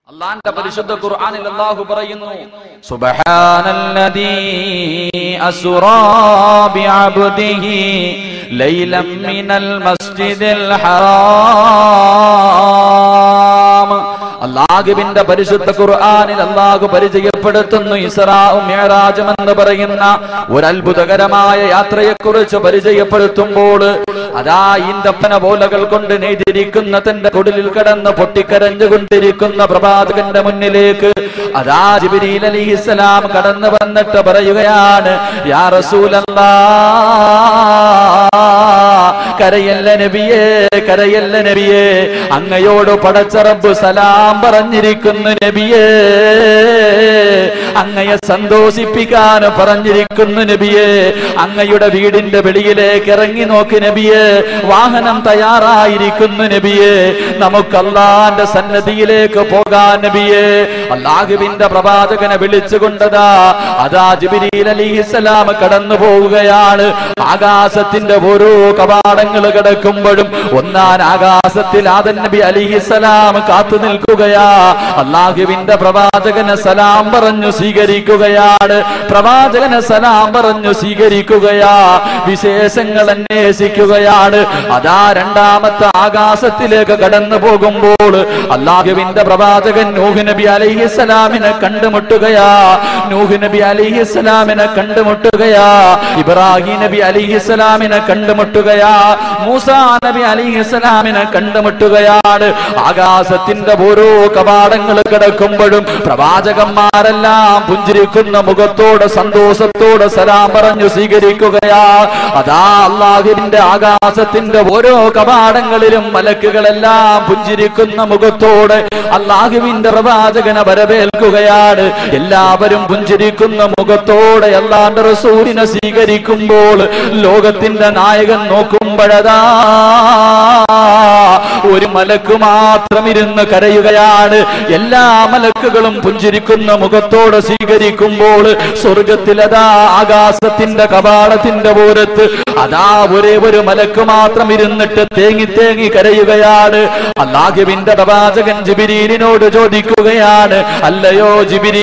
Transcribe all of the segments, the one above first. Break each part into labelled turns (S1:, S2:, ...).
S1: അള്ളാന്റെ പരിശുദ്ധ ഖുർആനിൽ അല്ലാഹു പറയുന്നു
S2: സുബ്ഹാനല്ലദീ അസ്റാ ബിഅബ്ദിഹി ലൈലം മിനൽ മസ്ജിദിൽ ഹറാം
S1: അള്ളാഹുവിന്റെ പരിശുദ്ധ ഖുർആനിൽ അള്ളാഹു പരിചയപ്പെടുത്തുന്നു ഇസ്രാഉം മിഅ്റാജും എന്ന് പറയുന്ന ഒരു അത്ഭുതകരമായ യാത്രയെക്കുറിച്ച് പരിചയപ്പെടുത്തുമ്പോൾ അതാ ഈന്തപ്പന പോലകൾ കൊണ്ട് നെയ്തിരിക്കുന്ന തന്റെ കുടിലിൽ കിടന്ന് പൊട്ടിക്കരഞ്ഞുകൊണ്ടിരിക്കുന്ന പ്രവാചകന്റെ മുന്നിലേക്ക് അതാ ജിബ്രീൽ അലിഹിസ്സലാം കടന്നു വന്നിട്ട് പറയുകയാണ് യാ റസൂലല്ലാ കരയല്ല നബിയേ കരയല്ല നബിയേ അങ്ങയോട് പടച്ചറബ് സലാം പറഞ്ഞിരിക്കുന്നു നബിയേ അങ്ങയെ സന്തോഷിപ്പിക്കാൻ പറഞ്ഞിരിക്കുന്നു നബിയേ അങ്ങയുടെ വീടിന്റെ വെളിയിലേക്ക് ഇറങ്ങി നോക്കി നബിയേ വാഹനം തയ്യാറായിരിക്കുന്നു നബിയേ നമുക്ക് അള്ളാന്റെ സന്നദ്ധിയിലേക്ക് പോകാൻ നബിയേ അള്ളാഹുവിന്റെ പ്രവാചകനെ വിളിച്ചുകൊണ്ടതാ അതാ ജിബിരിൽ അലിഹിസ്സലാം കടന്നു പോവുകയാണ് ആകാശത്തിന്റെ ഓരോ കവാടങ്ങൾ കിടക്കുമ്പോഴും ഒന്നാൻ ആകാശത്തിൽ ആദൻ നബി അലിഹിസ്സലാം കാത്തു നിൽക്കുകയാ അള്ളാഹുവിന്റെ പ്രവാചകന് സലാം പറഞ്ഞു സ്വീകരിക്കുകയാണ് പ്രവാചകന് സലാം പറഞ്ഞു സ്വീകരിക്കുകയാ വിശേഷങ്ങൾ അന്വേഷിക്കുകയാണ് അതാ രണ്ടാമത്തെ ആകാശത്തിലേക്ക് കടന്നു പോകുമ്പോൾ അള്ളാഹുവിന്റെ പ്രവാചകൻ നൂഹ് നബി അലൈഹിസ്സലാമിനെ കണ്ടുമുട്ടുകയാ നൂഹ് നബി അലൈഹിസ്സലാമിനെ കണ്ടുമുട്ടുകയാ ഇബ്രാഹിം നബി അലിഹിസ്സലാമിനെ കണ്ടുമുട്ടുകയാ മൂസ നബി അലിഹിസ്സലാമിനെ കണ്ടുമുട്ടുകയാണ് ആകാശത്തിന്റെ ഓരോ കവാടങ്ങൾ കിടക്കുമ്പോഴും പ്രവാചകന്മാരെല്ലാം പുഞ്ചിരിക്കുന്ന മുഖത്തോട് സന്തോഷത്തോട് സലാം പറഞ്ഞു സ്വീകരിക്കുകയാ അതാ അള്ളാഹുവിന്റെ ആകാശത്തിന്റെ ഓരോ കവാടങ്ങളിലും മലക്കുകളെല്ലാം പുഞ്ചിരിക്കുന്ന മുഖത്തോട് അള്ളാഹുവിന്റെ പ്രവാചകനെ വരവേൽക്കുകയാണ് എല്ലാവരും പുഞ്ചിരിക്കുന്ന മുഖത്തോടെ അള്ളാന്റെ റസൂലിനെ സ്വീകരിക്കുമ്പോൾ ലോകത്തിന്റെ നായകൻ നോക്കുമ്പോഴതാ ഒരു മലക്ക് മാത്രം ഇരുന്ന് കരയുകയാണ് എല്ലാ മലക്കുകളും പുഞ്ചിരിക്കുന്ന മുഖത്തോടെ സ്വീകരിക്കുമ്പോൾ സ്വർഗത്തിലതാ ആകാശത്തിന്റെ കപാടത്തിന്റെ പൂരത്ത് അതാ ഒരേ ഒരു മലക്ക് മാത്രം ഇരുന്നിട്ട് തേങ്ങി തേങ്ങി കരയുകയാണ് അള്ളാഹുവിന്റെ പ്രവാചകൻ ജിബിരീലിനോട് ചോദിക്കുകയാണ് അല്ലയോ ജിബിരീൽ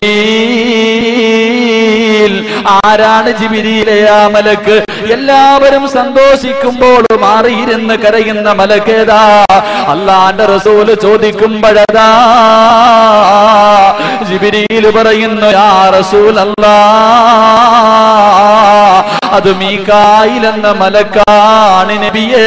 S1: ആരാണ് ജിബിരിയിലെ ആ മലക്ക് എല്ലാവരും സന്തോഷിക്കുമ്പോൾ മാറിയിരുന്ന് കരയുന്ന മലക്കേതാ അള്ളാന്റെ റസൂല് ചോദിക്കുമ്പോഴതാ ജിബിരിയിൽ പറയുന്നു യാ റസൂൽ അല്ലാ അത് മീക്കായിൽ എന്ന മലക്കാണ് നബിയേ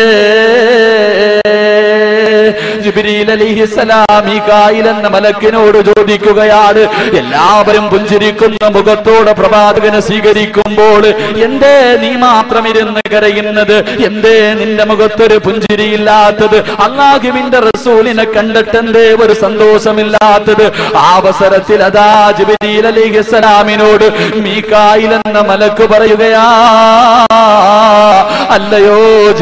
S1: ജിബ്രീൽ അലിഹിസലാം മീകായിൽ എന്ന മലക്കിനോട് ചോദിക്കുകയാണ് എല്ലാവരും പുഞ്ചിരിക്കുന്ന മുഖത്തോടെ പ്രവാചകനെ സ്വീകരിക്കുമ്പോൾ എന്തേ നീ മാത്രം ഇരുന്ന് കരയുന്നത് എന്തേ നിന്റെ മുഖത്തൊരു പുഞ്ചിരിയില്ലാത്തത് അള്ളാഹുവിന്റെ റസൂലിനെ കണ്ടിട്ട് എന്തേ ഒരു സന്തോഷമില്ലാത്തത് ആ അവസരത്തിൽ അതാ ജിബ്രീൽ അലിഹിസലാമിനോട് മീകായിൽ എന്ന മലക്ക് പറയുകയാ അല്ലയോ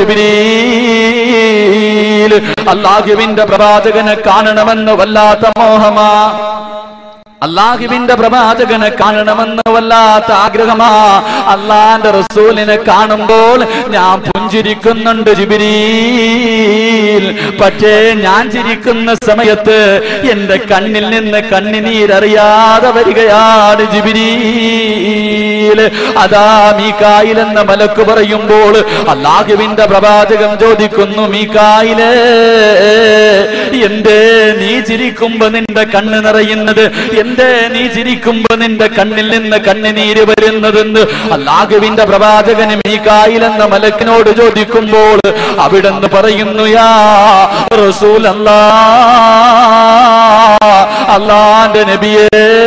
S1: ജിബ്രീൽ അള്ളാഹുവിന്റെ പ്രവാചകനെ കാണണമെന്ന് വല്ലാത്ത മോഹമാ അള്ളാഹുവിന്റെ പ്രവാചകനെ കാണണമെന്ന് വല്ലാത്ത ആഗ്രഹമാ അള്ളാന്റെ റസൂലിനെ കാണുമ്പോൾ ഞാൻ പുഞ്ചിരിക്കുന്നുണ്ട് ജിബിരീൽ പക്ഷേ ഞാൻ ചിരിക്കുന്ന സമയത്ത് എന്റെ കണ്ണിൽ നിന്ന് കണ്ണിനീരറിയാതെ വരികയാണ് ജിബിരീൽ അതാ മീക്കായിൽ എന്ന മലക്ക് പറയുമ്പോൾ അള്ളാഹുവിന്റെ പ്രവാചകൻ ചോദിക്കുന്നു മീക്കായിലേ എന്തേ നീ ചിരിക്കുമ്പോ നിന്റെ കണ്ണ് നിറയുന്നത് എന്തേ നീ ചിരിക്കുമ്പോ നിന്റെ കണ്ണിൽ നിന്ന് കണ്ണുനീര് വരുന്നതെന്ന് അള്ളാഹുവിന്റെ പ്രവാചകന് മീക്കായിൽ എന്ന മലക്കിനോട് ചോദിക്കുമ്പോൾ അവിടെന്ന് പറയുന്നു യാ റസൂൽ അല്ലാ അള്ളാന്റെ നബിയേ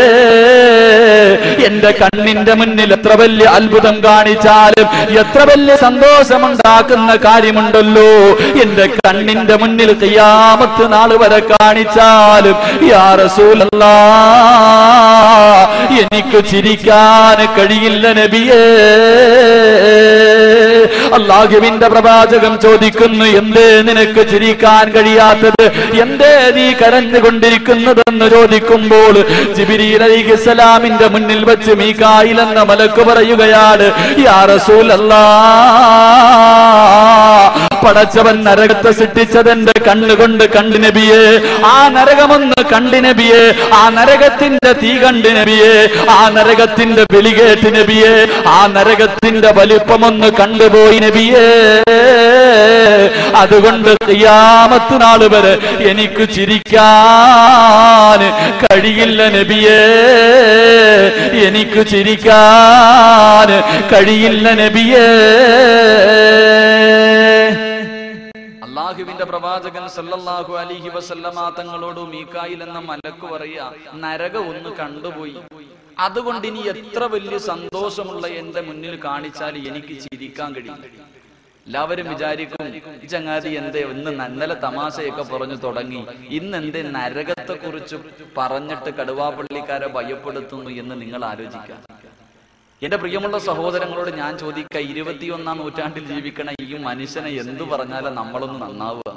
S1: എന്റെ കണ്ണിന്റെ മുന്നിൽ എത്ര വലിയ അത്ഭുതം കാണിച്ചാലും എത്ര വലിയ സന്തോഷമുണ്ടാക്കുന്ന കാര്യമുണ്ടല്ലോ എന്റെ കണ്ണിന്റെ മുന്നിൽ കയ്യാമത്ത് നാൾ വരെ കാണിച്ചാലും യാ റസൂലല്ലാ എനിക്ക് ചിരിക്കാൻ കഴിയില്ല നബിയേ അള്ളാഹുവിന്റെ പ്രവാചകം ചോദിക്കുന്നു എന്തേ നിനക്ക് ചിരിക്കാൻ കഴിയാത്തത് എന്തേ നീ കരഞ്ഞുകൊണ്ടിരിക്കുന്നതെന്ന് ചോദിക്കുമ്പോൾ ജിബിരിൽ അലിഹിസ്സലാമിന്റെ മുന്നിൽ വെച്ച് മീകായിൽ എന്ന മലക്ക് പറയുകയാണ് യാ റസൂലല്ലാ പടച്ചവൻ നരകത്തെ സൃഷ്ടിച്ചതെന്റെ കണ്ണുകൊണ്ട് കണ്ടു നബിയെ ആ നരകമൊന്ന് കണ്ടു നബിയെ ആ നരകത്തിന്റെ തീ കണ്ടു നബിയെ ആ നരകത്തിന്റെ വിളി കേട്ട് നബിയെ ആ നരകത്തിന്റെ വലിപ്പമൊന്ന് കണ്ടുപോയി നബിയെ അതുകൊണ്ട് ഖിയാമത്ത് നാൾ വരെ എനിക്ക് ചിരിക്കാൻ കഴിയില്ല നബിയേ എനിക്ക് ചിരിക്കാൻ കഴിയില്ല നബിയേ
S2: അള്ളാഹുവിന്റെ പ്രവാചകൻ സല്ലല്ലാഹു അലൈഹി വസല്ലമ തങ്ങളോട് മീക്കായിൽ എന്ന മലക്ക് പറയാ നരകം ഒന്ന് കണ്ടുപോയി അതുകൊണ്ട് ഇനി എത്ര വലിയ സന്തോഷമുള്ള എന്റെ മുന്നിൽ കാണിച്ചാൽ എനിക്ക് ചിരിക്കാൻ കഴിയും എല്ലാവരും വിചാരിക്കും "ഈ ചങ്ങാതി എന്തേ ഇന്ന് നന്നലെ തമാശയൊക്കെ പറഞ്ഞു തുടങ്ങി ഇന്ന് എന്തേ നരകത്തെ കുറിച്ച് പറഞ്ഞിട്ട് കടുവാപ്പള്ളിക്കാരെ ഭയപ്പെടുത്തുന്നു എന്ന് നിങ്ങൾ ആലോചിക്കാം എന്റെ പ്രിയമുള്ള സഹോദരങ്ങളോട് ഞാൻ ചോദിക്ക ഇരുപത്തിയൊന്നാം നൂറ്റാണ്ടിൽ ജീവിക്കണ ഈ മനുഷ്യനെ എന്തു പറഞ്ഞാലാ നമ്മളൊന്ന് നന്നാവുക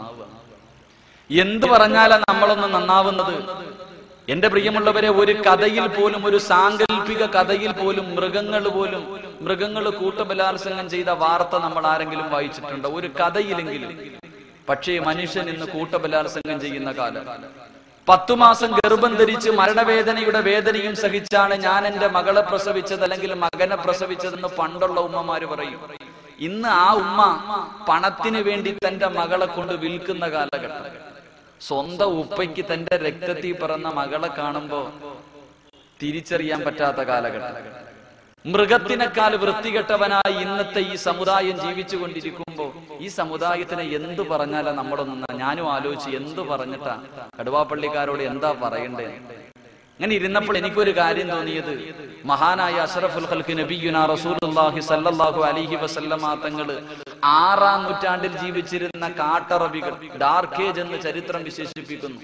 S2: എന്തു പറഞ്ഞാലാ നമ്മളൊന്ന് നന്നാവുന്നത് എന്റെ പ്രിയമുള്ളവരെ ഒരു കഥയിൽ പോലും ഒരു സാങ്കല്പിക കഥയിൽ പോലും മൃഗങ്ങൾ പോലും മൃഗങ്ങൾ കൂട്ടബലാത്സംഗം ചെയ്ത വാർത്ത നമ്മൾ ആരെങ്കിലും വായിച്ചിട്ടുണ്ടോ ഒരു കഥയിലെങ്കിലും പക്ഷേ മനുഷ്യൻ ഇന്ന് കൂട്ടബലാത്സംഗം ചെയ്യുന്ന കാലം പത്തു മാസം ഗർഭം ധരിച്ച് മരണവേദനയുടെ വേദനയും സഹിച്ചാണ് ഞാൻ എന്റെ മകളെ പ്രസവിച്ചത് അല്ലെങ്കിൽ മകനെ പ്രസവിച്ചതെന്ന് പണ്ടുള്ള ഉമ്മമാര് പറയും ഇന്ന് ആ ഉമ്മ പണത്തിന് വേണ്ടി തന്റെ മകളെ കൊണ്ട് വിൽക്കുന്ന കാലഘട്ടം സ്വന്തം ഉപ്പയ്ക്ക് തന്റെ രക്തത്തിൽ പിറന്ന മകളെ കാണുമ്പോ തിരിച്ചറിയാൻ പറ്റാത്ത കാലഘട്ടം മൃഗത്തിനേക്കാൾ വൃത്തികെട്ടവനായി ഇന്നത്തെ ഈ സമുദായം ജീവിച്ചു കൊണ്ടിരിക്കുമ്പോ ഈ സമുദായത്തിന് എന്ത് പറഞ്ഞാലാ നമ്മളൊന്നും ഞാനും ആലോചിച്ച് എന്ത് പറഞ്ഞിട്ടാ കടുവാപ്പള്ളിക്കാരോട് എന്താ പറയണ്ടേ അങ്ങനെ ഇരുന്നപ്പോൾ എനിക്കൊരു കാര്യം തോന്നിയത് മഹാനായ അഷറഫുൽ ഖൽക്ക് നബിയുന റസൂലുള്ളാഹി സല്ലല്ലാഹു അലൈഹി വസല്ലമ തങ്ങള് ആറാം നൂറ്റാണ്ടിൽ ജീവിച്ചിരുന്ന കാട്ടറബികൾ ഡാർക്ക് ഏജ് എന്ന് ചരിത്രം വിശേഷിപ്പിക്കുന്നു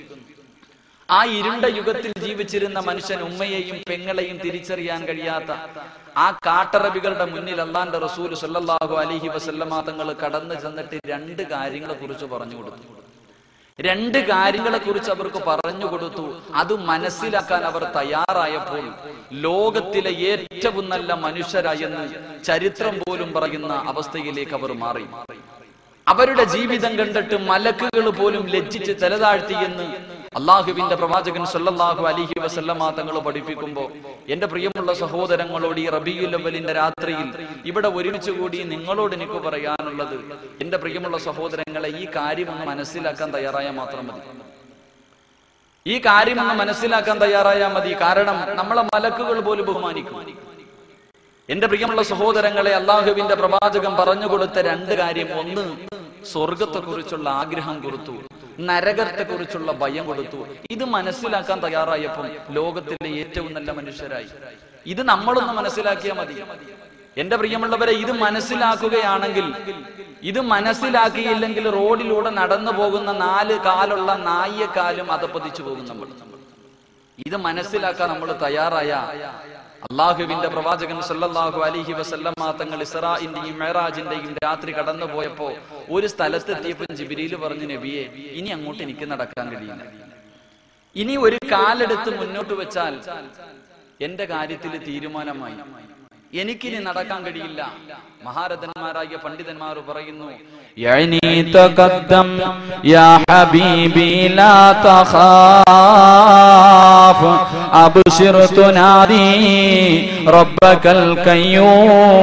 S2: ആ ഇരുണ്ട യുഗത്തിൽ ജീവിച്ചിരുന്ന മനുഷ്യൻ ഉമ്മയെയും പെങ്ങളെയും തിരിച്ചറിയാൻ കഴിയാത്ത ആ കാട്ടറബികളുടെ മുന്നിൽ അള്ളാന്റെ റസൂൽ സല്ലല്ലാഹു അലൈഹി വസല്ലമ തങ്ങൾ കടന്നു ചെന്നിട്ട് രണ്ട് കാര്യങ്ങളെ കുറിച്ച് പറഞ്ഞു കൊടുത്തു രണ്ട് കാര്യങ്ങളെ കുറിച്ച് അവർക്ക് പറഞ്ഞു കൊടുത്തു അത് മനസ്സിലാക്കാൻ അവർ തയ്യാറായപ്പോൾ ലോകത്തിലെ ഏറ്റവും നല്ല മനുഷ്യരായെന്ന് ചരിത്രം പോലും പറയുന്ന അവസ്ഥയിലേക്ക് അവർ മാറി അവരുടെ ജീവിതം കണ്ടിട്ട് മലക്കുകൾ പോലും ലജ്ജിച്ച് തലതാഴ്ത്തിയെന്ന് അള്ളാഹുവിന്റെ പ്രവാചകൻ സല്ലല്ലാഹു അലിഹി വസല്ലമ തങ്ങൾ പഠിപ്പിക്കുമ്പോ എന്റെ പ്രിയമുള്ള സഹോദരങ്ങളോട് ഈ റബിയുൽ അവലിന്റെ രാത്രിയിൽ ഇവിടെ ഒരുമിച്ച് കൂടി നിങ്ങളോട് എനിക്ക് പറയാനുള്ളത് എന്റെ പ്രിയമുള്ള സഹോദരങ്ങളെ ഈ കാര്യം ഒന്ന് മനസ്സിലാക്കാൻ തയ്യാറായാൽ മാത്രം മതി ഈ കാര്യം ഒന്ന് മനസ്സിലാക്കാൻ തയ്യാറായാൽ മതി കാരണം നമ്മളെ മലക്കുകൾ പോലും ബഹുമാനിക്കും എന്റെ പ്രിയമുള്ള സഹോദരങ്ങളെ അള്ളാഹുവിന്റെ പ്രവാചകൻ പറഞ്ഞു കൊടുത്ത രണ്ട് കാര്യം ഒന്ന് സ്വർഗത്തെ കുറിച്ചുള്ള ആഗ്രഹം കൊടുത്തു നരകത്തെ കുറിച്ചുള്ള ഭയം കൊടുത്തു ഇത് മനസ്സിലാക്കാൻ തയ്യാറായപ്പം ലോകത്തിലെ ഏറ്റവും നല്ല മനുഷ്യരായി ഇത് നമ്മളൊന്ന് മനസ്സിലാക്കിയാൽ മതി എന്റെ പ്രിയമുള്ളവരെ ഇത് മനസ്സിലാക്കുകയാണെങ്കിൽ ഇത് മനസ്സിലാക്കിയില്ലെങ്കിൽ റോഡിലൂടെ നടന്നു പോകുന്ന നാല് കാലുള്ള നായക്കാലും അതപ്പതിച്ചു പോകും നമ്മൾ ഇത് മനസ്സിലാക്കാൻ നമ്മൾ തയ്യാറായ അള്ളാഹുവിന്റെ പ്രവാചകൻ സല്ലല്ലാഹു അലൈഹി വസല്ലമ തങ്ങൾ ഇസ്രാഇന്റെയും മെഹറാജിന്റെയും രാത്രി കടന്നു പോയപ്പോ ഒരു സ്ഥലത്തെത്തിയപ്പോൾ ജിബിരിയിൽ പറഞ്ഞു നബിയെ ഇനി അങ്ങോട്ട് എനിക്ക് നടക്കാൻ കഴിയില്ല ഇനി ഒരു കാലെടുത്ത് മുന്നോട്ട് വെച്ചാൽ എന്റെ കാര്യത്തിൽ തീരുമാനമായി എനിക്കിനി നടക്കാൻ കഴിയില്ല മഹാരഥന്മാരായ പണ്ഡിതന്മാർ പറയുന്നു
S1: يعني تقدم يا حبيبي لا تخاف أبشر تنادي ربك القيوم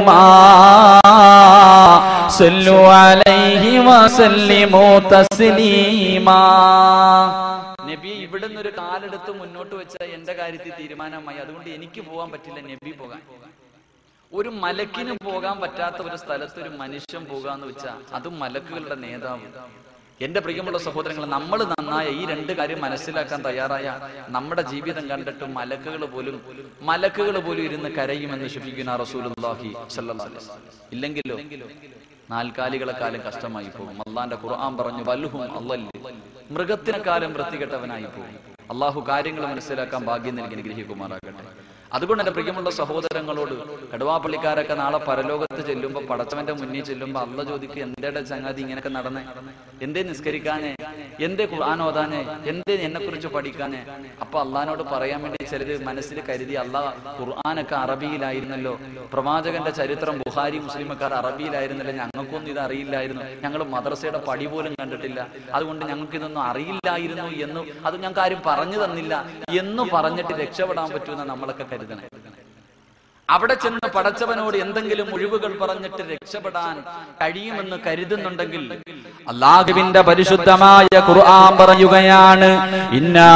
S1: صلوا عليه وسلموا تسليما
S2: നബി ഇവിടുന്ന് ഒരു കാലെടുത്ത് മുന്നോട്ട് വെച്ച എന്റെ കാര്യത്തിൽ തീരുമാനമായി അതുകൊണ്ട് എനിക്ക് പോകാൻ പറ്റില്ല നബി പോകാൻ ഒരു മലക്കിന് പോകാൻ പറ്റാത്ത ഒരു സ്ഥലത്ത് ഒരു മനുഷ്യൻ പോകാന്ന് വെച്ചാൽ അതും മലക്കുകളുടെ നേതാവ് എന്റെ പ്രിയമുള്ള സഹോദരങ്ങൾ നമ്മൾ നന്നായ ഈ രണ്ട് കാര്യം മനസ്സിലാക്കാൻ തയ്യാറായ നമ്മുടെ ജീവിതം കണ്ടിട്ട് മലക്കുകൾ പോലും മലക്കുകൾ പോലും ഇരുന്ന് കരയുമെന്ന് ഷഫീഖുന റസൂലുള്ളാഹി സ്വല്ലല്ലാഹു അലൈഹി വസല്ലം. ഇല്ലെങ്കിലോ നാൽക്കാലികളെ കാലം കഷ്ടമായി പോകും അള്ളാന്റെ ഖുർആൻ പറഞ്ഞു വലുഹും അല്ലല്ലേ മൃഗത്തിനെക്കാലം വൃത്തികെട്ടവനായി പോകും അള്ളാഹു കാര്യങ്ങൾ മനസ്സിലാക്കാൻ ഭാഗ്യം നൽകി അനുഗ്രഹിക്കുമാറാകട്ടെ അതുകൊണ്ട് എന്റെ പ്രിയമുള്ള സഹോദരങ്ങളോട് കടുവാപ്പള്ളിക്കാരൊക്കെ നാളെ പരലോകത്ത് ചെല്ലുമ്പോ പടച്ചവന്റെ മുന്നിൽ ചെല്ലുമ്പോ അല്ല ചോദിക്കും എന്തേടെ ചങ്ങാതി ഇങ്ങനെയൊക്കെ നടന്നേ എന്തേ നിസ്കരിക്കാനേ എന്തേ ഖുർആൻ ഓതാനേ എന്തേ എന്നെ കുറിച്ച് പഠിക്കാനേ അപ്പൊ അള്ളഹാനോട് പറയാൻ വേണ്ടി ചിലര് മനസ്സിൽ കരുതി അള്ളാഹ് ഖുർആനൊക്കെ അറബിയിലായിരുന്നല്ലോ പ്രവാചകന്റെ ചരിത്രം ബുഹാരി മുസ്ലിമക്കാർ അറബിയിലായിരുന്നല്ലോ ഞങ്ങൾക്കൊന്നും ഇത് അറിയില്ലായിരുന്നു ഞങ്ങൾ മദ്രസയുടെ പടി പോലും കണ്ടിട്ടില്ല അതുകൊണ്ട് ഞങ്ങൾക്ക് ഇതൊന്നും അറിയില്ലായിരുന്നു എന്ന് അത് ഞങ്ങൾക്ക് ആരും പറഞ്ഞു തന്നില്ല എന്ന് പറഞ്ഞിട്ട് രക്ഷപ്പെടാൻ പറ്റുമെന്ന് നമ്മളൊക്കെ കരുതണം അവിടെ ചെന്ന് പടച്ചവനോട് എന്തെങ്കിലും ഒഴിവുകൾ പറഞ്ഞിട്ട് രക്ഷപ്പെടാൻ കഴിയുമെന്ന് കരുതുന്നുണ്ടെങ്കിൽ
S1: അള്ളാഹുവിന്റെ പരിശുദ്ധമായ ഖുർആൻ പറയുകയാണ് ഇന്നാ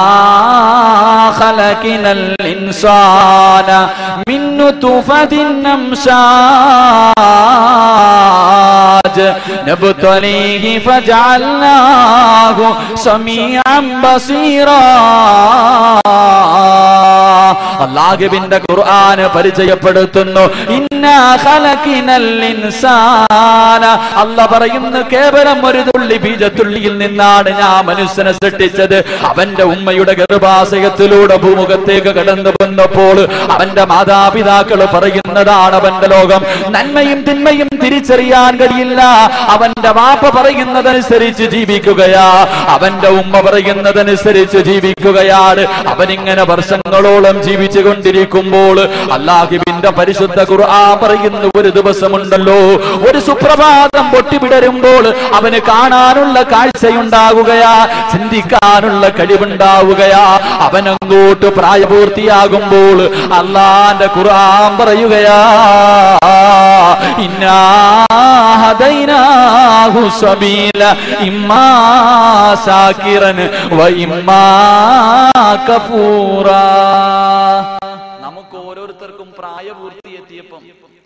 S1: ഖലഖിനൽ ഇൻസാന മിൻ നുത്ഫത്തിൻ അംശാജ് നബ്തലീഹി ഫജഅൽനാഹു സമീഅൻ ബസീറാ അള്ളാഹുവിന്റെ ഖുർആൻ പരിചയപ്പെടുത്തുന്നു ഇന്നാ ഖലഖിനൽ ഇൻസാന അല്ല പറയുന്നു കേവലം ഒരു തുള്ളി ബീജത്തുള്ളിയിൽ നിന്നാണ് ഞാൻ മനുഷ്യനെ സൃഷ്ടിച്ചത് അവന്റെ ഉമ്മയുടെ ഗർഭാശയത്തിലൂടെ ഭൂമുഖത്തേക്ക് കടന്നു വന്നപ്പോൾ അവന്റെ മാതാപിതാക്കൾ പറയുന്നതാണ് അവന്റെ ലോകം നന്മയും തിന്മയും തിരിച്ചറിയാൻ കഴിയില്ല അവന്റെ വാപ്പ പറയുന്നതനുസരിച്ച് ജീവിക്കുകയാ അവന്റെ ഉമ്മ പറയുന്നതനുസരിച്ച് ജീവിക്കുകയാണ് അവനിങ്ങനെ വർഷങ്ങളോളം ജീവിച്ചു കൊണ്ടിരിക്കുമ്പോൾ അള്ളാഹുവിന്റെ പരിശുദ്ധ ഖുർആൻ പറയുന്ന ഒരു ദിവസമുണ്ടല്ലോ ഒരു സുപ്രഭാതം പൊട്ടിവിടരുമ്പോൾ അവന് കാണാനുള്ള കാഴ്ചയുണ്ടാകുകയാ ചിന്തിക്കാനുള്ള കഴിവുണ്ടാവുകയാ അവനങ്ങോട്ട് പ്രായപൂർത്തിയാകുമ്പോൾ അള്ളാന്റെ ഖുർആൻ പറയുകയാ ഇന്നാ ഹദൈനാഹു സബീല ഇമ്മാ ശാകിറൻ വ ഇമ്മാ കഫൂറാ
S2: നമുക്ക് ഓരോരുത്തർക്കും പ്രായപൂർത്തി എത്തിയപ്പം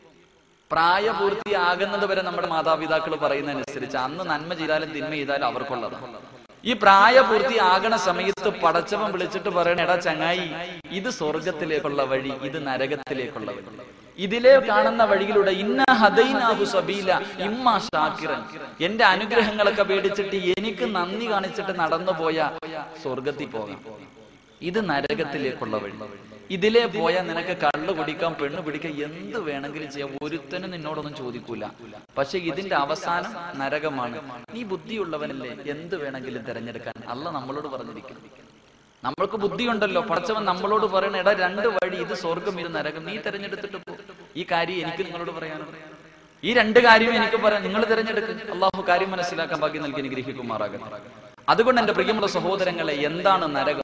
S2: പ്രായപൂർത്തിയാകുന്നത് വരെ നമ്മുടെ മാതാപിതാക്കൾ പറയുന്നതനുസരിച്ച് അന്ന് നന്മ ചെയ്താലും തിന്മ ചെയ്താലും അവർക്കുള്ളതാണ് ഈ പ്രായപൂർത്തി ആകണ സമയത്ത് പടച്ചവൻ വിളിച്ചിട്ട് പറയണ എടാ ചങ്ങായി ഇത് സ്വർഗത്തിലേക്കുള്ള വഴി ഇത് നരകത്തിലേക്കുള്ള വഴി ഇതിലെ കാണുന്ന വഴിയിലൂടെ ഇന്ന ഹദൈനാഹു സബീല ഇമ്മ ഷാക്കിറൻ എന്റെ അനുഗ്രഹങ്ങളൊക്കെ പേടിച്ചിട്ട് എനിക്ക് നന്ദി കാണിച്ചിട്ട് നടന്നു പോയ സ്വർഗത്തിൽ പോകാം ഇത് നരകത്തിലേക്കുള്ള വഴി ഇതിലേ പോയാൽ നിനക്ക് കള്ളു കുടിക്കാം പെണ്ണ് പിടിക്കാം എന്ത് വേണമെങ്കിലും ചെയ്യാം ഒരുത്തനും നിന്നോടൊന്നും ചോദിക്കൂല പക്ഷെ ഇതിന്റെ അവസാനം നരകമാണ് നീ ബുദ്ധിയുള്ളവനല്ലേ എന്ത് വേണമെങ്കിലും തിരഞ്ഞെടുക്കാൻ അല്ല നമ്മളോട് പറഞ്ഞിരിക്കും നമ്മൾക്ക് ബുദ്ധിയുണ്ടല്ലോ പടച്ചവൻ നമ്മളോട് പറയണ എടാ രണ്ട് വഴി ഇത് സ്വർഗം ഇത് നരകം നീ തിരഞ്ഞെടുത്തിട്ട് പോ ഈ കാര്യം എനിക്ക് നിങ്ങളോട് പറയാനുണ്ട് ഈ രണ്ട് കാര്യം എനിക്ക് പറയാം നിങ്ങൾ തിരഞ്ഞെടുക്കും അള്ളാഹു കാര്യം മനസ്സിലാക്കാൻ ഭാഗ്യം നൽകി അനുഗ്രഹിക്കുമാറാകട്ടെ അതുകൊണ്ട് എന്റെ പ്രിയമുള്ള സഹോദരങ്ങളെ എന്താണ് നരകം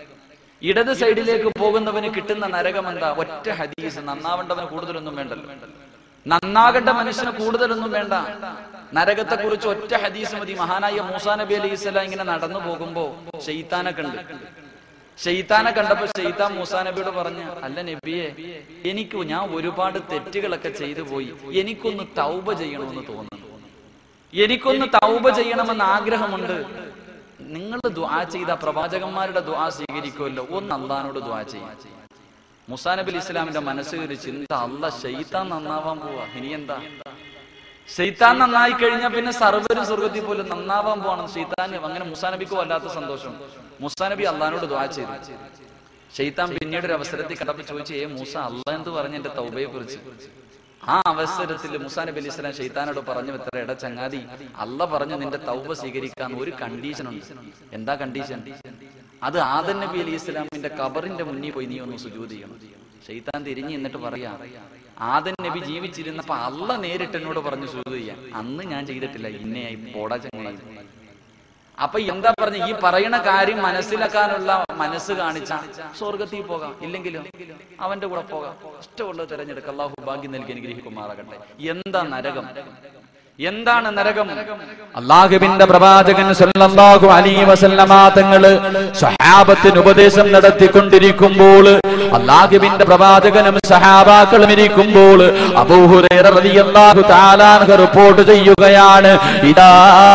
S2: ഇടത് സൈഡിലേക്ക് പോകുന്നവന് കിട്ടുന്ന നരകം എന്താ ഒറ്റ ഹദീസ് നന്നാവേണ്ടവന് കൂടുതലൊന്നും വേണ്ടല്ലോ നന്നാകേണ്ട മനുഷ്യന് കൂടുതലൊന്നും വേണ്ട നരകത്തെ കുറിച്ച് ഒറ്റ ഹദീസ് മതി മഹാനായ മൂസാ നബി അലൈഹി സ്വലാം ഇങ്ങനെ നടന്നു പോകുമ്പോ ഷെയ്ത്താനെ കണ്ട് ഷെയ്ത്താനെ കണ്ടപ്പോ ഷെയ്ത്താൻ മൂസാ നബിയോട് പറഞ്ഞു അല്ല നബിയെ എനിക്ക് ഞാൻ ഒരുപാട് തെറ്റുകളൊക്കെ ചെയ്തു പോയി എനിക്കൊന്ന് തൗബ ചെയ്യണമെന്ന് തോന്നുന്നു എനിക്കൊന്ന് തൗബ ചെയ്യണമെന്ന് ആഗ്രഹമുണ്ട് നിങ്ങൾ ദുആ ചെയ്ത പ്രവാചകന്മാരുടെ ദുആ സ്വീകരിക്കുമല്ലോ ഒന്ന് അള്ളഹാനോട് ദുആ ചെയ്യും മുസാ നബി അലി ഇസ്ലാമിന്റെ മനസ്സിൽ ഒരു ചിന്ത അല്ല ഷെയ്ത്താൻ നന്നാവാൻ പോവാ ഇനി എന്താ ഷെയ്ത്താൻ നന്നായി കഴിഞ്ഞാൽ പിന്നെ സർവ്വരും സ്വർഗത്തിൽ പോലും നന്നാവാൻ പോവാണ് ഷെയ്ത്താൻ അങ്ങനെ മുസാ നബിക്ക് വല്ലാത്ത സന്തോഷം മുസാ നബി അള്ളഹാനോട് ദുആ ചെയ്തു ഷെയ്ത്താൻ പിന്നീട് ഒരു അവസരത്തിൽ കണ്ടപ്പോ ചോദിച്ചു ഏ മൂസ അല്ല എന്ത് പറഞ്ഞു എന്റെ തൗബയെ കുറിച്ച് ആ അവസരത്തിൽ മുസാ നബി അലി ഇസ്ലാം ഷെയ്ത്താനോട് പറഞ്ഞു എത്ര ഇട ചങ്ങാതി അല്ല പറഞ്ഞു നിന്റെ തൗബ സ്വീകരിക്കാൻ ഒരു കണ്ടീഷൻ ഉണ്ട് എന്താ കണ്ടീഷൻ അത് ആദൻ നബി അലി ഇസ്ലാമിന്റെ കബറിന്റെ മുന്നിൽ പോയി നീ ഒന്ന് സുജൂത് ചെയ്യണം ഷെയ്ത്താൻ തിരിഞ്ഞ് എന്നിട്ട് പറയാ ആദൻ നബി ജീവിച്ചിരുന്നപ്പോ അല്ല നേരിട്ട് എന്നോട് പറഞ്ഞു സുജൂത് ചെയ്യാൻ അന്ന് ഞാൻ ചെയ്തിട്ടില്ല ഇന്നയായി പോടാ ചങ്ങായി അപ്പൊ എന്താ പറഞ്ഞ ഈ പറയണ കാര്യം മനസ്സിലാക്കാനുള്ള മനസ്സ് കാണിച്ച സ്വർഗത്തിൽ പോകാം ഇല്ലെങ്കിലും അവന്റെ കൂടെ പോകാം ഇഷ്ടമുള്ളത് തിരഞ്ഞെടുക്കുക അള്ളാഹു ഭാഗ്യം നൽകി അനുഗ്രഹിക്കുമാറാകട്ടെ എന്താ നരകം എന്താണ് നരകം
S1: അള്ളാഹുവിന്റെ പ്രവാചകൻ സല്ലല്ലാഹു അലൈഹി വസല്ലമ തങ്ങള് സഹാബത്തിന് ഉപദേശം നടത്തിക്കൊണ്ടിരിക്കുമ്പോൾ അള്ളാഹുവിന്റെ പ്രവാചകനും സഹാബാക്കളും ഇരിക്കുമ്പോൾ അബൂഹുറൈറ റളിയല്ലാഹു തആല അൻഹു റിപ്പോർട്ട് ചെയ്യുകയാണ് ഇദാ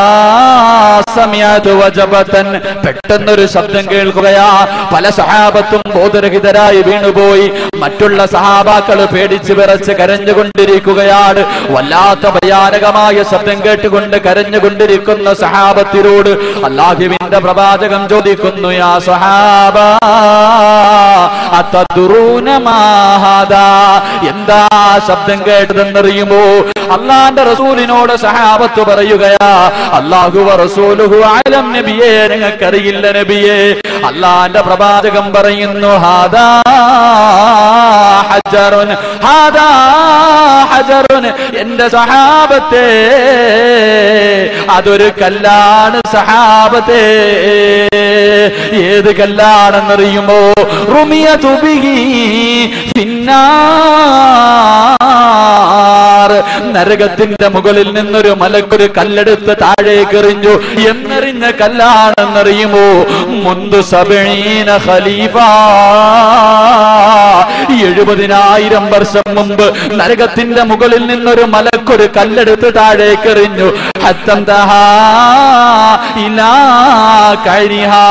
S1: സമയത്ത് വജബതൻ പെട്ടെന്നൊരു ശബ്ദം കേൾക്കുകയാ പല സഹാബത്തും ബോധരഹിതരായി വീണുപോയി മറ്റുള്ള സഹാബാക്കൾ പേടിച്ച് വിറച്ച് കരഞ്ഞുകൊണ്ടിരിക്കുകയാണ് വല്ലാത്ത ഭയാനകമായ ശബ്ദം കേട്ടുകൊണ്ട് കരഞ്ഞുകൊണ്ടിരിക്കുന്ന സഹാബത്തിനോട് അള്ളാഹുവിന്റെ പ്രവാചകം ചോദിക്കുന്നു യാ സഹാബ അതദ്റൂന മാ ഹാദാ എന്താ ശബ്ദം കേട്ടതെന്നറിയുമോ അള്ളാന്റെ റസൂലിനോട് സഹാബത്ത് പറയുകയാ അള്ളാഹു റസൂലുഹു ആലം നബിയെ ഞങ്ങൾക്കറിയില്ല നബിയെ അള്ളാന്റെ പ്രവാചകം പറയുന്നു ഹാദാ ഹജറുൻ ഹാദാ ഹജറുൻ എന്റെ സഹാബത്തെ അതൊരു കല്ലാണ് സഹാബത്തെ ഏത് കല്ലാണെന്നറിയുമോ റുമിയ തുബിഹി ഫിന്നാർ നരകത്തിന്റെ മുകളിൽ നിന്നൊരു മലക്കൊരു കല്ലെടുത്ത് താഴേക്ക് എറിഞ്ഞു എന്നെറിഞ്ഞ കല്ലാണെന്നറിയുമോ മുന്ത് സബീന ഖലീഫ എഴുപതിനായിരം വർഷം മുമ്പ് നരകത്തിന്റെ മുകളിൽ നിന്നൊരു മലക്കൊരു കല്ലെടുത്ത് താഴേക്ക് എറിഞ്ഞു ഹത്തം തഹാ ഇലാ കരിഹാ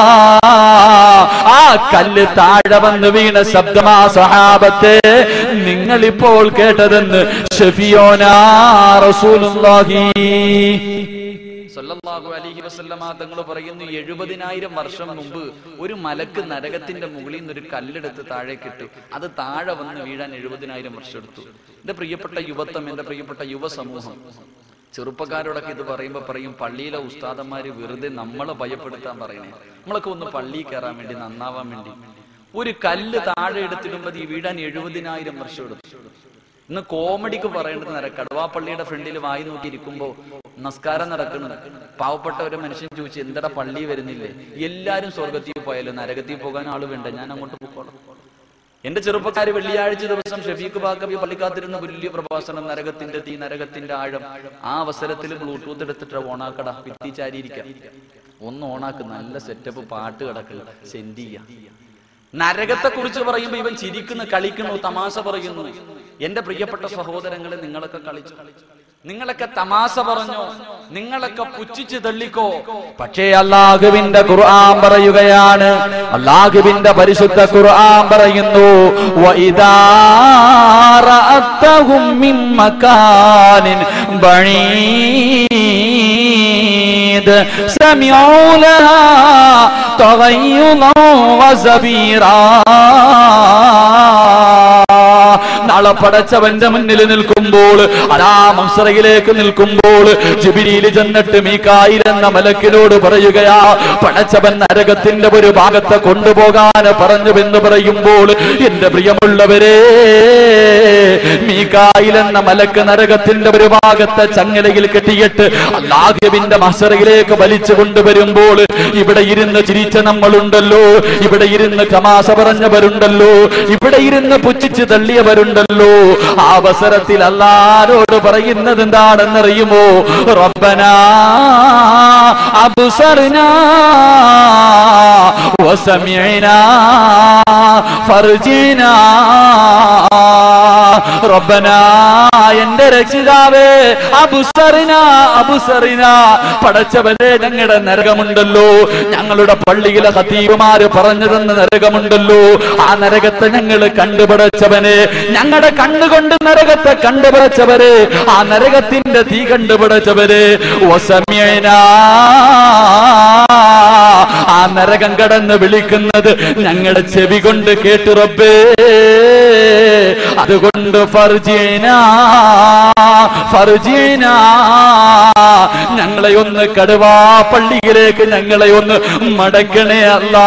S1: ആ കല്ല് താഴെ വന്ന് വീണ ശബ്ദമാ സഹാബത്തെ നിങ്ങൾ ഇപ്പോൾ കേട്ടതെന്ന് ഷഫിയോനാ റസൂലുള്ളാഹി
S2: സല്ലല്ലാഹു അലൈഹി വസല്ലമ തങ്ങൾ പറയുന്നു എഴുപതിനായിരം വർഷം മുമ്പ് ഒരു മലക്ക് നരകത്തിന്റെ മുകളിൽ നിന്ന് ഒരു കല്ലെടുത്ത് താഴേക്കിട്ട് അത് താഴെ വന്ന് വീഴാൻ എഴുപതിനായിരം വർഷം എടുത്തു എന്റെ പ്രിയപ്പെട്ട യുവത്വം എന്റെ പ്രിയപ്പെട്ട യുവസമൂഹം ചെറുപ്പക്കാരോടൊക്കെ ഇത് പറയുമ്പോ പറയും പള്ളിയിലെ ഉസ്താദന്മാര് വെറുതെ നമ്മളെ ഭയപ്പെടുത്താൻ പറയണേ നമ്മളൊക്കെ ഒന്ന് പള്ളിയിൽ കയറാൻ വേണ്ടി നന്നാവാൻ വേണ്ടി ഒരു കല്ല് താഴെ എടുത്തിടുമ്പോ ഈ വീഴാൻ എഴുപതിനായിരം വർഷം എടുത്തു ഇന്ന് കോമഡിക്ക് പറയേണ്ടത് നേരം കടുവാപ്പള്ളിയുടെ ഫ്രണ്ടിൽ വായി നോക്കി ഇരിക്കുമ്പോ നമസ്കാരം നടക്കുന്നത് പാവപ്പെട്ട ഒരു മനുഷ്യൻ ചോദിച്ചു എന്തടാ പള്ളി വരുന്നില്ലേ എല്ലാരും സ്വർഗത്തിൽ പോയാലും നരകത്തിൽ പോകാൻ ആള് വേണ്ട ഞാൻ അങ്ങോട്ട് പോക്കോളാം എന്റെ ചെറുപ്പക്കാര് വെള്ളിയാഴ്ച ദിവസം ഷഫീഖ് ബാക്കബി പള്ളിക്കാത്തിരുന്ന വലിയ പ്രഭാഷണം നരകത്തിന്റെ തീ നരകത്തിന്റെ ആഴം ആ അവസരത്തിൽ ബ്ലൂടൂത്ത് എടുത്തിട്ട് ഓണാക്കട ഭിത്തി ചാരിയിരിക്കാം ഒന്ന് ഓണാക്ക് നല്ല സെറ്റപ്പ് പാട്ട് കിടക്കുക സെൻഡ് ചെയ്യാം നരകത്തെ കുറിച്ച് പറയുമ്പോ ഇവൻ ചിരിക്കുന്നു കളിക്കുന്നു തമാശ പറയുന്നു എന്റെ പ്രിയപ്പെട്ട സഹോദരങ്ങളെ നിങ്ങളൊക്കെ കളിച്ചു നിങ്ങളൊക്കെ തമാശ പറഞ്ഞോ നിങ്ങളൊക്കെ പുച്ഛിച്ച് തള്ളിക്കോ
S1: പക്ഷേ അള്ളാഹുവിന്റെ ഖുർആൻ പറയുകയാണ് അള്ളാഹുവിന്റെ പരിശുദ്ധ ഖുർആൻ പറയുന്നു വഇദാ റഅത്തഹും മിൻ മകാനിൻ ബഈദ് സമിഊ ലഹാ തഗയ്യുദൻ വസബീറാ നാളെ പടച്ചവന്റെ മുന്നിൽ നിൽക്കുമ്പോൾ അതാ മംസറയിലേക്ക് നിൽക്കുമ്പോൾ ജിബിരിയിൽ ചെന്നിട്ട് മീക്കായിൽ എന്ന മലക്കിനോട് പറയുകയാ പടച്ചവൻ നരകത്തിന്റെ ഒരു ഭാഗത്തെ കൊണ്ടുപോകാൻ പറഞ്ഞുവെന്ന് പറയുമ്പോൾ എന്റെ പ്രിയമുള്ളവരെ മീക്കായിൽ എന്ന മലക്ക് നരകത്തിന്റെ ഒരു ഭാഗത്തെ ചങ്ങലയിൽ കെട്ടിയിട്ട് അല്ലാഹുവിന്റെ മസറയിലേക്ക് വലിച്ചു കൊണ്ടുവരുമ്പോൾ ഇവിടെ ഇരുന്ന് ചിരിച്ച നമ്മളുണ്ടല്ലോ ഇവിടെ ഇരുന്ന് തമാശ പറഞ്ഞവരുണ്ടല്ലോ ഇവിടെ ഇരുന്ന് പുച്ഛിച്ച് തള്ളിയവരുണ്ടല്ലോ ആ അവസരത്തിൽ അല്ലാരോട് പറയുന്നത് എന്താണെന്നറിയുമോ റബ്ബനാ അബ്സർനാ വസമിഅനാ ഫർജിനാ റബ്ബനാ എന്റെ രക്ഷിതാവേ അബുസറിന അബുസറിന പടച്ചവനെ ഞങ്ങളുടെ നരകമുണ്ടല്ലോ ഞങ്ങളുടെ പള്ളിയിലെ ഹതീബുമാര് പറഞ്ഞു തന്ന നരകമുണ്ടല്ലോ ആ നരകത്തെ ഞങ്ങൾ കണ്ടുപിടച്ചവനെ ഞങ്ങളുടെ കണ്ണുകൊണ്ട് നരകത്തെ കണ്ടുപിടച്ചവരെ ആ നരകത്തിന്റെ തീ കണ്ടുപിടച്ചവരെ വസമ്യനാ ആ നരകം കടന്ന് വിളിക്കുന്നത് ഞങ്ങളുടെ ചെവി കൊണ്ട് കേട്ടു റബ്ബേ അതുകൊണ്ട് ഫർജീന ഫർജീന ഞങ്ങളെ ഒന്ന് കടുവാ പള്ളിയിലേക്ക് ഞങ്ങളെ ഒന്ന് മടക്കണേ അല്ല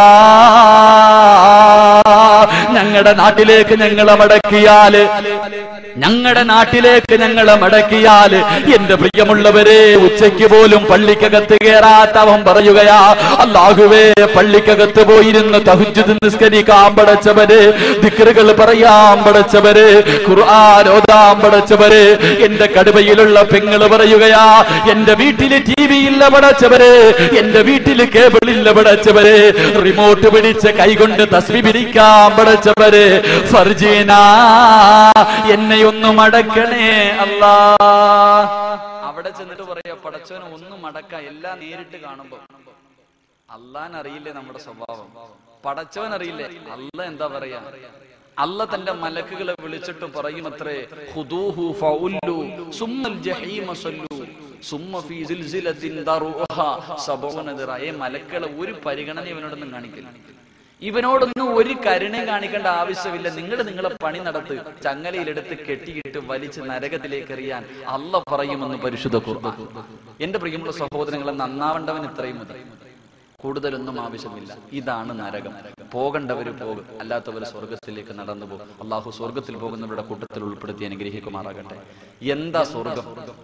S1: ഞങ്ങളുടെ നാട്ടിലേക്ക് ഞങ്ങളെ മടക്കിയാല് ഞങ്ങളുടെ നാട്ടിലേക്ക് ഞങ്ങളെ മടക്കിയാല് എന്റെ പ്രിയമുള്ളവരെ ഉച്ചയ്ക്ക് പോലും പള്ളിക്കകത്ത് കയറാത്തവൻ പറയുകയാ അല്ലാഹുവേ പള്ളിക്കകത്ത് പോയിരുന്ന് തഹുജുദ് നിസ്കരിക്കാൻ പടച്ചവര് ദിക്റുകൾ പറയാൻ പടച്ചവര് ഖുർആൻ ഓതാൻ പടച്ചവര് എന്റെ കടുവയിലുള്ള പെങ്ങള് പറയുകയാ എന്റെ വീട്ടില് ടി വി ഇല്ല പടച്ചവര് എന്റെ വീട്ടില് കേബിൾ ഇല്ല പടച്ചവര് റിമോട്ട് പിടിച്ച് കൈകൊണ്ട് തസ്ബി പിരിക്കാൻ പടച്ചവര് ഫർജീന എന്നെ ഒന്ന് മടക്കണേ അല്ലാ
S2: അവിടെ ചെന്നിട്ട് പറയാ പടച്ചവനെ ഒന്നും മടക്ക എല്ലാം നേരിട്ട് കാണുമ്പോ അള്ളാൻ അറിയില്ലേ നമ്മുടെ സ്വഭാവം പടച്ചവൻ അറിയില്ലേ അല്ല എന്താ പറയാ അല്ല തന്റെ മലക്കുകളെ വിളിച്ചിട്ട് പറയുമത്രേ ഖുദൂഹു ഫൗല്ലു സുമ്മൽ ജഹീമ സല്ലു സുമ്മ ഫീ സിൽസിലത്തിൻ ദറുഹ സബൂന ദിറ. ഏ മലക്കളെ ഒരു പരിഗണന ഇവനോടൊന്നും കാണിക്കില്ല ഇവനോടൊന്നും ഒരു കരുണയും കാണിക്കേണ്ട ആവശ്യമില്ല നിങ്ങൾ നിങ്ങളെ പണി നടത്ത് ചങ്ങലയിലെടുത്ത് കെട്ടിയിട്ട് വലിച്ച് നരകത്തിലേക്ക് എറിയാൻ അല്ല പറയുമെന്ന് പരിശുദ്ധ ഖുർആൻ എന്റെ പ്രിയമുള്ള സഹോദരങ്ങളെ നന്നാവേണ്ടവൻ ഇത്രയും മതി കൂടുതലൊന്നും ആവശ്യമില്ല ഇതാണ് നരകം പോകേണ്ടവര് പോകും അല്ലാത്തവർ സ്വർഗത്തിലേക്ക് നടന്നു പോകും അള്ളാഹു സ്വർഗത്തിൽ പോകുന്നവരുടെ കൂട്ടത്തിൽ ഉൾപ്പെടുത്തി അനുഗ്രഹിക്കുമാറാകട്ടെ എന്താ സ്വർഗം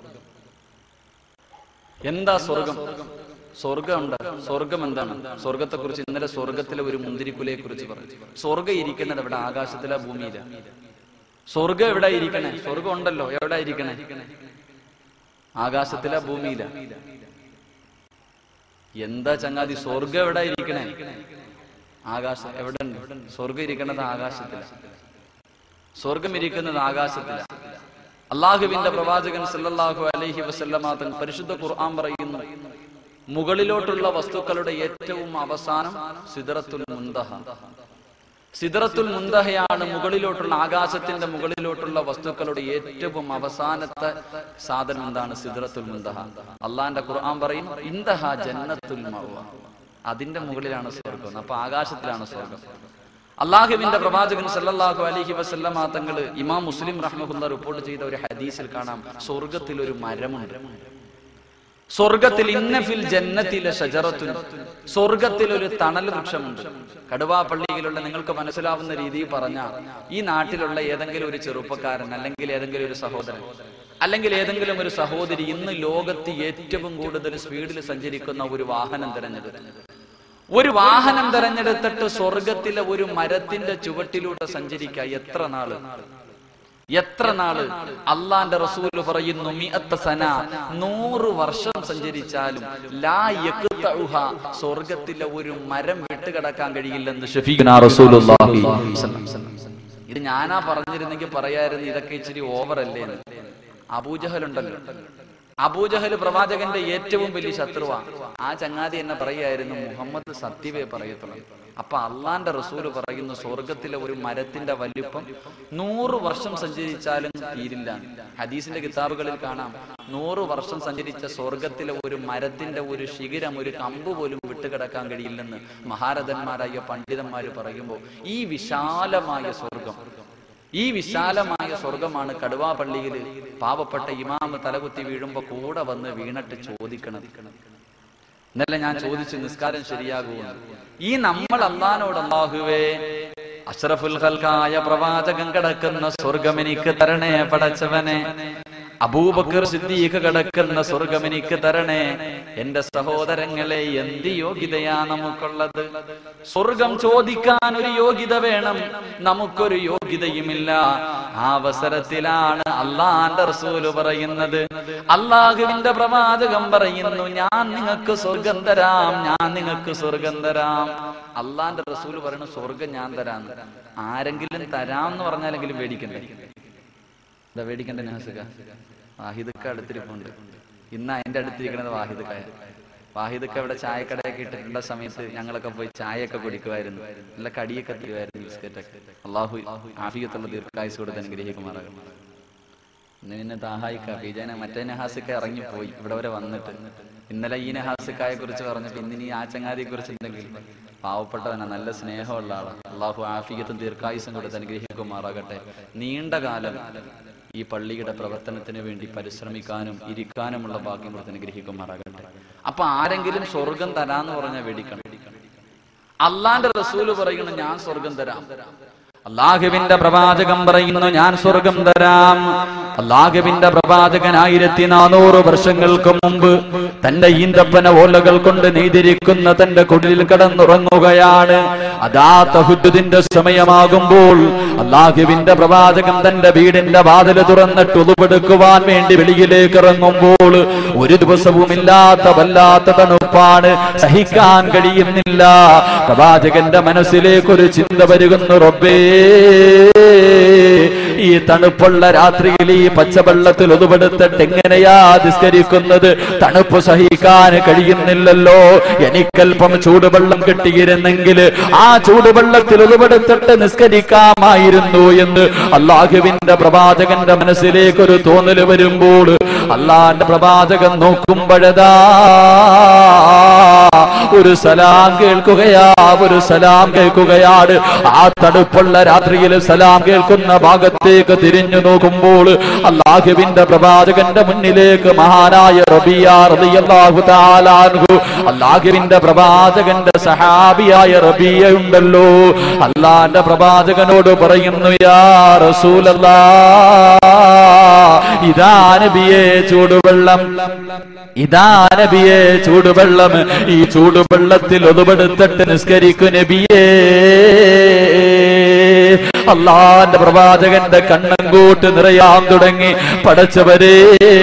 S2: എന്താ സ്വർഗം സ്വർഗമുണ്ട് സ്വർഗം എന്താണ് സ്വർഗത്തെ കുറിച്ച് ഇന്നലെ സ്വർഗത്തിലെ ഒരു മുന്തിരിക്കുലയെ കുറിച്ച് പറഞ്ഞു സ്വർഗം ഇരിക്കുന്നത് എവിടെ ആകാശത്തിലെ ഭൂമിയില സ്വർഗം എവിടെ ഇരിക്കണേ സ്വർഗം ഉണ്ടല്ലോ എവിടെ ഇരിക്കണേ ആകാശത്തിലെ ഭൂമിയില എന്താ ചങ്ങാതി സ്വർഗം എവിടെ ഇരിക്കണേ ആകാശം എവിടെ ഉണ്ട് സ്വർഗം ഇരിക്കുന്നത് ആകാശത്തില സ്വർഗം ഇരിക്കുന്നത് ആകാശത്തില അള്ളാഹുവിന്റെ പ്രവാചകൻ സല്ലല്ലാഹു അലൈഹി വസല്ലമ തങ്ങൾ പരിശുദ്ധ ഖുർആൻ പറയുന്നു മുകളിലോട്ടുള്ള വസ്തുക്കളുടെ ഏറ്റവും അവസാനം സിദറത്തുൽ മുന്തഹ സിദറത്തുൽ മുന്തഹയാണ് മുകളിലോട്ടുള്ള ആകാശത്തിന്റെ മുകളിലോട്ടുള്ള വസ്തുക്കളുടെ ഏറ്റവും അവസാനത്തെ സാധനം എന്താണ് സിദറത്തുൽ മുന്തഹ അള്ളാന്റെ ഖുർആൻ പറയും ഇന്ദഹ ജന്നത്തുൽ മഅവ അതിന്റെ മുകളിലാണ് സ്വർഗം അപ്പൊ ആകാശത്തിലാണ് സ്വർഗം അള്ളാഹുവിന്റെ പ്രവാചകൻ സല്ലല്ലാഹു അലൈഹി വസല്ലമ തങ്ങൾ ഇമാം മുസ്ലിം റഹ്മഹുല്ല റിപ്പോർട്ട് ചെയ്ത ഒരു ഹദീസിൽ കാണാം സ്വർഗത്തിൽ ഒരു മരമുണ്ട് സ്വർഗത്തിൽ ഇന്നഫിൽ ജന്നത്തിലെ ഷജറത്തുൻ സ്വർഗത്തിൽ ഒരു തണൽ വൃക്ഷമുണ്ട് കടുവാ പള്ളിയിലുള്ള നിങ്ങൾക്ക് മനസ്സിലാവുന്ന രീതിയിൽ പറഞ്ഞ ഈ നാട്ടിലുള്ള ഏതെങ്കിലും ഒരു ചെറുപ്പക്കാരൻ അല്ലെങ്കിൽ ഏതെങ്കിലും ഒരു സഹോദരൻ അല്ലെങ്കിൽ ഏതെങ്കിലും ഒരു സഹോദരി ഇന്ന് ലോകത്ത് ഏറ്റവും കൂടുതൽ സ്പീഡിൽ സഞ്ചരിക്കുന്ന ഒരു വാഹനം തിരഞ്ഞെടുത്തു ഒരു വാഹനം തിരഞ്ഞെടുത്തിട്ട് സ്വർഗത്തിലെ ഒരു മരത്തിന്റെ ചുവട്ടിലൂടെ സഞ്ചരിക്കുക എത്ര നാള് എത്ര നാള് അള്ളാന്റെ റസൂല് പറയുന്നു മിഅത്ത സന നൂറ് വർഷം സഞ്ചരിച്ചാലും ലാ യഖ്തഉഹ സ്വർഗത്തിലെ ഒരു മരം വിട്ടുകിടക്കാൻ കഴിയില്ലെന്ന് ഷഫീഖുനാ റസൂലുള്ളാഹി ഇത് ഞാനാ പറഞ്ഞിരുന്നെങ്കിൽ പറയായിരുന്നു ഇതൊക്കെ ഇച്ചിരി ഓവർ അല്ലേ എന്ന്. അബൂജഹൽ ഉണ്ടല്ലോ അബൂജഹൽ പ്രവാചകന്റെ ഏറ്റവും വലിയ ശത്രുവാ ആ ചങ്ങാതി എന്നെ പറയായിരുന്നു മുഹമ്മദ് സത്യമേ പറയത്തുള്ളൂ അപ്പൊ അള്ളാന്റെ റസൂല് പറയുന്നു സ്വർഗത്തിലെ ഒരു മരത്തിന്റെ വലിപ്പം നൂറ് വർഷം സഞ്ചരിച്ചാലും തീരില്ല ഹദീസിന്റെ കിതാബുകളിൽ കാണാം നൂറ് വർഷം സഞ്ചരിച്ച സ്വർഗത്തിലെ ഒരു മരത്തിന്റെ ഒരു ശിഖിരം ഒരു കമ്പ് പോലും വിട്ടുകിടക്കാൻ കഴിയില്ലെന്ന് മഹാരഥന്മാരായ പണ്ഡിതന്മാര് പറയുമ്പോൾ ഈ വിശാലമായ സ്വർഗം ഈ വിശാലമായ സ്വർഗമാണ് കടുവാ പള്ളിയിൽ പാവപ്പെട്ട ഇമാമ് തലകുത്തി വീഴുമ്പോ കൂടെ വന്ന് വീണിട്ട് ചോദിക്കണം ഇന്നലെ ഞാൻ ചോദിച്ചു നിസ്കാരം ശരിയാകുമെന്ന് ഈ നമ്മൾ അള്ളഹാനോട് അള്ളാഹുവേ അഷ്റഫുൽ ഖൽക്കായ പ്രവാചകൻ കിടക്കുന്ന സ്വർഗം എനിക്ക് തരണേ പടച്ചവനെ അബൂബക്കർ സിദ്ദീഖ് കിടക്കുന്ന സ്വർഗം എനിക്ക് തരണേ എന്റെ സഹോദരങ്ങളെ എന്ത് യോഗ്യതയാ നമുക്കുള്ളത് സ്വർഗം ചോദിക്കാൻ ഒരു യോഗ്യത വേണം നമുക്കൊരു യോഗ്യതയുമില്ല ആ അവസരത്തിലാണ് അള്ളാന്റെ റസൂല് പറയുന്നത് അള്ളാഹുവിന്റെ പ്രവാചകം പറയുന്നു ഞാൻ നിങ്ങൾക്ക് സ്വർഗം തരാം ഞാൻ നിങ്ങൾക്ക് സ്വർഗം തരാം അള്ളാന്റെ റസൂല് പറയുന്നു സ്വർഗം ഞാൻ തരാം ആരെങ്കിലും തരാം എന്ന് പറഞ്ഞാലെങ്കിലും പേടിക്കണ്ടേ എന്താ പേടിക്കണ്ടേ നാസിക വാഹിദക്ക അടുത്തിരിപ്പുണ്ട് ഇന്ന് അതിന്റെ അടുത്തിരിക്കുന്നത് വാഹിദക്കായ വാഹിദക്ക ഇവിടെ ചായക്കടയൊക്കെ ഇട്ടിട്ടുള്ള സമയത്ത് ഞങ്ങളൊക്കെ പോയി ചായയൊക്കെ കുടിക്കുമായിരുന്നു നല്ല കടിയൊക്കെ തരുമായിരുന്നു ബിസ്ക്കറ്റൊക്കെ അള്ളാഹു ആഫിയത്തുള്ള ദീർഘായുസ് കൊടുത്ത് അനുഗ്രഹിക്കുമാറാകും ഇന്ന് പിന്നെ താഹായിക്ക ബീജാന മറ്റേ നഹാസിക്ക ഇറങ്ങിപ്പോയി ഇവിടെ വരെ വന്നിട്ട് ഇന്നലെ ഈ നഹാസിക്കായെ കുറിച്ച് പറഞ്ഞപ്പോ ഇന്നിനി ആ ചങ്ങാതിയെ കുറിച്ച് എന്തെങ്കിലും പാവപ്പെട്ടവനാ നല്ല സ്നേഹമുള്ള ആളാണ് അള്ളാഹു ആഫിയത്തും ദീർഘായുസും കൊടുത്ത് അനുഗ്രഹിക്കുമാറാകട്ടെ നീണ്ട കാലം ഈ പള്ളിയുടെ പ്രവർത്തനത്തിന് വേണ്ടി പരിശ്രമിക്കാനും ഇരിക്കാനുമുള്ള ഭാഗ്യം കൊടുത്ത് അനുഗ്രഹിക്കുമാറാകട്ടെ അപ്പൊ ആരെങ്കിലും സ്വർഗം തരാന്ന് പറഞ്ഞാൽ വേടിക്കണം അള്ളാന്റെ റസൂല് പറയുന്നു ഞാൻ സ്വർഗം തരാം അള്ളാഹുവിന്റെ പ്രവാചകം പറയുന്നു ഞാൻ സ്വർഗം തരാം അള്ളാഹുവിന്റെ പ്രവാചകൻ ആയിരത്തി നാനൂറ് വർഷങ്ങൾക്ക് മുമ്പ് തന്റെ ഈന്തപ്പന ഓലകൾ കൊണ്ട് നെയ്തിരിക്കുന്ന തന്റെ കുടിലിൽ കിടന്നുറങ്ങുകയാണ് അതാ തഹുദ്ദിന്റെ സമയമാകുമ്പോൾ അള്ളാഹുവിന്റെ പ്രവാചകൻ തന്റെ വീടിന്റെ വാതിൽ തുറന്നിട്ട് ഉതുപെടുക്കുവാൻ വേണ്ടി വെളിയിലേക്ക് ഇറങ്ങുമ്പോൾ ഒരു ദിവസവും ഇല്ലാത്ത വല്ലാത്ത തണുപ്പാണ് സഹിക്കാൻ കഴിയുന്നില്ല പ്രവാചകന്റെ മനസ്സിലേക്ക് ഒരു ചിന്ത വരുന്നു റബ്ബേ ഈ തണുപ്പുള്ള രാത്രിയിൽ ഈ പച്ചവെള്ളത്തിൽ ഒതുപെടുത്തിട്ട് എങ്ങനെയാ നിസ്കരിക്കുന്നത് തണുപ്പ് സഹിക്കാൻ കഴിയുന്നില്ലല്ലോ എനിക്കല്പം ചൂടുവെള്ളം കിട്ടിയിരുന്നെങ്കിൽ ആ ചൂടുവെള്ളത്തിൽ ഒതുപെടുത്തിട്ട് നിസ്കരിക്കാമായിരുന്നു എന്ന് അള്ളാഹുവിന്റെ പ്രവാചകന്റെ മനസ്സിലേക്ക് ഒരു തോന്നൽ വരുമ്പോൾ അള്ളാന്റെ പ്രവാചകൻ നോക്കുമ്പോഴതാ
S1: ഒരു സലാം കേൾക്കുകയാ ഒരു സലാം കേൾക്കുകയാണ് ആ തണുപ്പുള്ള രാത്രിയിൽ സലാം കേൾക്കുന്ന ഭാഗത്തേക്ക് തിരിഞ്ഞു നോക്കുമ്പോൾ അള്ളാഹുവിന്റെ പ്രവാചകന്റെ മുന്നിലേക്ക് മഹാനായ റബിയ റളിയല്ലാഹു തആല അൻഹു അള്ളാഹുവിന്റെ പ്രവാചകന്റെ സഹാബിയായ റബിയ ഉണ്ടല്ലോ അള്ളാന്റെ പ്രവാചകനോട് പറയുന്നു യാ റസൂലല്ലാ ഇതാ നബിയെ ചൂടുവെള്ളം ഇതാ നബിയെ ചൂടുവെള്ളം ഈ ചൂടുവെള്ളത്തിൽ ഒതുപെടുത്തിട്ട് നിസ്കരിക്കു നബിയേ അള്ളാന്റെ പ്രവാചകന്റെ കണ്ണങ്കൂട്ട് നിറയാൻ തുടങ്ങി പടച്ചവരേ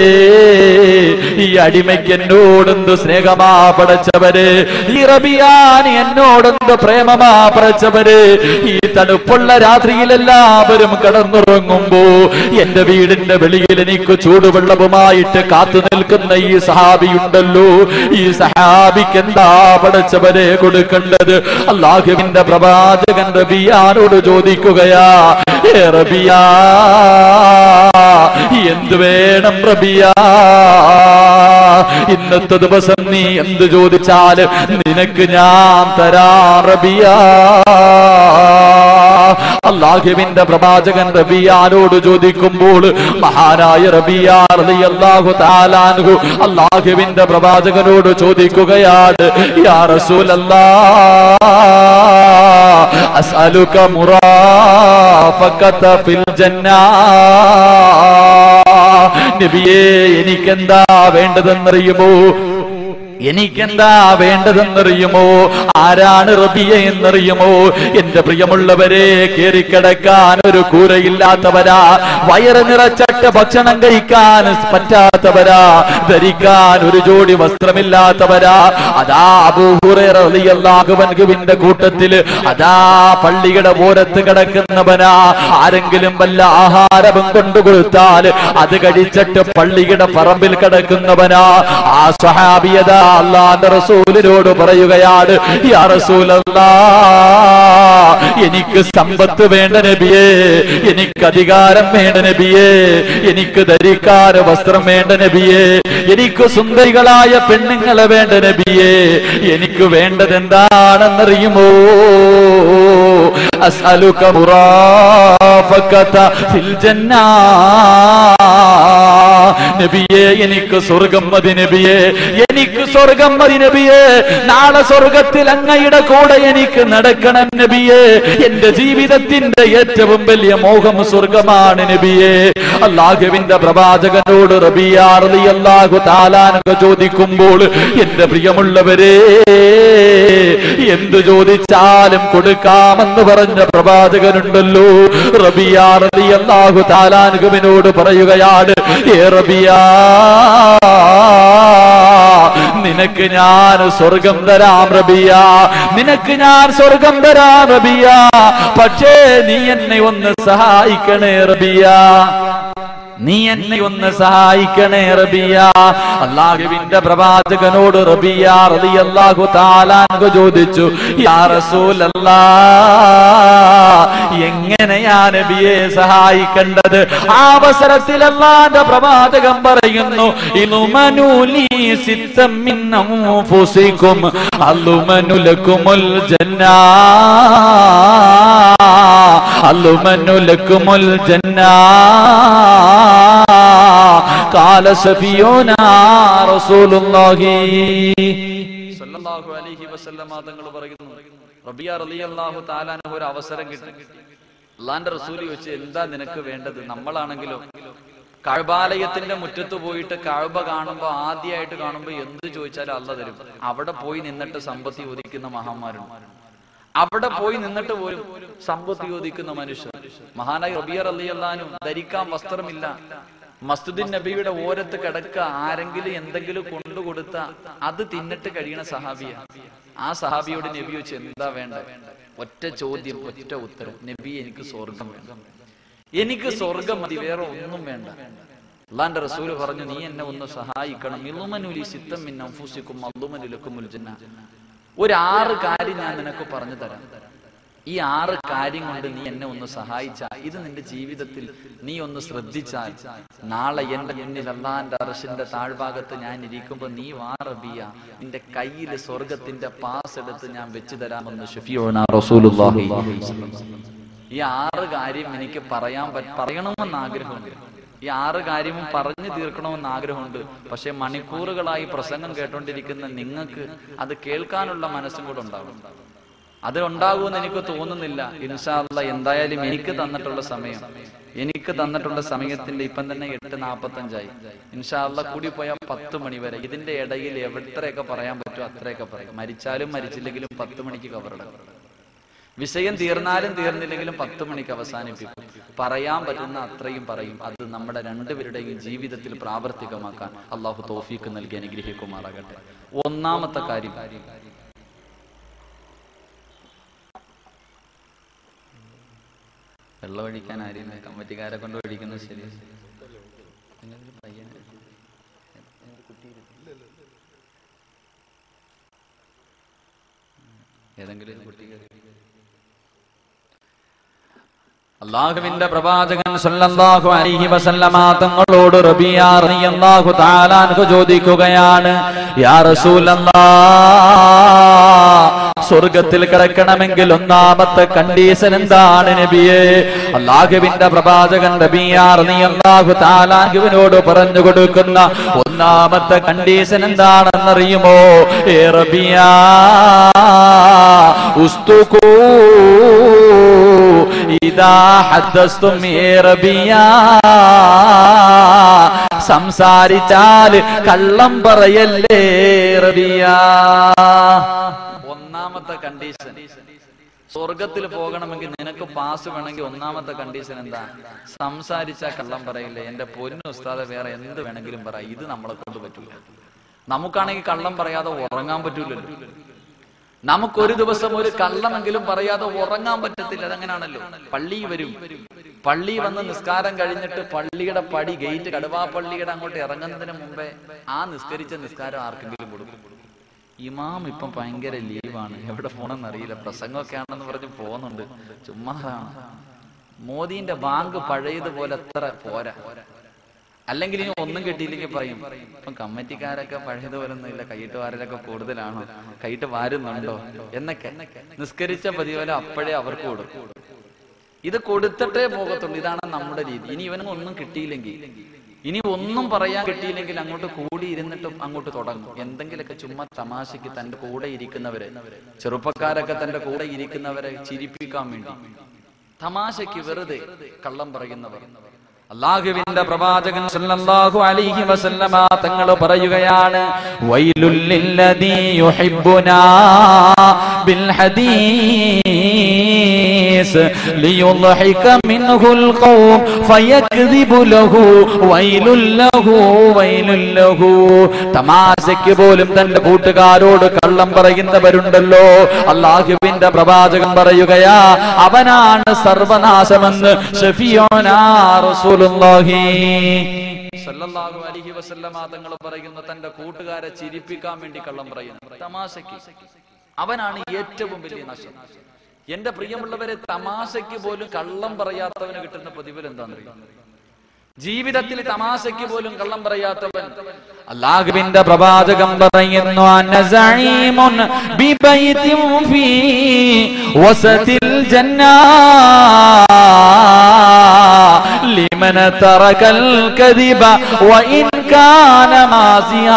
S1: ഈ അടിമയ്ക്ക് എന്നോടെന്ത് സ്നേഹമാ പടച്ചവര് ഈ റബിയാൻ എന്നോടെന്ത് പ്രേമമാ പടച്ചവര് ഈ തണുപ്പുള്ള രാത്രിയിൽ എല്ലാവരും കടന്നുറങ്ങുമ്പോ എന്റെ വീടിന്റെ വെളിയിൽ എനിക്ക് ചൂടുവെള്ളവുമായിട്ട് കാത്തു നിൽക്കുന്ന ഈ സഹാബിയുണ്ടല്ലോ ഈ സഹാബിക്ക് എന്താ പടച്ചവരെ കൊടുക്കേണ്ടത് അള്ളാഹുവിന്റെ പ്രവാചകൻ റബിയാനോട് ചോദിക്കുകയാ "ഏ റബിയാ എന്ത് വേണം റബിയാ ഇന്നത്തെ ദിവസം നീ എന്ത് ചോദിച്ചാല് നിനക്ക് ഞാൻ തരാ റബിയാ അള്ളാഹുവിന്റെ പ്രവാചകൻ റബിയാനോട് ചോദിക്കുമ്പോൾ മഹാനായ റബിയാ റളിയല്ലാഹു തആലാൻഹു അള്ളാഹുവിന്റെ പ്രവാചകനോട് ചോദിക്കുകയാണ് യാ റസൂലല്ലാ അസ്അലുക മുറാഫഖത ഫിൽ ജന്നാ നബിയേ എനിക്കെന്താ വേണ്ടതെന്നറിയുമോ എനിക്കെന്താ വേണ്ടതെന്നറിയുമോ ആരാണ് റബിയ എന്നറിയുമോ എന്റെ പ്രിയമുള്ളവരെ കേറിക്കിടക്കാൻ ഒരു കൂരയില്ലാത്തവരാ വയറ് നിറച്ചട്ട് ഭക്ഷണം കഴിക്കാൻ പറ്റാത്തവരാ ധരിക്കാൻ ഒരു ജോഡി വസ്ത്രമില്ലാത്തവരാ അതാ അബൂഹുറേറിയല്ലാഹുവൻകുവിന്റെ കൂട്ടത്തില് അതാ പള്ളിയുടെ ഓരത്ത് കിടക്കുന്നവനാ ആരെങ്കിലും വല്ല ആഹാരവും കൊണ്ടുകൊടുത്താൽ അത് കഴിച്ചിട്ട് പള്ളിയുടെ പറമ്പിൽ കിടക്കുന്നവനാ ആ സ്വഹാബിയത അള്ളാന്റെ റസൂലിനോട് പറയുകയാണ് യാ റസൂലല്ലാ എനിക്ക് സമ്പത്ത് വേണ്ട നബിയേ എനിക്ക് അധികാരം വേണ്ട നബിയേ എനിക്ക് ധരിക്കാൻ വസ്ത്രം വേണ്ട നബിയേ എനിക്ക് സുന്ദരികളായ പെണ്ണുങ്ങളെ വേണ്ട നബിയേ എനിക്ക് വേണ്ടത് എന്താണെന്നറിയുമോ അസ്അലുക മുറാഫഖത ഫിൽ ജന്നാ നബിയേ എനിക്ക് സ്വർഗം മതി നബിയേ എനിക്ക് സ്വർഗം മതി നബിയേ നാളെ സ്വർഗത്തിൽ അങ്ങയുടെ കൂടെ എനിക്ക് നടക്കണം നബിയേ എന്റെ ജീവിതത്തിന്റെ ഏറ്റവും വലിയ മോഹം സ്വർഗമാണ് നബിയേ അള്ളാഹുവിന്റെ പ്രവാചകനോട് റബിയാർലി അള്ളാഹു താലാനൊക്കെ ചോദിക്കുമ്പോൾ എന്റെ പ്രിയമുള്ളവരെ എന്തു ചോദിച്ചാലും കൊടുക്കാമെന്ന് പറഞ്ഞ പ്രവാചകനുണ്ടല്ലോ റബിയാർലി അള്ളാഹു താലാനുഗമിനോട് പറയുകയാണ് ഏ റബിയാ നിനക്ക് ഞാൻ സ്വർഗം തരാം റബിയ നിനക്ക് ഞാൻ സ്വർഗം തരാം റബിയ പക്ഷേ നീ എന്നെ ഒന്ന് സഹായിക്കണേ റബിയ നീ എന്നെ ഒന്ന് സഹായിക്കണേ റബിയ അള്ളാഹുവിന്റെ പ്രവാചകനോട് റബിയ റളിയല്ലാഹു താലാൻകു ചോദിച്ചു യാ റസൂലല്ലാ എങ്ങനെയാ നബിയെ സഹായിക്കേണ്ടത് ആ അവസരത്തിൽ അള്ളാന്റെ പ്രവാചകൻ പറയുന്നു ഇലുമനുലി സിത്തം മിൻ അൻഫുസികും അല്ലുമനുലക്കുമുൽ ജന്നാ അല്ലുമനുലക്കുമുൽ ജന്നാ قال سفيونا رسول الله
S2: സല്ലല്ലാഹു അലൈഹി വസല്ലമ തങ്ങൾ പറയുന്നു റബിയ റളിയല്ലാഹു തആലാനഹു ഒരു അവസരം കിട്ടി അള്ളാന്റെ റസൂല് ചോദിച്ചു എന്താ നിനക്ക് വേണ്ടത് നമ്മളാണെങ്കിലോ കഴബാലയത്തിന്റെ മുറ്റത്ത് പോയിട്ട് കഴബ കാണുമ്പോ ആദ്യമായിട്ട് കാണുമ്പോ എന്ത് ചോദിച്ചാലും അല്ല തരും അവിടെ പോയി നിന്നിട്ട് സമ്പത്തി ഒതിക്കുന്ന മഹാന്മാരുണ്ട് അവിടെ പോയി നിന്നിട്ട് പോലും സമ്പത്ത് ചോദിക്കുന്ന മനുഷ്യർ മഹാനായി റബിയർ അള്ളിയല്ലാനും ധരിക്കാൻ വസ്ത്രമില്ല മസ്തുദ്ദീൻ നബിയുടെ ഓരത്ത് കിടക്ക ആരെങ്കിലും എന്തെങ്കിലും കൊണ്ടുകൊടുത്ത അത് തിന്നിട്ട് കഴിയണ സഹാബിയ ആ സഹാബിയോട് നബി വെച്ച് എന്താ വേണ്ട ഒറ്റ ചോദ്യം ഒറ്റ ഉത്തരം നബി എനിക്ക് സ്വർഗം വേണം എനിക്ക് സ്വർഗം മതി വേറെ ഒന്നും വേണ്ട അള്ളാന്റെ റസൂല് പറഞ്ഞു നീ എന്നെ ഒന്ന് സഹായിക്കണം ഇളുമനുലി സിത്തം മിൻ അൻഫുസിക്കും അല്ലുമനുലക്കും ജന്ന ഒരു ആറ് കാര്യം ഞാൻ നിനക്ക് പറഞ്ഞു തരാം ഈ ആറ് കാര്യം കൊണ്ട് നീ എന്നെ ഒന്ന് സഹായിച്ചാൽ ഇത് നിന്റെ ജീവിതത്തിൽ നീ ഒന്ന് ശ്രദ്ധിച്ചാൽ നാളെ എന്റെ മുന്നിൽ അള്ളാന്റെ അറശിന്റെ താഴ്ഭാഗത്ത് ഞാൻ ഇരിക്കുമ്പോ നീ വാ റബിയ നിന്റെ കയ്യിൽ സ്വർഗത്തിന്റെ പാസ് എടുത്ത് ഞാൻ വെച്ചു തരാമെന്ന് ഷഫിയോന റസൂലുള്ളാഹി ഈ ആറ് കാര്യം എനിക്ക് പറയാൻ പറ്റ പറയണമെന്ന് ആഗ്രഹമുണ്ട് ഈ ആറ് കാര്യവും പറഞ്ഞു തീർക്കണമെന്ന് ആഗ്രഹമുണ്ട് പക്ഷെ മണിക്കൂറുകളായി പ്രസംഗം കേട്ടോണ്ടിരിക്കുന്ന നിങ്ങൾക്ക് അത് കേൾക്കാനുള്ള മനസ്സും കൂടെ ഉണ്ടാവും അത് ഉണ്ടാകുമെന്ന് എനിക്ക് തോന്നുന്നില്ല ഇൻഷാല്ല എന്തായാലും എനിക്ക് തന്നിട്ടുള്ള സമയം എനിക്ക് തന്നിട്ടുള്ള സമയത്തിന്റെ ഇപ്പം തന്നെ എട്ട് നാപ്പത്തഞ്ചായി ഇൻഷാല്ല കൂടി പോയാൽ പത്ത് മണി വരെ ഇതിന്റെ ഇടയിൽ എവിടത്തെയൊക്കെ പറയാൻ പറ്റുമോ അത്രയൊക്കെ പറയാം മരിച്ചാലും മരിച്ചില്ലെങ്കിലും പത്ത് മണിക്ക് കവറടക്കും വിഷയം തീർന്നാലും തീർന്നില്ലെങ്കിലും പത്ത് മണിക്ക് അവസാനിപ്പിക്കും പറയാൻ പറ്റുന്ന അത്രയും പറയും അത് നമ്മുടെ രണ്ടുപേരുടെയും ജീവിതത്തിൽ പ്രാവർത്തികമാക്കാൻ അള്ളാഹു തോഫീക്ക് നൽകി അനുഗ്രഹിക്കുമാറാകട്ടെ ഒന്നാമത്തെ കാര്യം വെള്ളം ഒഴിക്കാൻ ആരും കമ്മിറ്റിക്കാരെ കൊണ്ട് ഒഴിക്കുന്നത് ശരി ഏതെങ്കിലും ഒരു കുട്ടി കയറി
S1: അള്ളാഹുവിന്റെ പ്രവാചകൻ സല്ലല്ലാഹു അലൈഹി വസല്ലമ തങ്ങളോട് റബിയ റളിയല്ലാഹു തആല അൻഹു ചോദിക്കുകയാണ് യാ റസൂലല്ലാഹ് സ്വർഗത്തിൽ കിടക്കണമെങ്കിൽ ഒന്നാമത്തെ കണ്ടീഷൻ എന്താണ് നബിയെ അള്ളാഹുവിന്റെ പ്രവാചകൻ റബിയ റളിയല്ലാഹു തആല അൻഹുവിനോട് പറഞ്ഞു കൊടുക്കുന്ന ഒന്നാമത്തെ കണ്ടീഷൻ എന്താണെന്നറിയുമോ ഏ റബിയ ഉസ്തുകൂ ഇതാ ഹദ്ദസ്തും ഏ റബിയ സംസാരിച്ചാൽ കള്ളം പറയല്ലേ റബിയ
S2: ഒന്നാമത്തെ കണ്ടീഷൻ സ്വർഗത്തിൽ പോകണമെങ്കിൽ നിനക്ക് പാസ് വേണമെങ്കിൽ ഒന്നാമത്തെ കണ്ടീഷൻ എന്താ സംസാരിച്ചാ കള്ളം പറയില്ലേ എന്റെ പൊന്നു ഉസ്താദെ വേറെ എന്ത് വേണമെങ്കിലും പറ ഇത് നമ്മളെ കൊണ്ട് പറ്റൂല നമുക്കാണെങ്കിൽ കള്ളം പറയാതെ ഉറങ്ങാൻ പറ്റൂലല്ലോ നമുക്കൊരു ദിവസം ഒരു കള്ളമെങ്കിലും പറയാതെ ഉറങ്ങാൻ പറ്റത്തില്ല അതെങ്ങനാണല്ലോ പള്ളി വരും പള്ളി വന്ന് നിസ്കാരം കഴിഞ്ഞിട്ട് പള്ളിയുടെ പടി ഗേറ്റ് കടുവാ പള്ളിയുടെ അങ്ങോട്ട് ഇറങ്ങുന്നതിന് മുമ്പേ ആ നിസ്കരിച്ച നിസ്കാരം ആർക്കെങ്കിലും കൊടുക്കും ഇമാം ഇപ്പം ഭയങ്കര ലീവാണ് എവിടെ പോണെന്ന് അറിയില്ല പ്രസംഗമൊക്കെ ആണെന്ന് പറഞ്ഞ് പോകുന്നുണ്ട് ചുമ്മാതാണ് മോദീന്റെ ബാങ്ക് പഴയതുപോലെ എത്ര പോരാ അല്ലെങ്കിൽ ഇനി ഒന്നും കിട്ടിയില്ലെങ്കിൽ പറയും ഇപ്പം കമ്മിറ്റിക്കാരൊക്കെ പഴയതുപോലെ ഒന്നും ഇല്ല കൈയിട്ട് വാരലൊക്കെ കൂടുതലാണോ കൈയിട്ട് വാരുന്നുണ്ടോ എന്നൊക്കെ നിസ്കരിച്ച പതിപോലെ അപ്പോഴേ അവർക്ക് കൊടുക്കും ഇത് കൊടുത്തിട്ടേ പോകത്തുള്ളൂ ഇതാണ് നമ്മുടെ രീതി ഇനി ഇവനും ഒന്നും കിട്ടിയില്ലെങ്കിൽ ഇനി ഒന്നും പറയാൻ കിട്ടിയില്ലെങ്കിൽ അങ്ങോട്ട് കൂടി ഇരുന്നിട്ടും അങ്ങോട്ട് തുടങ്ങും എന്തെങ്കിലുമൊക്കെ ചുമ്മാ തമാശയ്ക്ക് തന്റെ കൂടെ ഇരിക്കുന്നവരെ ചെറുപ്പക്കാരൊക്കെ തന്റെ കൂടെ ഇരിക്കുന്നവരെ ചിരിപ്പിക്കാൻ വേണ്ടി തമാശയ്ക്ക് വെറുതെ കള്ളം പറയുന്നവർ
S1: അള്ളാഹുവിന്റെ പ്രവാചകൻ സല്ലല്ലാഹു അലൈഹി വസല്ലമ തങ്ങൾ പറയുകയാണ് വൈലുൽ ലില്ലദീ യുഹിബ്ബുനാ ബിൽ ഹദീസ് ലിയുദ്ഹിക മിൻഹുൽ ഖൗം ഫയക്ദിബു ലഹു വൈലുൽ ലഹു വൈലുൽ ലഹു തമാശയ്ക്ക് പോലും തന്റെ കൂട്ടുകാരോട് കള്ളം പറയുന്നവരുണ്ടല്ലോ അള്ളാഹുവിന്റെ പ്രവാചകൻ പറയുകയാ അവനാണ് സർവനാശമെന്ന് ഷഫിയോനാ റസൂലുള്ളാഹി
S2: സല്ലല്ലാഹു അലൈഹി വസല്ലമ തങ്ങൾ പറയുന്ന തന്റെ കൂട്ടുകാരെ ചിരിപ്പിക്കാൻ വേണ്ടി കള്ളം പറയുന്നു തമാശയ്ക്ക് അവനാണ് ഏറ്റവും വലിയ നഷ്ടം എന്റെ പ്രിയമുള്ളവരെ തമാശയ്ക്ക് പോലും കള്ളം പറയാത്തവന് കിട്ടുന്ന പ്രതിഫലം എന്താണെന്നറിയാം ജീവിതത്തിൽ തമാശയ്ക്ക് പോലും കള്ളം പറയാത്തവൻ
S1: അള്ളാഹുവിന്റെ പ്രവാചകം പറയുന്നു അന്ന സഈമുൻ ബിബൈതിൻ ഫീ വസതിൽ ജന്ന ലിമൻ തറകൽ കദിബ വഇൻ കാന മാസിയാ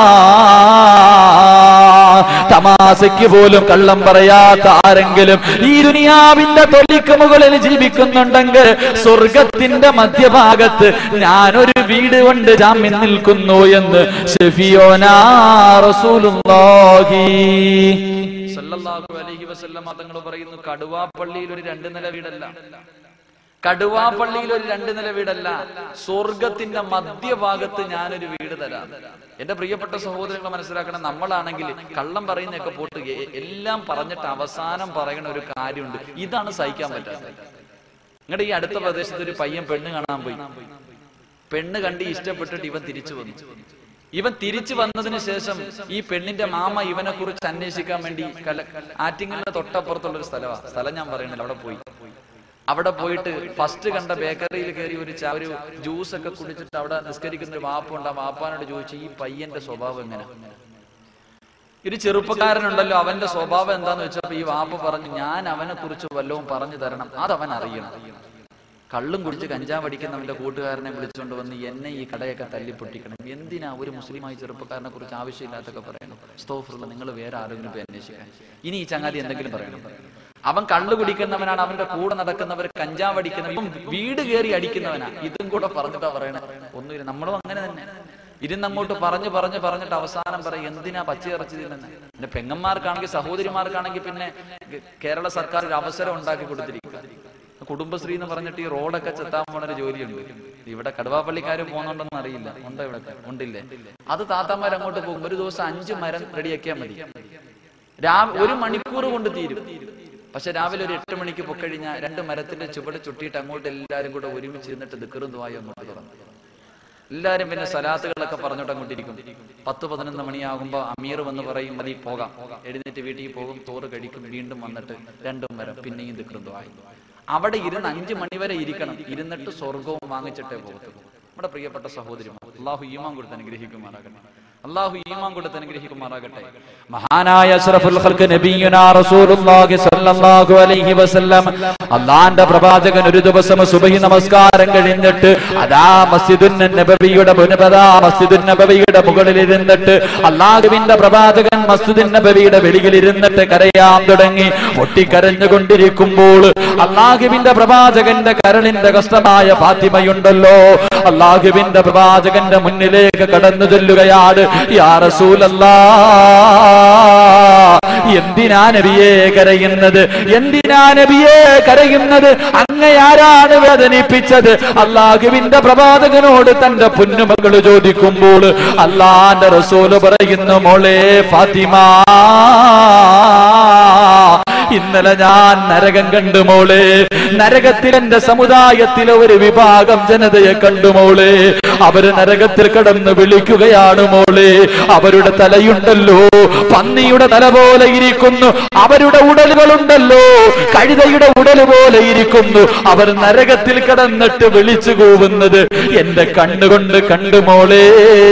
S1: തമാശയ്ക്ക് പോലും കള്ളം പറയാത്ത ആരെങ്കിലും ഈ ദുനിയാവിന്റെ തൊലിക്ക് മുകളിൽ ജീവിക്കുന്നുണ്ടെങ്കിൽ സ്വർഗത്തിന്റെ മധ്യഭാഗത്ത് ഞാനൊരു വീട് കൊണ്ട് ജാമ്യം നിൽക്കുന്നു എന്ന് ഷെഫിയോനാ റസൂലുള്ളാഹി
S2: സല്ലല്ലാഹു അലൈഹി വസല്ലമ തങ്ങൾ പറയുന്നു കടുവാപ്പള്ളിയിൽ ഒരു രണ്ട് നില വീടല്ല കടുവാപ്പള്ളിയിൽ ഒരു രണ്ട് നില വീടല്ല സ്വർഗത്തിന്റെ മധ്യഭാഗത്ത് ഞാനൊരു വീട് തരാം എന്റെ പ്രിയപ്പെട്ട സഹോദരങ്ങളെ മനസ്സിലാക്കണം നമ്മളാണെങ്കിൽ കള്ളം പറയുന്നതൊക്കെ പോട്ട് എ- എല്ലാം പറഞ്ഞിട്ട് അവസാനം പറയുന്ന ഒരു കാര്യമുണ്ട് ഇതാണ് സഹിക്കാൻ പറ്റാത്തത് നിങ്ങളുടെ ഈ അടുത്ത പ്രദേശത്ത് ഒരു പയ്യൻ പെണ്ണ് കാണാൻ പോയി പെണ്ണ് കണ്ട് ഇഷ്ടപ്പെട്ടിട്ട് ഇവൻ തിരിച്ചു വന്നു ഇവൻ തിരിച്ചു വന്നതിന് ശേഷം ഈ പെണ്ണിന്റെ മാമ ഇവനെ കുറിച്ച് അന്വേഷിക്കാൻ വേണ്ടി കല ആറ്റിങ്ങലിന്റെ തൊട്ടപ്പുറത്തുള്ള ഒരു സ്ഥലമാണ് സ്ഥലം ഞാൻ പറയുന്നില്ല അവിടെ പോയി അവിടെ പോയിട്ട് ഫസ്റ്റ് കണ്ട ബേക്കറിയിൽ കയറി ഒരു ചാ- ഒരു ജ്യൂസ് ഒക്കെ കുടിച്ചിട്ട് അവിടെ നിസ്കരിക്കുന്ന ഒരു വാപ്പുണ്ട് ആ വാപ്പാനോട് ചോദിച്ചു ഈ പയ്യന്റെ സ്വഭാവം എങ്ങനെ ഒരു ചെറുപ്പക്കാരനുണ്ടല്ലോ അവന്റെ സ്വഭാവം എന്താന്ന് വെച്ചപ്പോ ഈ വാപ്പ പറഞ്ഞു ഞാൻ അവനെ കുറിച്ച് വല്ലതും പറഞ്ഞു തരണം അതവൻ അറിയണം കള്ളും കുടിച്ച് കഞ്ചാവ് അടിക്കുന്നവന്റെ കൂട്ടുകാരനെ വിളിച്ചുകൊണ്ട് വന്ന് എന്നെ ഈ കടയൊക്കെ തല്ലി പൊട്ടിക്കണം എന്തിനാ ഒരു മുസ്ലിമായി ചെറുപ്പക്കാരനെ കുറിച്ച് ആവശ്യമില്ലാത്തൊക്കെ പറയണം സ്തോഫറുള്ള നിങ്ങൾ വേറെ ആരെങ്കിലും പോയി അന്വേഷിക്കാൻ ഇനി ഈ ചങ്ങാതി എന്തെങ്കിലും പറയണം അവൻ കള്ളു കുടിക്കുന്നവനാണ് അവന്റെ കൂടെ നടക്കുന്നവർ കഞ്ചാവ് അടിക്കുന്നവൻ ഇവൻ വീട് കയറി അടിക്കുന്നവനാ ഇതും കൂടെ പറഞ്ഞിട്ടാ പറയണേ ഒന്നുമില്ല നമ്മളും അങ്ങനെ തന്നെ ഇരുന്നങ്ങോട്ട് പറഞ്ഞു പറഞ്ഞു പറഞ്ഞിട്ട് അവസാനം പറയും എന്തിനാ പച്ചയിറച്ചി തിന്നുന്നത് പിന്നെ പെങ്ങന്മാർക്കാണെങ്കിൽ സഹോദരിമാർക്കാണെങ്കിൽ പിന്നെ കേരള സർക്കാർ ഒരു അവസരം ഉണ്ടാക്കി കൊടുത്തിരിക്കുക കുടുംബശ്രീ എന്ന് പറഞ്ഞിട്ട് ഈ റോഡൊക്കെ ചെത്താൻ പോണ ഒരു ജോലിയുണ്ട് ഇവിടെ കടുവാപ്പള്ളിക്കാര് പോകുന്നുണ്ടെന്ന് അറിയില്ല ഉണ്ടോ ഇവിടെ ഉണ്ടില്ലേ അത് താത്താമാർ അങ്ങോട്ട് പോകും ഒരു ദിവസം അഞ്ച് മരം റെഡിയാക്കിയാൽ മതി രാ- ഒരു മണിക്കൂർ കൊണ്ട് തീരും പക്ഷെ രാവിലെ ഒരു എട്ട് മണിക്ക് പൊക്കഴിഞ്ഞാൽ രണ്ട് മരത്തിന്റെ ചുവട് ചുട്ടിയിട്ട് അങ്ങോട്ട് എല്ലാവരും കൂടെ ഒരുമിച്ച് ഇരുന്നിട്ട് ദിക്കറും ദ്വായും അങ്ങോട്ട് തുറന്നു എല്ലാരും പിന്നെ സലാത്തുകളൊക്കെ പറഞ്ഞോട്ട് അങ്ങോട്ടിരിക്കും പത്ത് പതിനൊന്ന് മണിയാകുമ്പോ അമീർ വന്ന് പറയും മതി പോകാം എഴുന്നേറ്റ് വീട്ടിൽ പോകും ചോറ് കഴിക്കും വീണ്ടും വന്നിട്ട് രണ്ടും വരം പിന്നെയും ദിക്കൃതമായി അവിടെ ഇരുന്ന് അഞ്ചു മണി വരെ ഇരിക്കണം ഇരുന്നിട്ട് സ്വർഗവും വാങ്ങിച്ചിട്ടേ പോകത്തുള്ളൂ നമ്മുടെ പ്രിയപ്പെട്ട സഹോദരിമാർ അള്ളാഹു ഈമാൻ കൊടുത്ത് അനുഗ്രഹിക്കുമാറാകട്ടെ അള്ളാഹു ഈമാൻ കൊടുത്ത് അനുഗ്രഹിക്കുമാറാകട്ടെ
S1: മഹാനായ അഷ്റഫുൽ ഖൽഖ് നബിയുനാ റസൂലുള്ളാഹി സ്വല്ലല്ലാഹു അലൈഹി വസല്ലം അള്ളാന്റെ പ്രവാചകൻ ഒരു ദിവസം സുബഹി നമസ്കാരം കഴിഞ്ഞിട്ട് അതാ മസ്ജിദുൻ നബവിയുടെ പുനപതാ മസ്ജിദുൻ നബവിയുടെ മുകളിൽ ഇരുന്നിട്ട് അള്ളാഹുവിന്റെ പ്രവാചകൻ മസ്ജിദുൻ നബവിയുടെ വെളിയിൽ ഇരുന്നിട്ട് കരയാൻ തുടങ്ങി പൊട്ടിക്കരഞ്ഞുകൊണ്ടിരിക്കുമ്പോൾ അള്ളാഹുവിന്റെ പ്രവാചകന്റെ കരളിന്റെ കഷ്ടമായ ഫാത്തിമയുണ്ടല്ലോ അള്ളാഹുവിന്റെ പ്രവാചകന്റെ മുന്നിലേക്ക് കടന്നു ചെല്ലുകയാണ് യാ റസൂലല്ലാ എന്തിനാ നബിയെ കരയുന്നത് എന്തിനാ നബിയെ കരയുന്നത് അങ്ങയാരാണ് വേദനിപ്പിച്ചത് അള്ളാഹുവിന്റെ പ്രവാചകനോട് തന്റെ പൊന്നുമകള് ചോദിക്കുമ്പോൾ അള്ളാന്റെ റസൂല് പറയുന്നു മോളെ ഫാത്തിമ ഇന്നലെ ഞാൻ നരകം കണ്ടു മോളെ നരകത്തിൽ എന്റെ സമുദായത്തിലെ ഒരു വിഭാഗം ജനതയെ കണ്ടു മോളെ അവര് നരകത്തിൽ കടന്ന് വിളിക്കുകയാണ് മോളെ അവരുടെ തലയുണ്ടല്ലോ പന്നിയുടെ തല പോലെ ഇരിക്കുന്നു അവരുടെ ഉടലുകളുണ്ടല്ലോ കഴുതയുടെ ഉടല് പോലെ ഇരിക്കുന്നു അവർ നരകത്തിൽ കിടന്നിട്ട് വിളിച്ചു കൂവുന്നത് എന്റെ കണ്ണുകൊണ്ട് കണ്ടു മോളെ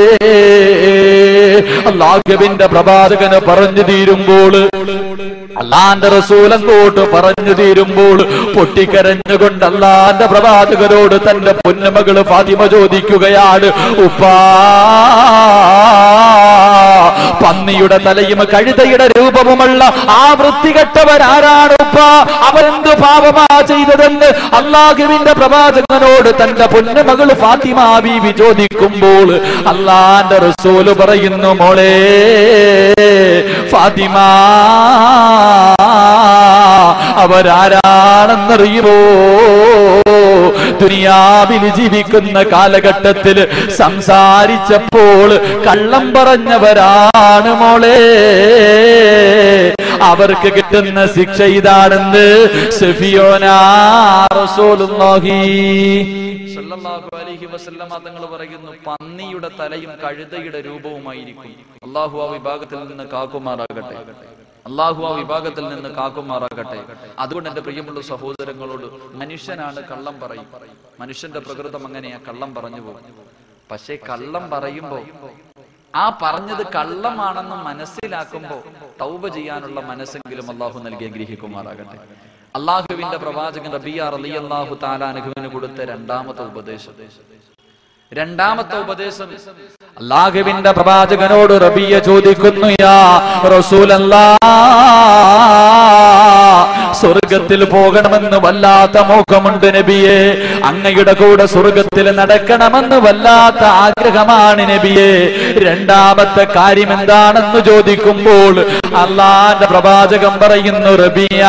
S1: അള്ളാഹുവിന്റെ പ്രവാചകന് പറഞ്ഞു തീരുമ്പോൾ അള്ളാന്റെ റസൂൽ അങ്ങോട്ട് പറഞ്ഞു തീരുമ്പോൾ പൊട്ടിക്കരഞ്ഞുകൊണ്ട് അള്ളാന്റെ പ്രവാചകരോട് തന്റെ പൊന്നുമകള് ഫാത്തിമ ചോദിക്കുകയാണ് ഉപ്പാ പന്നിയുടെ തലയും കഴുതയുടെ രൂപവുമുള്ള ആ വൃത്തികെട്ടവരാരാണ് ഉപ്പ അവരെന്ത് പാപമാ ചെയ്തതെന്ന് അള്ളാഹുവിന്റെ പ്രവാചകനോട് തന്റെ പൊന്നുമകള് ഫാത്തിമ ബീവി ചോദിക്കുമ്പോൾ അള്ളാന്റെ റസൂല് പറയുന്നു മോളെ ഫാത്തിമ അവരാരാണെന്നറിയുമോ ദുനിയാവിൽ ജീവിക്കുന്ന കാലഘട്ടത്തിൽ സംസാരിച്ചപ്പോൾ കള്ളം പറഞ്ഞവരാണ് മോളെ അവർക്ക് കിട്ടുന്ന ശിക്ഷ ഇതാണെന്ന് സഫിയോനാ റസൂലുള്ളാഹി
S2: സല്ലല്ലാഹു അലൈഹി വസല്ലമ തങ്ങൾ പറയുന്നു പന്നിയുടെ തലയും കഴുതയുടെ രൂപവുമായിരിക്കും അള്ളാഹു ആ വിഭാഗത്തിൽ നിന്ന് കാക്കുമാറാകട്ടെ അള്ളാഹു ആ വിഭാഗത്തിൽ നിന്ന് കാക്കുമാറാകട്ടെ അതുകൊണ്ട് എന്റെ പ്രിയമുള്ള സഹോദരങ്ങളോട് മനുഷ്യനാണ് കള്ളം പറയും മനുഷ്യന്റെ പ്രകൃതം അങ്ങനെയാ കള്ളം പറഞ്ഞു പോകും പക്ഷേ കള്ളം പറയുമ്പോ ആ പറഞ്ഞത് കള്ളമാണെന്ന് മനസ്സിലാക്കുമ്പോ തൗബ ചെയ്യാനുള്ള മനസ്സെങ്കിലും അള്ളാഹു നൽകി അനുഗ്രഹിക്കുമാറാകട്ടെ അള്ളാഹുവിന്റെ പ്രവാചകൻ റബിയ റളിയല്ലാഹു താലാനുഹുവിന് കൊടുത്ത രണ്ടാമത്തെ ഉപദേശം രണ്ടാമത്തെ ഉപദേശം
S1: അള്ളാഹുവിന്റെ പ്രവാചകനോട് റബിയ ചോദിക്കുന്നു യാ റസൂലല്ലാ സ്വർഗത്തിൽ പോകണമെന്ന് വല്ലാത്ത മോഹമുണ്ട് നബിയെ അങ്ങയുടെ കൂടെ സ്വർഗത്തിൽ നടക്കണമെന്ന് വല്ലാത്ത ആഗ്രഹമാണ് നബിയെ രണ്ടാമത്തെ കാര്യം എന്താണെന്ന് ചോദിക്കുമ്പോൾ അള്ളാന്റെ പ്രവാചകൻ പറയുന്നു റബിയ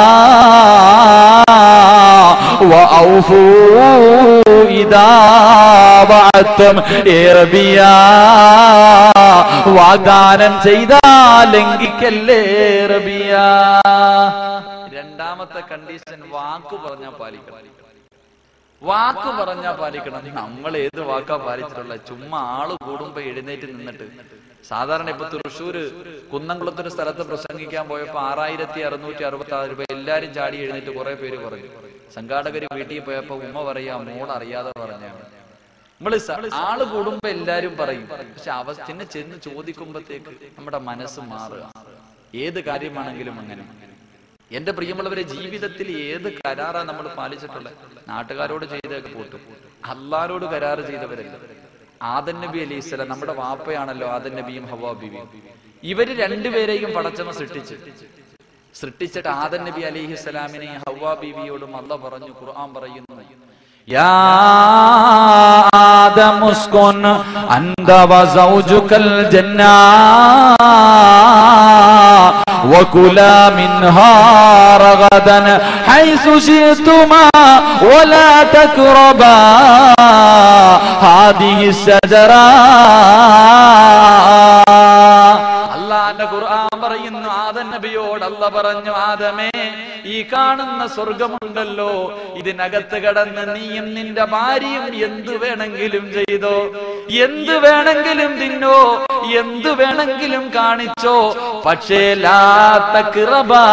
S1: ഇതാ വാഴ്ത്തും ഏറബിയ വാഗ്ദാനം ചെയ്താൽ ലംഘിക്കല്ലേ റബിയ
S2: രണ്ടാമത്തെ കണ്ടീഷൻ വാക്കു പറഞ്ഞാൽ പാലിക്കണം വാക്ക് പറഞ്ഞാ പാലിക്കണം നമ്മൾ ഏത് വാക്കാ പാലിച്ചിട്ടുള്ള ചുമ്മാ ആള് കൂടുമ്പോ എഴുന്നേറ്റ് നിന്നിട്ട് സാധാരണ ഇപ്പൊ തൃശ്ശൂര് കുന്നംകുളത്തൊരു സ്ഥലത്ത് പ്രസംഗിക്കാൻ പോയപ്പോ ആറായിരത്തി അറുന്നൂറ്റി അറുപത്തി ആറ് രൂപ എല്ലാരും ചാടി എഴുന്നേറ്റ് കുറെ പേര് പറഞ്ഞു സംഘാടകര് വീട്ടിൽ പോയപ്പോ ഉമ്മ പറയാ മോൾ അറിയാതെ പറഞ്ഞാണ് നമ്മള് സ- ആള് കൂടുമ്പോ എല്ലാരും പറയും പക്ഷെ അവസ്ഥനെ ചെന്ന് ചോദിക്കുമ്പോഴത്തേക്ക് നമ്മുടെ മനസ്സ് മാറുക ഏത് കാര്യമാണെങ്കിലും അങ്ങനെ എന്റെ പ്രിയമുള്ളവരെ ജീവിതത്തിൽ ഏത് കരാറാ നമ്മൾ പാലിച്ചിട്ടുള്ളത് നാട്ടുകാരോട് ചെയ്തൊക്കെ കൂട്ടും അള്ളാരോട് കരാറ് ചെയ്തവരല്ല ആദൻ നബി അലൈഹി സ്വലാം നമ്മുടെ വാപ്പയാണല്ലോ ആദൻ നബിയും ഹവാ ബിബിയും ഇവര് രണ്ടുപേരെയും പടച്ചവൻ സൃഷ്ടിച്ചു സൃഷ്ടിച്ചിട്ട് ആദൻ നബി അലൈഹി സ്വലാമിനെയും ഹവാ ബീവിയോടും അല്ല പറഞ്ഞു ഖുർആൻ പറയുന്നു
S1: يا آدم اسكن أنت وزوجك الجنة وكلا منها رغدا حيث شئتما ولا تقربا هذه الشجرة
S2: അള്ളാന്റെ ഖുർആൻ പറയുന്നു ആദൻ നബിയോട് അല്ല പറഞ്ഞു ആദമേ ഈ കാണുന്ന സ്വർഗമുണ്ടല്ലോ ഇതിനകത്ത് കടന്ന് നീയും നിന്റെ ഭാര്യയും എന്തു വേണമെങ്കിലും ചെയ്തോ എന്തു വേണമെങ്കിലും തിന്നോ എന്തു വേണമെങ്കിലും കാണിച്ചോ പക്ഷേ ലാത്തക്കിറബാ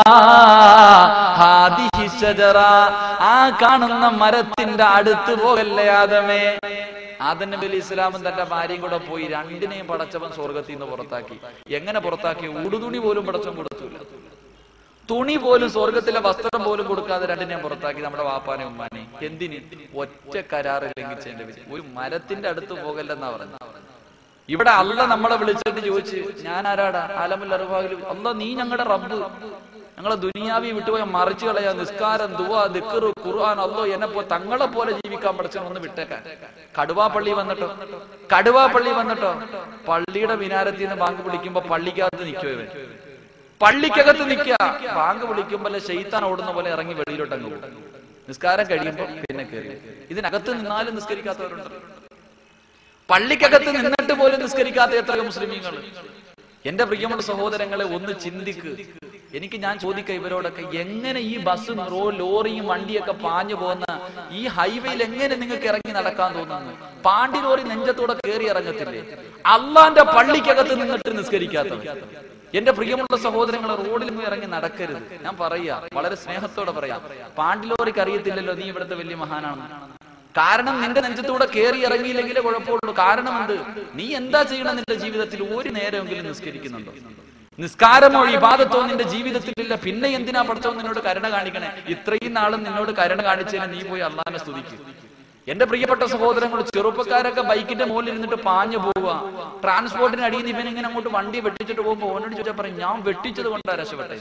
S2: ഹാദിഹി ഷജറ. ആ കാണുന്ന മരത്തിന്റെ അടുത്ത് പോകല്ലേ ആദമേ ആദൻ നബി അലി ഇസ്ലാമും തന്റെ ഭാര്യയും കൂടെ പോയി രണ്ടിനെയും പടച്ചവൻ സ്വർഗത്തിൽ നിന്ന് പുറത്താക്കി എങ്ങനെ പുറത്താക്കി ഉടുതുണി പോലും പടച്ചവൻ കൊടുത്തില്ല തുണി പോലും സ്വർഗത്തിലെ വസ്ത്രം പോലും കൊടുക്കാതെ രണ്ടിനെയും പുറത്താക്കി നമ്മുടെ വാപ്പാനെ ഉമ്മാനെ എന്തിന് ഒറ്റ കരാറ് ലംഘിച്ചതിന്റെ പേരിൽ. ഒരു മരത്തിന്റെ അടുത്ത് പോകല്ലെന്നാ പറഞ്ഞു ഇവിടെ അല്ല നമ്മളെ വിളിച്ചിട്ട് ചോദിച്ച് ഞാൻ ആരാടാ ആലമുൽ അറുഭാഗിൽ അല്ല നീ ഞങ്ങളുടെ റബ്ബ് ഞങ്ങളെ ദുനിയാവി വിട്ടുപോയ മറിച്ചു കളയാ നിസ്കാരം ദുവാ ദിക്കറ് ഖുർആൻ അല്ലോ എന്നെ പോ തങ്ങളെ പോലെ ജീവിക്കാൻ പഠിച്ചു ഒന്ന് വിട്ടേക്കാൻ കടുവാ പള്ളി വന്നിട്ടോ കടുവാ പള്ളി വന്നിട്ടോ പള്ളിയുടെ വിനാരത്തിൽ നിന്ന് ബാങ്ക് വിളിക്കുമ്പോ പള്ളിക്കകത്ത് നിൽക്കുവോ ഇവൻ പള്ളിക്കകത്ത് നിൽക്കുക ബാങ്ക് വിളിക്കുമ്പോൾ ഷെയ്ത്താൻ ഓടുന്ന പോലെ ഇറങ്ങി വെളിയിലോട്ട് അങ്ങ് പോകും നിസ്കാരം കഴിയുമ്പോ പിന്നെ കയറി ഇതിനകത്ത് നിന്നാലും നിസ്കരിക്കാത്തവരുണ്ട് പള്ളിക്കകത്ത് നിന്നിട്ട് പോലും നിസ്കരിക്കാത്ത എത്രയോ മുസ്ലിമീങ്ങൾ എന്റെ പ്രിയമുള്ള സഹോദരങ്ങളെ ഒന്ന് ചിന്തിക്ക് എനിക്ക് ഞാൻ ചോദിക്ക ഇവരോടൊക്കെ എങ്ങനെ ഈ ബസ്സും റോ ലോറിയും വണ്ടിയൊക്കെ പാഞ്ഞു പോകുന്ന ഈ ഹൈവേയിൽ എങ്ങനെ നിങ്ങൾക്ക് ഇറങ്ങി നടക്കാൻ തോന്നുന്നു പാണ്ടി ലോറി നെഞ്ചത്തോടെ കയറി ഇറങ്ങത്തില്ലേ അള്ളാന്റെ പള്ളിക്കകത്ത് നിന്നിട്ട് നിസ്കരിക്കാത്തവർ എന്റെ പ്രിയമുള്ള സഹോദരങ്ങളെ റോഡിൽ പോയി ഇറങ്ങി നടക്കരുത് ഞാൻ പറയാ വളരെ സ്നേഹത്തോടെ പറയാം പാണ്ടിലോറിക്ക് അറിയത്തില്ലല്ലോ നീ ഇവിടുത്തെ വലിയ മഹാനാണ് കാരണം നിന്റെ നെഞ്ചത്തൂടെ കയറി ഇറങ്ങിയില്ലെങ്കിലേ കുഴപ്പമുള്ളൂ കാരണം എന്ത് നീ എന്താ ചെയ്യണം നിന്റെ ജീവിതത്തിൽ ഒരു നേരമെങ്കിലും നിസ്കരിക്കുന്നുണ്ടോ നിസ്കാരമോ ഇബാദത്തോ നിന്റെ ജീവിതത്തിലില്ല പിന്നെ എന്തിനാ പഠിച്ചോ നിന്നോട് കരുണ കാണിക്കണേ ഇത്രയും നാളും നിന്നോട് കരുണ കാണിച്ചതിന് നീ പോയി അള്ളാനെ സ്തുതിക്കും എന്റെ പ്രിയപ്പെട്ട സഹോദരങ്ങൾ ചെറുപ്പക്കാരൊക്കെ ബൈക്കിന്റെ മുകളിൽ ഇരുന്നിട്ട് പാഞ്ഞു പോവുക ട്രാൻസ്പോർട്ടിന് അടിയിൽ നിന്ന് ഇവൻ ഇങ്ങനെ അങ്ങോട്ട് വണ്ടി വെട്ടിച്ചിട്ട് പോകുമ്പോ ഓനോട് ചോദിച്ചാൽ പറയും ഞാൻ വെട്ടിച്ചത് കൊണ്ടാ രക്ഷപ്പെട്ടെ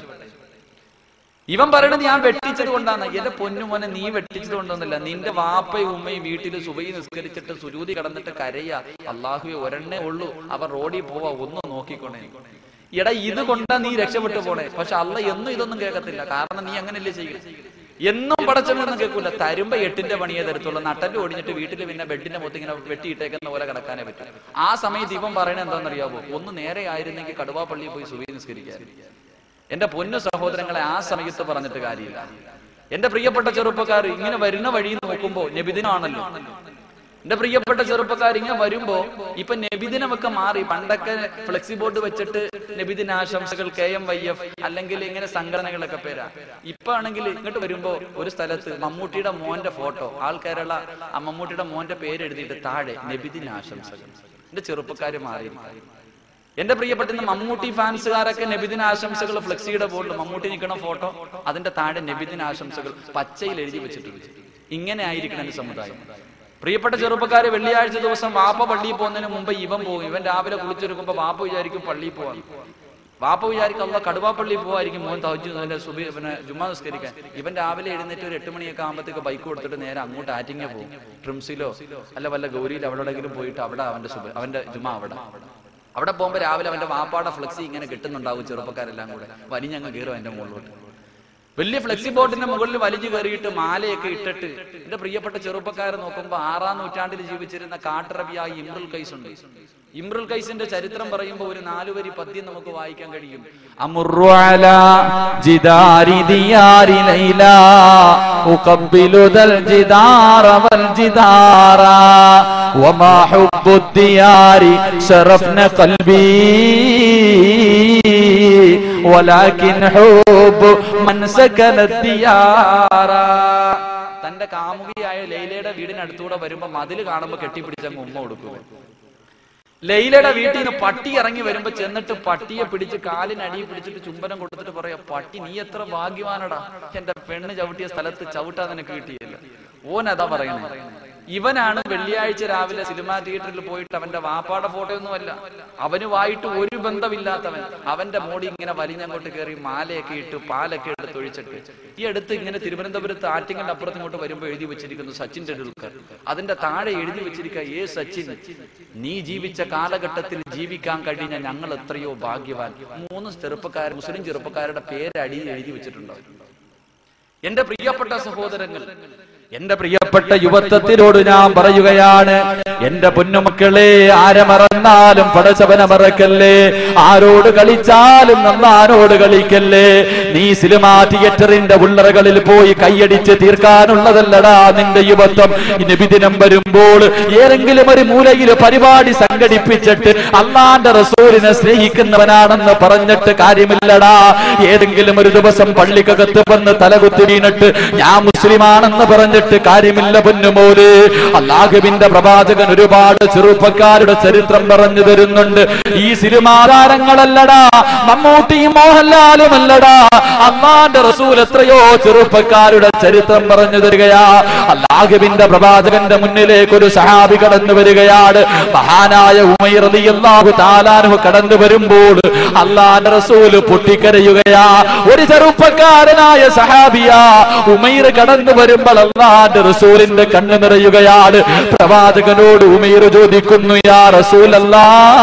S2: ഇവൻ പറയണത് ഞാൻ വെട്ടിച്ചത് കൊണ്ടാണ് എന്റെ പൊന്നുമോനെ നീ വെട്ടിച്ചത് കൊണ്ടൊന്നുമില്ല നിന്റെ വാപ്പയും ഉമ്മയും വീട്ടിൽ സുബൈ നിസ്കരിച്ചിട്ട് സുരൂതി കടന്നിട്ട് കരയാ അള്ളാഹുവെ ഒരെണ്ണേ ഉള്ളൂ അവൻ റോഡിൽ പോവാ ഒന്ന് നോക്കിക്കൊണ്ടേ എടാ ഇത് കൊണ്ടാ നീ രക്ഷപ്പെട്ടു പോണേ പക്ഷെ അല്ല എന്നും ഇതൊന്നും കേൾക്കത്തില്ല കാരണം നീ അങ്ങനെയല്ലേ ചെയ്യും എന്നും പടച്ചവനൊന്നും കേൾക്കൂല തരുമ്പോ എട്ടിന്റെ പണിയെ തരത്തുള്ളൂ നട്ടല് ഒടിഞ്ഞിട്ട് വീട്ടിൽ പിന്നെ ബെഡിന്റെ മൊത്തം ഇങ്ങനെ വെട്ടിയിട്ടേക്കുന്ന പോലെ കിടക്കാനേ പറ്റും ആ സമയത്ത് ഇവൻ പറയണത് എന്താണെന്നറിയാവോ ഒന്ന് നേരെ ആയിരുന്നെങ്കിൽ കടുവാ പള്ളിയിൽ പോയി സുബൈ നിസ്കരിക്കാൻ എന്റെ പൊന്നു സഹോദരങ്ങളെ ആ സമയത്ത് പറഞ്ഞിട്ട് കാര്യമില്ല എന്റെ പ്രിയപ്പെട്ട ചെറുപ്പക്കാർ ഇങ്ങനെ വരുന്ന വഴി നോക്കുമ്പോ നബിദിനാണല്ലോ എന്റെ പ്രിയപ്പെട്ട ചെറുപ്പക്കാർ ഇങ്ങനെ വരുമ്പോ ഇപ്പൊ നബിദിനമൊക്കെ മാറി പണ്ടൊക്കെ ഫ്ലെക്സി ബോർഡ് വെച്ചിട്ട് നബിദിന ആശംസകൾ കെ എം വൈ എഫ് അല്ലെങ്കിൽ ഇങ്ങനെ സംഘടനകളൊക്കെ പേരാ ഇപ്പൊ ആണെങ്കിൽ ഇങ്ങോട്ട് വരുമ്പോ ഒരു സ്ഥലത്ത് മമ്മൂട്ടിയുടെ മോന്റെ ഫോട്ടോ ആൾക്കാരുള്ള ആ മമ്മൂട്ടിയുടെ മോന്റെ പേര് എഴുതിയിട്ട് താഴെ നബിദിന ആശംസകൾ എന്റെ ചെറുപ്പക്കാര് മാറിയിരിക്കും എന്റെ പ്രിയപ്പെട്ട ഇന്ന് മമ്മൂട്ടി ഫാൻസുകാരൊക്കെ നബിദിന ആശംസകൾ ഫ്ലെക്സിയുടെ ബോർഡിൽ മമ്മൂട്ടി നിൽക്കുന്ന ഫോട്ടോ അതിന്റെ താഴെ നബിദിന ആശംസകൾ പച്ചയിൽ എഴുതി വെച്ചിട്ടുണ്ട് ഇങ്ങനെ ആയിരിക്കണം എന്റെ സമുദായം പ്രിയപ്പെട്ട ചെറുപ്പക്കാര് വെള്ളിയാഴ്ച ദിവസം വാപ്പ പള്ളിയിൽ പോകുന്നതിന് മുമ്പ് ഇവൻ പോകും ഇവൻ രാവിലെ കുളിച്ചെടുക്കുമ്പോ വാപ്പ വിചാരിക്കും പള്ളിയിൽ പോവാൻ വാപ്പ വിചാരിക്കും അല്ല കടുവാ പള്ളിയിൽ പോവായിരിക്കും മോൻ തവജു അതിന്റെ സുബി പിന്നെ ജുമാ നിസ്കരിക്കാൻ ഇവൻ രാവിലെ എഴുന്നേറ്റ് ഒരു എട്ട് മണിയൊക്കെ ആകുമ്പോഴത്തേക്ക് ബൈക്ക് കൊടുത്തിട്ട് നേരെ അങ്ങോട്ട് ആറ്റിങ്ങ പോകും ട്രിംസിലോ അല്ല വല്ല ഗൗരിയിലോ അവിടെ എവിടെയെങ്കിലും പോയിട്ട് അവിടെ അവന്റെ സുബ അവന്റെ ജുമാ അവിടെ അവിടെ പോകുമ്പോ രാവിലെ അവന്റെ വാപ്പാടെ ഫ്ലെക്സി ഇങ്ങനെ കിട്ടുന്നുണ്ടാവും ചെറുപ്പക്കാരെല്ലാം കൂടെ വലിഞ്ഞങ്ങ് കയറും എന്റെ മുകളിലോട്ട് വലിയ ഫ്ലെക്സി ബോർഡിന്റെ മുകളിൽ വലിഞ്ഞു കയറിയിട്ട് മാലയൊക്കെ ഇട്ടിട്ട് എന്റെ പ്രിയപ്പെട്ട ചെറുപ്പക്കാരെ നോക്കുമ്പോ ആറാം നൂറ്റാണ്ടിൽ ജീവിച്ചിരുന്ന കാട്ടറബിയായ ഇമ്രുൽ കൈസ് ഉണ്ട് ഇമ്രുൽ കൈസിന്റെ ചരിത്രം പറയുമ്പോൾ ഒരു നാലുവരി പദ്യം നമുക്ക് വായിക്കാൻ കഴിയും
S1: أمر على جدار ديار ليلى أقبل ذا الجدار والجدار وما حب الديار شرفنا قلبي ولكن حب من سكن الديار
S2: തന്റെ കാമുകിയായ ലൈലയുടെ വീടിനടുത്തൂടെ വരുമ്പോ മതില് കാണുമ്പോ കെട്ടിപ്പിടിച്ചങ്ങ് ഉമ്മ കൊടുക്കുക ലൈലയുടെ വീട്ടിൽ നിന്ന് പട്ടി ഇറങ്ങി വരുമ്പോ ചെന്നിട്ട് പട്ടിയെ പിടിച്ച് കാലിനടിയിൽ പിടിച്ചിട്ട് ചുംബനം കൊടുത്തിട്ട് പറയാ പട്ടി നീ എത്ര ഭാഗ്യവാനടാ എന്റെ പെണ്ണ് ചവിട്ടിയ സ്ഥലത്ത് ചവിട്ടാ നിനക്ക് കിട്ടിയില്ല ഓൻ അതാ പറയണേ ഇവനാണ് വെള്ളിയാഴ്ച രാവിലെ സിനിമാ തിയേറ്ററിൽ പോയിട്ട് അവന്റെ വാപ്പാടെ ഫോട്ടോ ഒന്നുമല്ല അവനുമായിട്ട് ഒരു ബന്ധമില്ലാത്തവൻ അവന്റെ മോടി ഇങ്ങനെ വലിഞ്ഞങ്ങോട്ട് കയറി മാലയൊക്കെ ഇട്ട് പാലൊക്കെ എടുത്ത് ഒഴിച്ചിട്ട് ഈ അടുത്ത് ഇങ്ങനെ തിരുവനന്തപുരത്ത് ആറ്റിങ്ങന്റെ അപ്പുറത്ത് ഇങ്ങോട്ട് വരുമ്പോൾ എഴുതി വെച്ചിരിക്കുന്നു സച്ചിൻ ടെണ്ടുൽക്കർ അതിന്റെ താഴെ എഴുതി വെച്ചിരിക്കുക ഏ സച്ചിൻ നീ ജീവിച്ച കാലഘട്ടത്തിൽ ജീവിക്കാൻ കഴിഞ്ഞ ഞങ്ങൾ എത്രയോ ഭാഗ്യവാൻ മൂന്ന് ചെറുപ്പക്കാർ മുസ്ലിം ചെറുപ്പക്കാരുടെ പേര് അടിയിൽ എഴുതി വെച്ചിട്ടുണ്ട് എന്റെ പ്രിയപ്പെട്ട സഹോദരങ്ങൾ
S1: എന്റെ പ്രിയപ്പെട്ട യുവത്വത്തിനോട് ഞാൻ പറയുകയാണ് എന്റെ പൊന്നുമക്കളെ ആരെ മറന്നാലും പടച്ചവനെ മറക്കല്ലേ ആരോട് കളിച്ചാലും നന്നാരോട് കളിക്കല്ലേ നീ സിനിമാ തിയേറ്ററിന്റെ ഉള്ളറകളിൽ പോയി കൈയടിച്ച് തീർക്കാനുള്ളതല്ലടാ നിന്റെ യുവത്വം ഇനി വിദിനം വരുമ്പോൾ ഏതെങ്കിലും ഒരു മൂലയിൽ പരിപാടി സംഘടിപ്പിച്ചിട്ട് അള്ളാന്റെ റസൂലിനെ സ്നേഹിക്കുന്നവനാണെന്ന് പറഞ്ഞിട്ട് കാര്യമില്ലടാ ഏതെങ്കിലും ഒരു ദിവസം പള്ളിക്കകത്ത് വന്ന് തലകുത്തി വീണിട്ട് ഞാൻ മുസ്ലിമാണെന്ന് പറഞ്ഞിട്ട് കാര്യമില്ല പൊന്നുമോല് അള്ളാഹുവിന്റെ പ്രവാചകൻ ഒരുപാട് ചെറുപ്പക്കാരുടെ ചരിത്രം പറഞ്ഞു തരുന്നുണ്ട് ഈ സിനിമാ താരങ്ങളല്ലടാ മമ്മൂട്ടിയും മോഹൻലാലും അല്ലടാ അള്ളാന്റെ റസൂൽ എത്രയോ ചെറുപ്പക്കാരുടെ ചരിത്രം പറഞ്ഞു തരികയാ അള്ളാഹുവിന്റെ പ്രവാചകന്റെ മുന്നിലേക്ക് ഒരു സഹാബി കടന്നു വരികയാണ് മഹാനായ ഉമൈർ റളിയല്ലാഹു താലാനു കടന്നു വരുമ്പോൾ അള്ളാന്റെ റസൂല് പൊട്ടിക്കരയുകയാ ഒരു ചെറുപ്പക്കാരനായ സഹാബിയാ ഉമൈർ കടന്നു വരുമ്പോൾ അള്ളാന്റെ റസൂലിന്റെ കണ്ണ് നിറയുകയാണ് പ്രവാചകനോട് ഉമൈർ ചോദിക്കുന്നു യാ റസൂലല്ലാ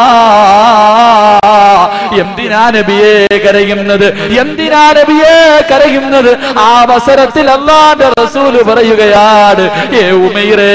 S1: എന്തിനാ നബിയെ കരയുന്നത് എന്തിനാ നബിയെ കരയുന്നത് ആ അവസരത്തിൽ അള്ളാന്റെ റസൂല് പറയുകയാണ് ഏ ഉമൈറേ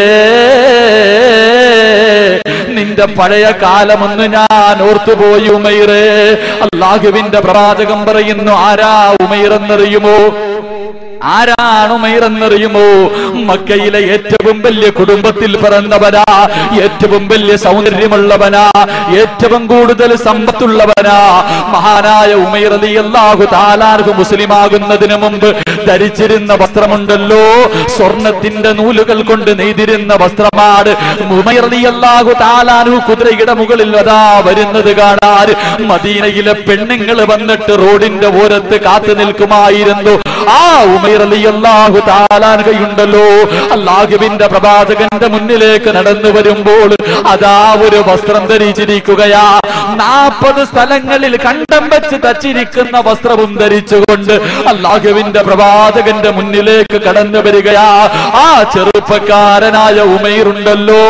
S1: നിന്റെ പഴയ കാലമൊന്ന് ഞാൻ ഓർത്തുപോയി ഉമൈറേ അള്ളാഹുവിന്റെ പ്രവാചകം പറയുന്നു ആരാ ഉമൈറെന്നറിയുമോ ആരാണ് ഉമൈറെന്നറിയുമോ മക്കയിലെ ഏറ്റവും വലിയ കുടുംബത്തിൽ പിറന്നവനാ ഏറ്റവും വലിയ സൗന്ദര്യമുള്ളവനാ ഏറ്റവും കൂടുതൽ സമ്പത്തുള്ളവനാ മഹാനായ ഉമൈർ അലി അള്ളാഹു താലാർഹു മുസ്ലിമാകുന്നതിന് മുമ്പ് ധരിച്ചിരുന്ന വസ്ത്രമുണ്ടല്ലോ സ്വർണത്തിന്റെ നൂലുകൾ കൊണ്ട് നെയ്തിരുന്ന വസ്ത്രമാണ് ഉമൈർ അലി അള്ളാഹു താലാർഹു കുതിരയുടെ മുകളിൽ അതാ വരുന്നത് കാണാൻ മദീനയിലെ പെണ്ണുങ്ങൾ വന്നിട്ട് റോഡിന്റെ ഓരത്ത് കാത്തു നിൽക്കുമായിരുന്നു ആ ഉമൈർ അലി അള്ളാഹു താലാൻകയുണ്ടല്ലോ അള്ളാഹുവിന്റെ പ്രവാചകന്റെ മുന്നിലേക്ക് നടന്നു വരുമ്പോൾ അതാ ഒരു വസ്ത്രം ധരിച്ചിരിക്കുകയാ നാൽപ്പത് സ്ഥലങ്ങളിൽ കണ്ടം വെച്ച് തച്ചിരിക്കുന്ന വസ്ത്രവും ധരിച്ചുകൊണ്ട് അള്ളാഹുവിന്റെ പ്രവാചകന്റെ മുന്നിലേക്ക് കടന്നു വരികയാ ആ ചെറുപ്പക്കാരനായ ഉമൈറുണ്ടല്ലോ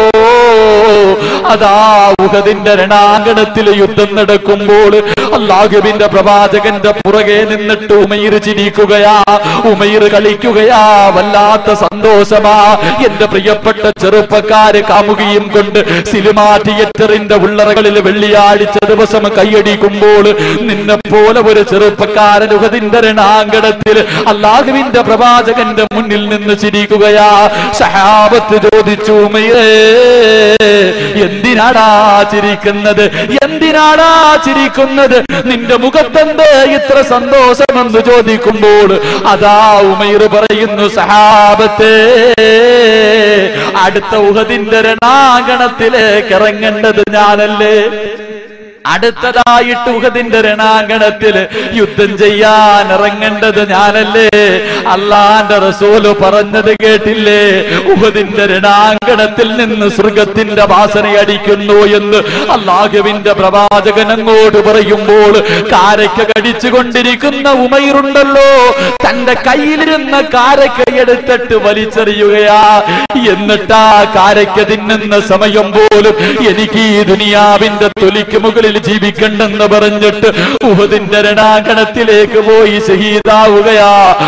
S1: അതാ ഉഹദിന്റെ രണാങ്കണത്തിൽ യുദ്ധം നടക്കുമ്പോൾ അള്ളാഹുവിന്റെ പ്രവാചകന്റെ പുറകെ നിന്നിട്ട് ഉമൈർ ചിരിക്കുകയാ ഉമൈർ കളിക്കുകയാ വല്ലാത്ത സന്തോഷമാ എന്റെ പ്രിയപ്പെട്ട ചെറുപ്പക്കാര് കാമുകിയും കൊണ്ട് സിനിമാ തിയേറ്ററിന്റെ ഉള്ളറകളിൽ വെള്ളിയാഴ്ച ദിവസം കൈയടിക്കുമ്പോൾ നിന്നെ പോലെ ഒരു ചെറുപ്പക്കാരൻ ഉഹദിന്റെ രണാങ്കണത്തിൽ അള്ളാഹുവിന്റെ പ്രവാചകന്റെ മുന്നിൽ നിന്ന് ചിരിക്കുകയാ സഹാബത്ത് ചോദിച്ചു ഉമൈറേ എന്തിനാടാ ചിരിക്കുന്നത് എന്തിനാടാ ചിരിക്കുന്നത് നിന്റെ മുഖത്തെന്ത് ഇത്ര സന്തോഷമെന്ന് ചോദിക്കുമ്പോൾ അതാ ഉമൈർ പറയുന്നു സഹാബത്തെ അടുത്ത ഉഹദിന്റെ രണാങ്കണത്തിലേക്ക് ഇറങ്ങേണ്ടത് ഞാനല്ലേ അടുത്തതായിട്ട് ഉഹദിന്റെ രണാങ്കണത്തിൽ യുദ്ധം ചെയ്യാൻ ഇറങ്ങേണ്ടത് ഞാനല്ലേ അള്ളാന്റെ റസൂല് പറഞ്ഞത് കേട്ടില്ലേ ഉഹദിന്റെ രണാങ്കണത്തിൽ നിന്ന് സ്വർഗത്തിന്റെ വാസന അടിക്കുന്നു എന്ന് അള്ളാഹുവിന്റെ പ്രവാചകൻ അങ്ങോട്ട് പറയുമ്പോൾ കാരക്ക കടിച്ചുകൊണ്ടിരിക്കുന്ന ഉമൈറുണ്ടല്ലോ തന്റെ കയ്യിലിരുന്ന കാരക്ക എടുത്തിട്ട് വലിച്ചെറിയുകയാ എന്നിട്ടാ കാരക്ക തിന്നുന്ന സമയം പോലും എനിക്ക് ഈ ദുനിയാവിന്റെ തൊലിക്ക് മുകളിൽ ജീവിക്കണ്ടെന്ന് പറഞ്ഞിട്ട് ഉഹദിന്റെ രണാങ്കണത്തിലേക്ക് പോയി ഷഹീദാവുകയാ അവസാന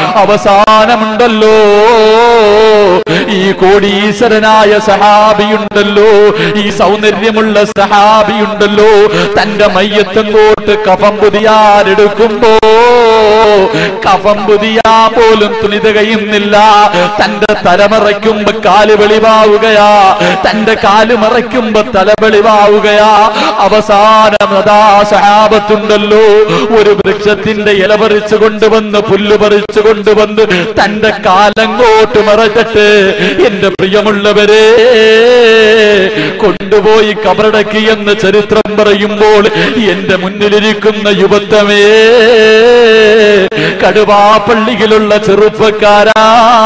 S1: അവസാനമുണ്ടല്ലോ ഈ കോടീശ്വരനായ സഹാബിയുണ്ടല്ലോ ഈ സൗന്ദര്യമുള്ള സഹാബിയുണ്ടല്ലോ തന്റെ മയ്യത്തങ്ങോട്ട് കഫം പുതിയാരെടുക്കുമ്പോ കഫം പുതിയാ പോലും തുണി തികയുന്നില്ല തന്റെ തല മറയ്ക്കുമ്പോ കാല് വെളിവാവുകയാ തന്റെ കാല് മറയ്ക്കുമ്പോ തല വെളിവാവുകയാ അവസാനം അതാ സഹാബത്തുണ്ടല്ലോ ഒരു വൃക്ഷത്തിന്റെ ഇല പറിച്ചു കൊണ്ടുവന്ന് പുല്ല് പറിച്ചു കൊണ്ടുവന്ന് തന്റെ കാലങ്ങോട്ട് മറച്ചിട്ട് എന്റെ പ്രിയമുള്ളവരെ കൊണ്ടുപോയി കബറടക്കി എന്ന് ചരിത്രം പറയുമ്പോൾ എന്റെ മുന്നിലിരിക്കുന്ന യുവത്വമേ കടുവാപ്പള്ളിയിലുള്ള ചെറുപ്പക്കാരാ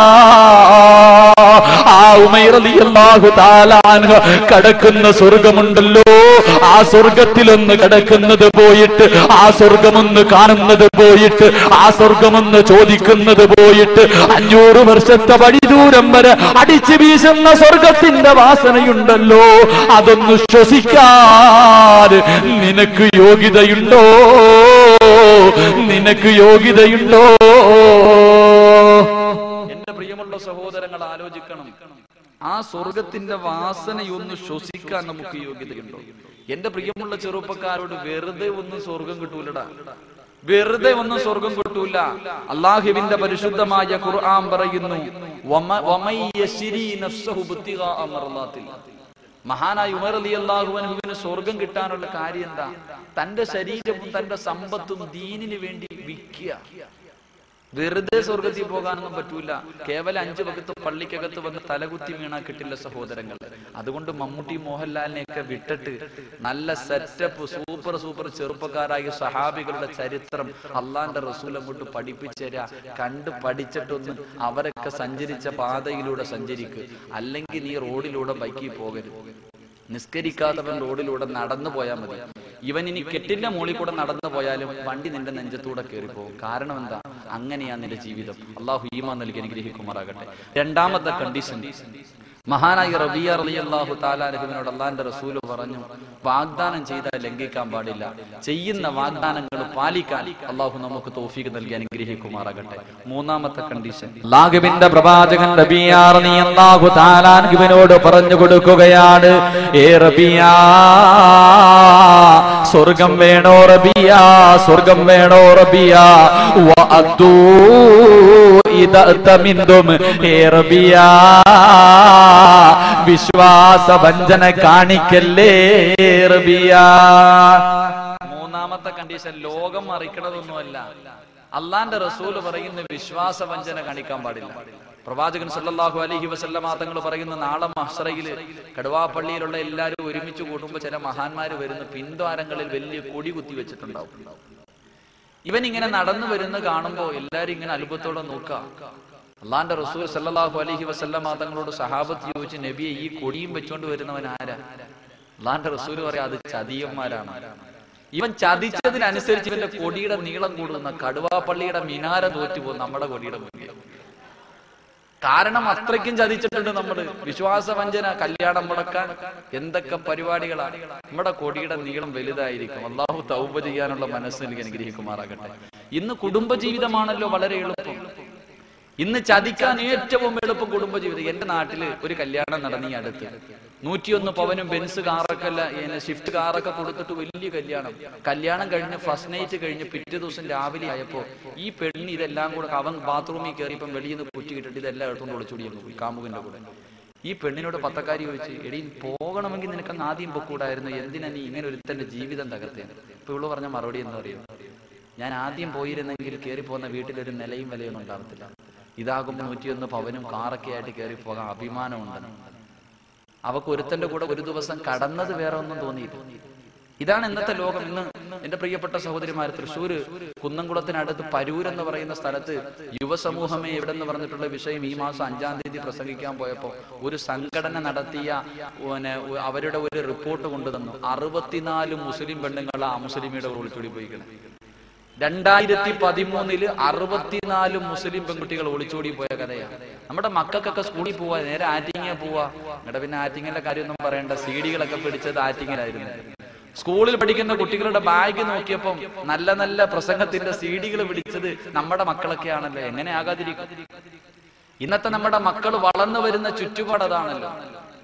S1: ആ ഉമൈറലിയല്ലാഹു താലാൻഹ കടക്കുന്ന സ്വർഗമുണ്ടല്ലോ ആ സ്വർഗത്തിലൊന്ന് കിടക്കുന്നത് പോയിട്ട് ആ സ്വർഗമൊന്ന് കാണുന്നത് പോയിട്ട് ആ സ്വർഗമൊന്ന് ചോദിക്കുന്നത് പോയിട്ട് അഞ്ഞൂറ് വർഷത്തെ വഴി ദൂരം വരെ അടിച്ചു വീശുന്ന സ്വർഗത്തിന്റെ വാസനയുണ്ടല്ലോ അതൊന്ന് ശ്വസിക്കാൻ നിനക്ക് യോഗ്യതയുണ്ടോ നിനക്ക് യോഗ്യതയുണ്ടോ
S2: എന്റെ പ്രിയമുള്ള സഹോദരങ്ങൾ ആലോചിക്കണം ആ സ്വർഗത്തിന്റെ വാസനയൊന്ന് ശ്വസിക്കാൻ നമുക്ക് യോഗ്യതയുണ്ടോ എന്റെ പ്രിയമുള്ള ചെറുപ്പക്കാരോട് വെറുതെ ഒന്നും സ്വർഗം കിട്ടൂലടാ വെറുതെ ഒന്നും സ്വർഗം കിട്ടൂല അള്ളാഹുവിന്റെ പരിശുദ്ധമായ ഖുർആൻ പറയുന്നു വമ- വമൻ യശ്രി നഫ്സഹു ഇബ്തിഗാഅ മർളാത്തിൽ. മഹാനായ ഉമർ അലി അള്ളാഹുവിന് സ്വർഗം കിട്ടാനുള്ള കാര്യം എന്താ തന്റെ ശരീരവും തന്റെ സമ്പത്തും ദീനിന് വേണ്ടി വിൽക്കുക വെറുതെ സ്വർഗത്തിൽ പോകാനൊന്നും പറ്റൂല കേവലം അഞ്ചു വകത്ത് പള്ളിക്കകത്ത് വന്ന് തലകുത്തി വീണാ കിട്ടില്ല സഹോദരങ്ങൾ അതുകൊണ്ട് മമ്മൂട്ടി മോഹൻലാലിനെയൊക്കെ വിട്ടിട്ട് നല്ല സെറ്റപ്പ് സൂപ്പർ സൂപ്പർ ചെറുപ്പക്കാരായ സഹാബികളുടെ ചരിത്രം അള്ളാന്റെ റസൂൽ അങ്ങോട്ട് പഠിപ്പിച്ചുതരാ കണ്ട് പഠിച്ചിട്ടൊന്ന് അവരൊക്കെ സഞ്ചരിച്ച പാതയിലൂടെ സഞ്ചരിക്ക് അല്ലെങ്കിൽ നീ റോഡിലൂടെ ബൈക്കിൽ പോകരുത് നിസ്കരിക്കാത്തവൻ റോഡിലൂടെ നടന്നു പോയാൽ മതി ഇവൻ ഇനി കെട്ടിന്റെ മുകളിൽ കൂടെ നടന്നു പോയാലും വണ്ടി നിന്റെ നെഞ്ചത്തൂടെ കയറിപ്പോകും കാരണം എന്താ അങ്ങനെയാ നിന്റെ ജീവിതം അള്ളാഹു ഈമാ നൽകി അനുഗ്രഹിക്കുമാറാകട്ടെ രണ്ടാമത്തെ കണ്ടീഷൻ മഹാനായ റബിയ റലി അള്ളാഹു താലാരഹുവിനോട് അള്ളാന്റെ റസൂല് പറഞ്ഞു വാഗ്ദാനം ചെയ്താൽ ലംഘിക്കാൻ പാടില്ല ചെയ്യുന്ന വാഗ്ദാനങ്ങൾ പാലിക്കാൻ അള്ളാഹു നമുക്ക് തോഫീക്ക് നൽകി അനുഗ്രഹിക്കുമാറാകട്ടെ മൂന്നാമത്തെ കണ്ടീഷൻ
S1: അള്ളാഹുവിന്റെ പ്രവാചകൻ റബിയാർ നീ അള്ളാഹു താലാൻഹുവിനോട് പറഞ്ഞു കൊടുക്കുകയാണ് ഏ റബിയാ സ്വർഗം വേണോ റബിയ സ്വർഗം വേണോ റബിയ വഅദ്ദൂ ഇദഅ്തമിന്തും ഏ റബിയ വിശ്വാസ വഞ്ചന കാണിക്കല്ലേ റബിയ
S2: മൂന്നാമത്തെ കണ്ടീഷൻ ലോകം മറിക്കണതൊന്നുമല്ല അള്ളാന്റെ റസൂല് പറയുന്ന വിശ്വാസ വഞ്ചന കാണിക്കാൻ പാടില്ല പ്രവാചകൻ സല്ലല്ലാഹു അലൈഹി വസല്ലമ തങ്ങൾ പറയുന്ന നാളെ മഹ്സറയില് കടുവാപ്പള്ളിയിലുള്ള എല്ലാവരും ഒരുമിച്ച് കൂടുമ്പോ ചില മഹാന്മാര് വരുന്ന പിൻദ്വാരങ്ങളിൽ വലിയ കൊടി കുത്തി വെച്ചിട്ടുണ്ടാവും ഇവൻ ഇങ്ങനെ നടന്നു വരുന്ന കാണുമ്പോ എല്ലാരും ഇങ്ങനെ അത്ഭുതത്തോടെ നോക്കാം അള്ളാന്റെ റസൂൽ സല്ലല്ലാഹു അലൈഹി വസല്ലമ തങ്ങളോട് സഹാബത്ത് ചോദിച്ചു നബിയെ ഈ കൊടിയും വെച്ചോണ്ട് വരുന്നവൻ ആരാ അള്ളാന്റെ റസൂൽ പറയാം അത് ചതിയന്മാരാണ് ഇവൻ ചതിച്ചതിനനുസരിച്ച് ഇവന്റെ കൊടിയുടെ നീളം കൂടുന്ന കടുവാപ്പള്ളിയുടെ മിനാര തോറ്റുപോകും നമ്മുടെ കൊടിയുടെ മുന്നിൽ കാരണം അത്രയ്ക്കും ചതിച്ചിട്ടുണ്ട് നമ്മള് വിശ്വാസവഞ്ചന കല്യാണം മുടക്കാൻ എന്തൊക്കെ പരിപാടികളാണ് നമ്മുടെ കൊടിയുടെ നീളം വലുതായിരിക്കും അള്ളാഹു തൗബ ചെയ്യാനുള്ള മനസ്സ് എനിക്ക് അനുഗ്രഹിക്കുമാറാകട്ടെ ഇന്ന് കുടുംബജീവിതമാണല്ലോ വളരെ എളുപ്പം ഇന്ന് ചതിക്കാൻ ഏറ്റവും എളുപ്പം കുടുംബജീവിതം എന്റെ നാട്ടില് ഒരു കല്യാണം നടന്നു ഈ അടുത്ത് നൂറ്റിയൊന്ന് പവനും ബെൻസ് കാറൊക്കെ അല്ല ഇങ്ങനെ ഷിഫ്റ്റ് കാറൊക്കെ കൊടുത്തിട്ട് വലിയ കല്യാണം കല്യാണം കഴിഞ്ഞ് ഫസ്റ്റ് നൈറ്റ് കഴിഞ്ഞ് പിറ്റേ ദിവസം രാവിലെ ആയപ്പോ ഈ പെണ്ണ് ഇതെല്ലാം കൂടെ അവൻ ബാത്റൂമിൽ കയറിയപ്പം വെളിയിൽ നിന്ന് കുറ്റി കിട്ടിട്ട് ഇതെല്ലാം എടുത്തുകൊണ്ട് ഒളിച്ചോടി അങ്ങ് പോയി കാമുകന്റെ കൂടെ ഈ പെണ്ണിനോട് പത്തക്കാരി ചോദിച്ചു എടീ പോകണമെങ്കിൽ നിനക്ക് അങ്ങ് ആദ്യം പൊക്കൂടായിരുന്നു എന്തിനാ നീ ഇങ്ങനെ ഒരുത്തന്റെ ജീവിതം തകർത്തേന് ഇപ്പൊ ഇവള് പറഞ്ഞ മറുപടി എന്ന് അറിയാം ഞാൻ ആദ്യം പോയിരുന്നെങ്കിൽ കയറി പോകുന്ന വീട്ടിലൊരു നിലയും വിലയൊന്നും ഉണ്ടാകത്തില്ല ഇതാകുമ്പോൾ നൂറ്റിയൊന്ന് പവനും കാറൊക്കെ ആയിട്ട് കയറി പോകാൻ അഭിമാനമുണ്ട് അവക്ക് ഒരുത്തന്റെ കൂടെ ഒരു ദിവസം കടന്നത് വേറെ ഒന്നും തോന്നിയില്ല ഇതാണ് ഇന്നത്തെ ലോകം ഇന്ന് എന്റെ പ്രിയപ്പെട്ട സഹോദരിമാർ തൃശ്ശൂര് കുന്നംകുളത്തിനടുത്ത് പരൂർ എന്ന് പറയുന്ന സ്ഥലത്ത് യുവസമൂഹമേ എവിടെ എന്ന് പറഞ്ഞിട്ടുള്ള വിഷയം ഈ മാസം അഞ്ചാം തീയതി പ്രസംഗിക്കാൻ പോയപ്പോ ഒരു സംഘടന നടത്തിയ പിന്നെ അവരുടെ ഒരു റിപ്പോർട്ട് കൊണ്ടുതന്നു അറുപത്തിനാല് മുസ്ലിം പെണ്ണുങ്ങൾ ആ മുസ്ലിമിയുടെ ഒളിച്ചോടി പോയിക്കണം രണ്ടായിരത്തി പതിമൂന്നില് അറുപത്തിനാല് മുസ്ലിം പെൺകുട്ടികൾ ഒളിച്ചോടി പോയ കഥയാണ് നമ്മുടെ മക്കൾക്കൊക്കെ സ്കൂളിൽ പോവാ നേരെ ആറ്റിങ്ങ പോവാ ഇവിടെ പിന്നെ ആറ്റിങ്ങലിന്റെ കാര്യമൊന്നും പറയണ്ട സീഡികളൊക്കെ പിടിച്ചത് ആറ്റിങ്ങലായിരുന്നു സ്കൂളിൽ പഠിക്കുന്ന കുട്ടികളുടെ ബാഗ് നോക്കിയപ്പം നല്ല നല്ല പ്രസംഗത്തിന്റെ സീഡികൾ പിടിച്ചത് നമ്മുടെ മക്കളൊക്കെയാണല്ലോ എങ്ങനെ ആകാതിരിക്കും ഇന്നത്തെ നമ്മുടെ മക്കൾ വളർന്നു വരുന്ന ചുറ്റുപാട് അതാണല്ലോ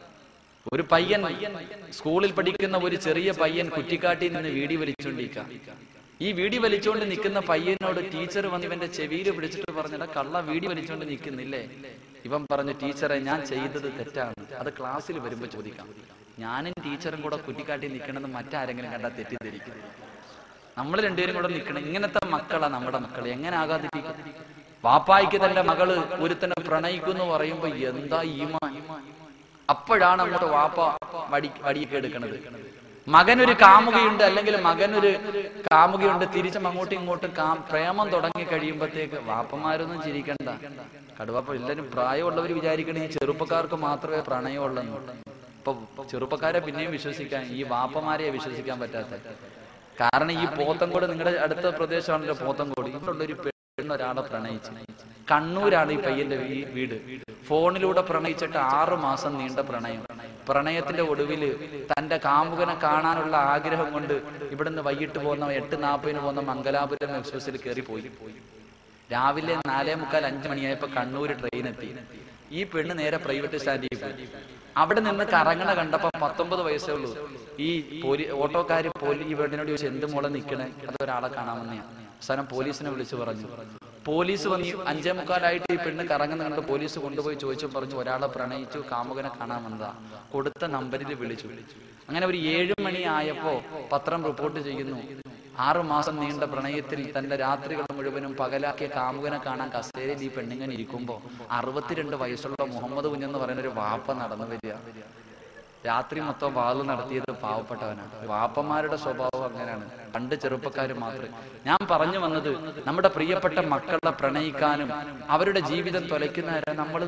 S2: ഒരു പയ്യൻ സ്കൂളിൽ പഠിക്കുന്ന ഒരു ചെറിയ പയ്യൻ കുറ്റിക്കാട്ടിൽ നിന്ന് വീടി വലിച്ചുകൊണ്ടിരിക്കുക ഈ വീടി വലിച്ചുകൊണ്ട് നിൽക്കുന്ന പയ്യനോട് ടീച്ചർ വന്ന് ഇവന്റെ ചെവിയിൽ പിടിച്ചിട്ട് പറഞ്ഞിട്ട് കള്ള വീടി വലിച്ചുകൊണ്ട് നിൽക്കുന്നില്ലേ ഇവൻ പറഞ്ഞു ടീച്ചറെ ഞാൻ ചെയ്തത് തെറ്റാണ് അത് ക്ലാസ്സിൽ വരുമ്പോ ചോദിക്കാം ഞാനും ടീച്ചറും കൂടെ കുറ്റിക്കാട്ടി നിൽക്കണമെന്ന് മറ്റാരെങ്കിലും കണ്ടാൽ തെറ്റിദ്ധരിക്കും നമ്മൾ രണ്ടുപേരും കൂടെ നിൽക്കണം ഇങ്ങനത്തെ മക്കളാ നമ്മുടെ മക്കൾ എങ്ങനെ ആകാതിരിക്കും വാപ്പായിക്ക് തന്റെ മകള് ഒരുത്തനെ പ്രണയിക്കുന്നു പറയുമ്പോ എന്താ ഈമാൻ അപ്പോഴാണ് അങ്ങോട്ട് വാപ്പ വടി വടിയൊക്കെ എടുക്കണത് മകനൊരു കാമുകയുണ്ട് അല്ലെങ്കിൽ മകനൊരു കാമുകയുണ്ട് തിരിച്ചും അങ്ങോട്ടും ഇങ്ങോട്ടും കാ പ്രേമം തുടങ്ങി കഴിയുമ്പോഴത്തേക്ക് വാപ്പന്മാരൊന്നും ചിരിക്കണ്ട കടുവാപ്പ എല്ലാവരും പ്രായമുള്ളവർ വിചാരിക്കണേ ഈ ചെറുപ്പക്കാർക്ക് മാത്രമേ പ്രണയമുള്ളെന്ന് ഇപ്പൊ ചെറുപ്പക്കാരെ പിന്നെയും വിശ്വസിക്കാൻ ഈ വാപ്പമാരെ വിശ്വസിക്കാൻ പറ്റാത്ത കാരണം ഈ പോത്തങ്കോട് നിങ്ങളുടെ അടുത്ത പ്രദേശമാണല്ലോ പോത്തങ്കോട് ഇവിടെ ഒരു പെണ്ണ് ഒരാളെ പ്രണയിച്ചു കണ്ണൂരാണ് ഈ പയ്യന്റെ വീ- വീട് ഫോണിലൂടെ പ്രണയിച്ചിട്ട് ആറു മാസം നീണ്ട പ്രണയം പ്രണയത്തിന്റെ ഒടുവില് തന്റെ കാമുകനെ കാണാനുള്ള ആഗ്രഹം കൊണ്ട് ഇവിടുന്ന് വൈകിട്ട് പോകുന്ന എട്ട് നാൽപ്പതിന് പോകുന്ന മംഗലാപുരം എക്സ്പ്രസിൽ കയറി പോയി രാവിലെ നാലേ മുക്കാൽ അഞ്ചു മണിയായപ്പോ കണ്ണൂർ ട്രെയിൻ എത്തി ഈ പെണ്ണ് നേരെ പ്രൈവറ്റ് സ്റ്റാൻഡിൽ പോയി അവിടെ നിന്ന് കറങ്ങണ കണ്ടപ്പോ പത്തൊമ്പത് വയസ്സേ ഉള്ളൂ ഈ പോലീ ഓട്ടോക്കാര് പോലീ ഈ പെണ്ണിനോട് ചോദിച്ചു എന്ത് മോളെ നിക്കണേ അത് ഒരാളെ കാണാമെന്നെയാ അവസാനം പോലീസിനെ വിളിച്ചു പറഞ്ഞു പോലീസ് വന്ന് ഈ അഞ്ചേ മുക്കാലായിട്ട് ഈ പെണ്ണ് കറങ്ങുന്ന കണ്ട് പോലീസ് കൊണ്ടുപോയി ചോദിച്ചു പറഞ്ഞു ഒരാളെ പ്രണയിച്ചു കാമുകനെ കാണാമെന്നതാ കൊടുത്ത നമ്പറിൽ വിളിച്ചു അങ്ങനെ ഒരു ഏഴു മണി ആയപ്പോ പത്രം റിപ്പോർട്ട് ചെയ്യുന്നു ആറു മാസം നീണ്ട പ്രണയത്തിൽ തന്റെ രാത്രികൾ മുഴുവനും പകലാക്കിയ കാമുകനെ കാണാൻ കസേരയിൽ ഈ പെണ്ണിങ്ങനെ ഇരിക്കുമ്പോ അറുപത്തിരണ്ട് വയസ്സുള്ള മുഹമ്മദ് കുഞ്ഞെന്ന് പറയുന്ന ഒരു വാപ്പ നടന്നു വരിക രാത്രി മൊത്തം വാള് നടത്തിയത് പാവപ്പെട്ടവനാണ് വാപ്പന്മാരുടെ സ്വഭാവം അങ്ങനെയാണ് പണ്ട് ചെറുപ്പക്കാർ മാത്രമേ ഞാൻ പറഞ്ഞു വന്നത് നമ്മുടെ പ്രിയപ്പെട്ട മക്കളെ പ്രണയിക്കാനും അവരുടെ ജീവിതം തൊലയ്ക്കുന്നവരെ നമ്മൾ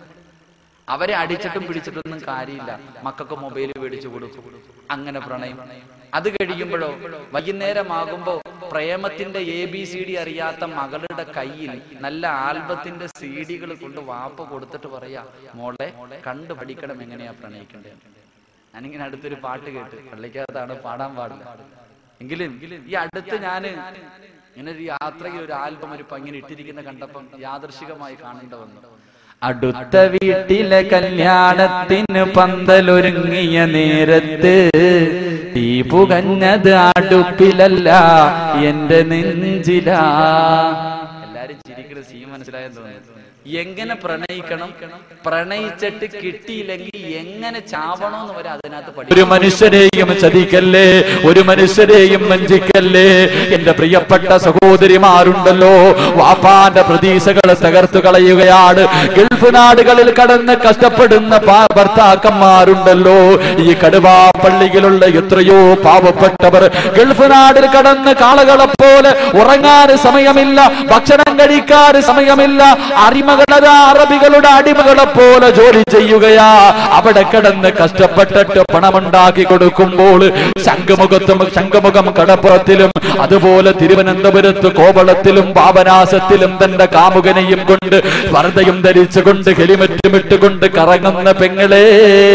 S2: അവരെ അടിച്ചിട്ടും പിടിച്ചിട്ടൊന്നും കാര്യമില്ല മക്കൾക്ക് മൊബൈൽ മേടിച്ചു കൊടുക്കും അങ്ങനെ പ്രണയം അത് കഴിയുമ്പോഴോ വൈകുന്നേരമാകുമ്പോ പ്രേമത്തിന്റെ എ ബി സി ഡി അറിയാത്ത മകളുടെ കയ്യിൽ നല്ല ആൽബത്തിന്റെ സി ഡികൾ കൊണ്ട് വാപ്പ കൊടുത്തിട്ട് പറയാ മോളെ കണ്ടു പഠിക്കണം എങ്ങനെയാ പ്രണയിക്കേണ്ടത് ഞാനിങ്ങനെ അടുത്തൊരു പാട്ട് കേട്ട് പള്ളിക്കകത്താണ് പാടാൻ പാടില്ല എങ്കിലും ഈ അടുത്ത് ഞാന് ഇങ്ങനെ ഒരു യാത്രയിൽ ഒരു ആൽബം ഒരു പങ്ങനെ ഇട്ടിരിക്കുന്ന കണ്ടപ്പം യാദർശികമായി കാണേണ്ട വന്നു
S1: അടുത്ത വീട്ടിലെ കല്യാണത്തിന് പന്തലൊരുങ്ങിയ നേരത്ത് തീ പുകഞ്ഞത് അടുപ്പിലല്ല എന്റെ നെഞ്ചിലാ
S2: എല്ലാരും ചിരിക്കുന്ന സീൻ മനസ്സിലായെന്ന് തോന്നുന്നു എങ്ങനെ പ്രണയിക്കണം പ്രണയിച്ചിട്ട് കിട്ടിയില്ലെങ്കിൽ എങ്ങനെ ചാവണോന്ന് വരെ അതിനകത്ത്
S1: ഒരു
S2: പഠിക്കും
S1: മനുഷ്യരെയും ചതിക്കല്ലേ ഒരു മനുഷ്യരെയും വഞ്ചിക്കല്ലേ എന്റെ പ്രിയപ്പെട്ട സഹോദരിമാരുണ്ടല്ലോ വാപ്പാന്റെ പ്രതീക്ഷകളെ തകർത്തു കളയുകയാണ് ഗൾഫ് നാടുകളിൽ കടന്ന് കഷ്ടപ്പെടുന്ന പാ- ഭർത്താക്കന്മാരുണ്ടല്ലോ ഈ കടുവാ പള്ളിയിലുള്ള എത്രയോ പാവപ്പെട്ടവർ ഗൾഫ് നാടിൽ കടന്ന് കാളകളെ പോലെ ഉറങ്ങാൻ സമയമില്ല ഭക്ഷണം കഴിക്കാൻ സമയമില്ല അടിമകളത അറബികളുടെ അടിമകളെ പോലെ ജോലി ചെയ്യുകയാ അവിടെ കിടന്ന് കഷ്ടപ്പെട്ടിട്ട് പണമുണ്ടാക്കി കൊടുക്കുമ്പോൾ ശംഖുമുഖത്തും ശംഖുമുഖം കടപ്പുറത്തിലും അതുപോലെ തിരുവനന്തപുരത്ത് കോവളത്തിലും പാപനാശത്തിലും തന്റെ കാമുകനെയും കൊണ്ട് വർദ്ധയും ധരിച്ചുകൊണ്ട് ഹെലിമറ്റും ഇട്ടുകൊണ്ട് കറങ്ങുന്ന പെങ്ങളെ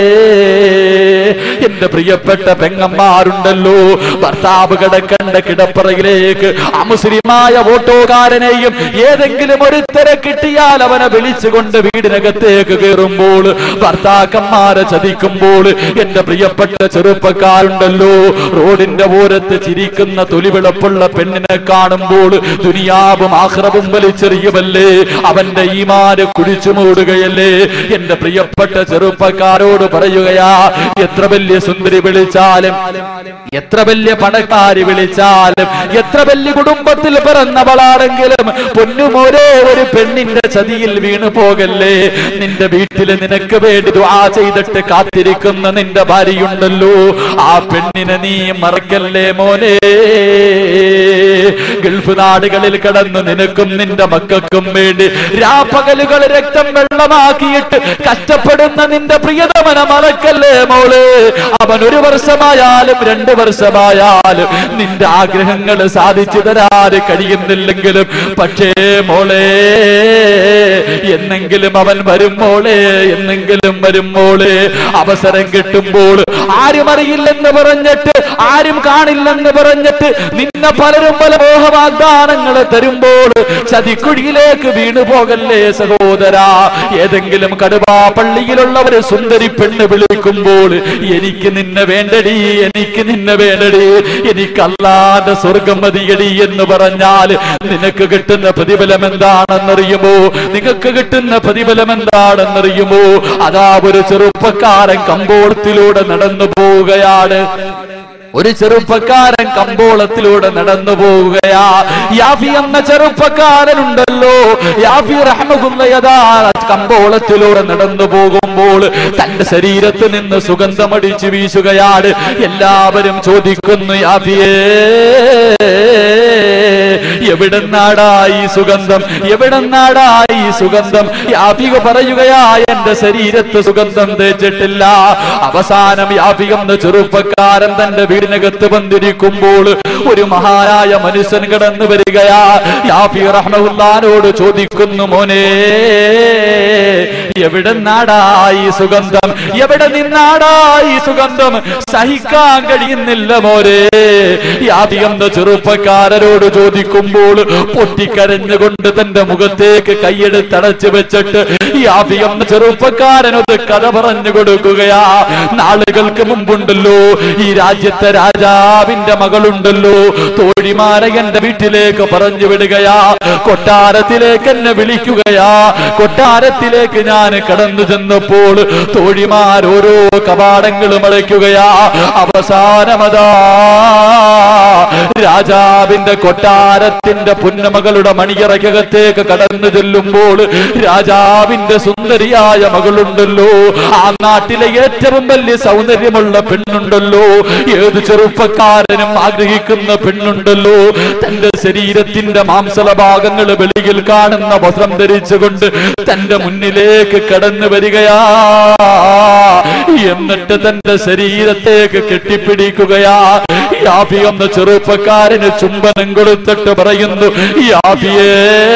S1: എന്റെ പ്രിയപ്പെട്ട പെങ്ങന്മാരുണ്ടല്ലോ ഭർത്താവ് കിടക്കണ്ട കിടപ്പറയിലേക്ക് അമുസ്ലിമായ ഓട്ടോക്കാരനെയും ഏതെങ്കിലും ഒരുത്തരെ കിട്ടിയാൽ അവനെ വിളിച്ചുകൊണ്ട് വീടിനകത്തേക്ക് കയറുമ്പോൾ ഭർത്താക്കന്മാരെ ചതിക്കുമ്പോൾ എന്റെ പ്രിയപ്പെട്ട ചെറുപ്പക്കാരുണ്ടല്ലോ റോഡിന്റെ ഓരത്ത് ചിരിക്കുന്ന തൊലിവിളപ്പുള്ള പെണ്ണിനെ കാണുമ്പോൾ ദുനിയാവും ആഹ്റവും വലിച്ചെറിയുമല്ലേ അവന്റെ ഈമാന് കുഴിച്ചു മൂടുകയല്ലേ എന്റെ പ്രിയപ്പെട്ട ചെറുപ്പക്കാരോട് പറയുകയാ എത്ര വലിയ സുന്ദരി വിളിച്ചാലും എത്ര വലിയ പണക്കാരി വിളിച്ചാലും എത്ര വലിയ കുടുംബത്തിൽ പിറന്നവളാണെങ്കിലും പൊന്നുമോരേ ഒരു പെണ്ണിന്റെ ചതിയിൽ വീണു പോകല്ലേ നിന്റെ വീട്ടിൽ നിനക്ക് വേണ്ടി ദുആ ചെയ്തിട്ട് കാത്തിരിക്കുന്ന നിന്റെ ഭാര്യയുണ്ടല്ലോ ആ പെണ്ണിനെ നീ മറക്കല്ലേ മോനെ ഗൾഫ് നാടുകളിൽ കടന്ന് നിനക്കും നിന്റെ മക്കൾക്കും വേണ്ടി രാപ്പകലുകൾ രക്തം വെള്ളമാക്കിയിട്ട് കഷ്ടപ്പെടുന്ന നിന്റെ പ്രിയതമന മറക്കല്ലേ മോള് അവൻ ഒരു വർഷമായാലും രണ്ടു വർഷമായാലും നിന്റെ ആഗ്രഹങ്ങൾ സാധിച്ചു തരാതെ കഴിയുന്നില്ലെങ്കിലും പക്ഷേ മോളെ എന്നെങ്കിലും അവൻ വരും മോളെ എന്നെങ്കിലും വരും മോളെ അവസരം കിട്ടുമ്പോൾ ആരും അറിയില്ലെന്ന് പറഞ്ഞിട്ട് ആരും കാണില്ലെന്ന് പറഞ്ഞിട്ട് നിന്നെ പലരും പല മോഹവാഗ്ദാനങ്ങൾ തരുമ്പോൾ ചതിക്കുഴിയിലേക്ക് വീണു പോകല്ലേ സഹോദര ഏതെങ്കിലും കടുവാ പള്ളിയിലുള്ള ഒരു സുന്ദരി പെണ്ണ് വിളിക്കുമ്പോൾ എനിക്ക് നിന്നെ വേണ്ടടി എനിക്ക് നിന്നെ വേണ്ടടി എനിക്ക് അല്ലാന്റെ സ്വർഗം മതിയടി എന്ന് പറഞ്ഞാൽ നിനക്ക് കിട്ടുന്ന പ്രതിഫലം എന്താണെന്നറിയുമോ നിങ്ങൾക്ക് കിട്ടുന്ന പ്രതിഫലം എന്താണെന്നറിയുമോ അതാ ഒരു ചെറുപ്പക്കാരൻ കമ്പോളത്തിലൂടെ നടന്നു പോവുകയാണ് ഒരു ചെറുപ്പക്കാരൻ കമ്പോളത്തിലൂടെ നടന്നു പോവുകയാ യാഫി എന്ന ചെറുപ്പക്കാരനുണ്ടല്ലോ യാഫി റഹ്മകുന്നയതാ കമ്പോളത്തിലൂടെ നടന്നു പോകുമ്പോൾ തന്റെ ശരീരത്ത് നിന്ന് സുഗന്ധമടിച്ചു വീശുകയാണ് എല്ലാവരും ചോദിക്കുന്നു യാഫിയേ എവിടെന്നാടായി സുഗന്ധം എവിടെന്നാടായി സുഗന്ധം യാഫിക പറയുകയാ എന്റെ ശരീരത്ത് സുഗന്ധം തേച്ചിട്ടില്ല അവസാനം യാഫിക എന്ന ചെറുപ്പക്കാരൻ തന്റെ വീടിനകത്ത് വന്നിരിക്കുമ്പോൾ ഒരു മഹാനായ മനുഷ്യൻ കടന്നു വരികയാ യാഫി റഹ്മുല്ലാനോട് ചോദിക്കുന്നു മോനെ എവിടെ നാടായി സുഗന്ധം എവിടെ നിന്നാടായി സുഗന്ധം സഹിക്കാൻ കഴിയുന്നില്ല മോരെ യാഫി എന്ന ചെറുപ്പക്കാരനോട് ചോദിക്കുമ്പോൾ പൊട്ടിക്കരഞ്ഞുകൊണ്ട് തന്റെ മുഖത്തേക്ക് കൈയെടുത്തടച്ചു വെച്ചിട്ട് യാഫി എന്ന ചെറുപ്പക്കാരനൊരു കഥ പറഞ്ഞു കൊടുക്കുകയാ നാളുകൾക്ക് മുമ്പുണ്ടല്ലോ ഈ രാജ്യത്തെ രാജാവിന്റെ മകളുണ്ടല്ലോ തോഴിമാരെ എന്റെ വീട്ടിലേക്ക് പറഞ്ഞു വിടുകയാ കൊട്ടാരത്തിലേക്ക് എന്നെ വിളിക്കുകയാ കൊട്ടാരത്തിലേക്ക് ഞാൻ കടന്നു ചെന്നപ്പോൾ തോഴിമാർ ഓരോ കവാടങ്ങളും അടയ്ക്കുകയാ അവസാനമതാ രാജാവിന്റെ കൊട്ടാരത്തിന്റെ പുന്നമകളുടെ മണിയറയ്ക്കകത്തേക്ക് കടന്നു ചെല്ലുമ്പോൾ രാജാവിന്റെ സുന്ദരിയായ മകളുണ്ടല്ലോ ആ നാട്ടിലെ ഏറ്റവും വലിയ സൗന്ദര്യമുള്ള പെണ്ണുണ്ടല്ലോ ഏത് ചെറുപ്പക്കാരനും ആഗ്രഹിക്കുന്ന പെണ്ണുണ്ടല്ലോ തന്റെ ശരീരത്തിന്റെ മാംസള ഭാഗങ്ങൾ വെളിയിൽ കാണുന്ന വസ്ത്രം ധരിച്ചുകൊണ്ട് തന്റെ മുന്നിലേക്ക് കടന്നു വരികയാ എന്നിട്ട് തന്റെ ശരീരത്തേക്ക് കെട്ടിപ്പിടിക്കുകയാ യാഫി എന്ന ചെറുപ്പക്കാരന് ചുംബനം കൊടുത്തിട്ട് പറയുന്നു യാഫിയേ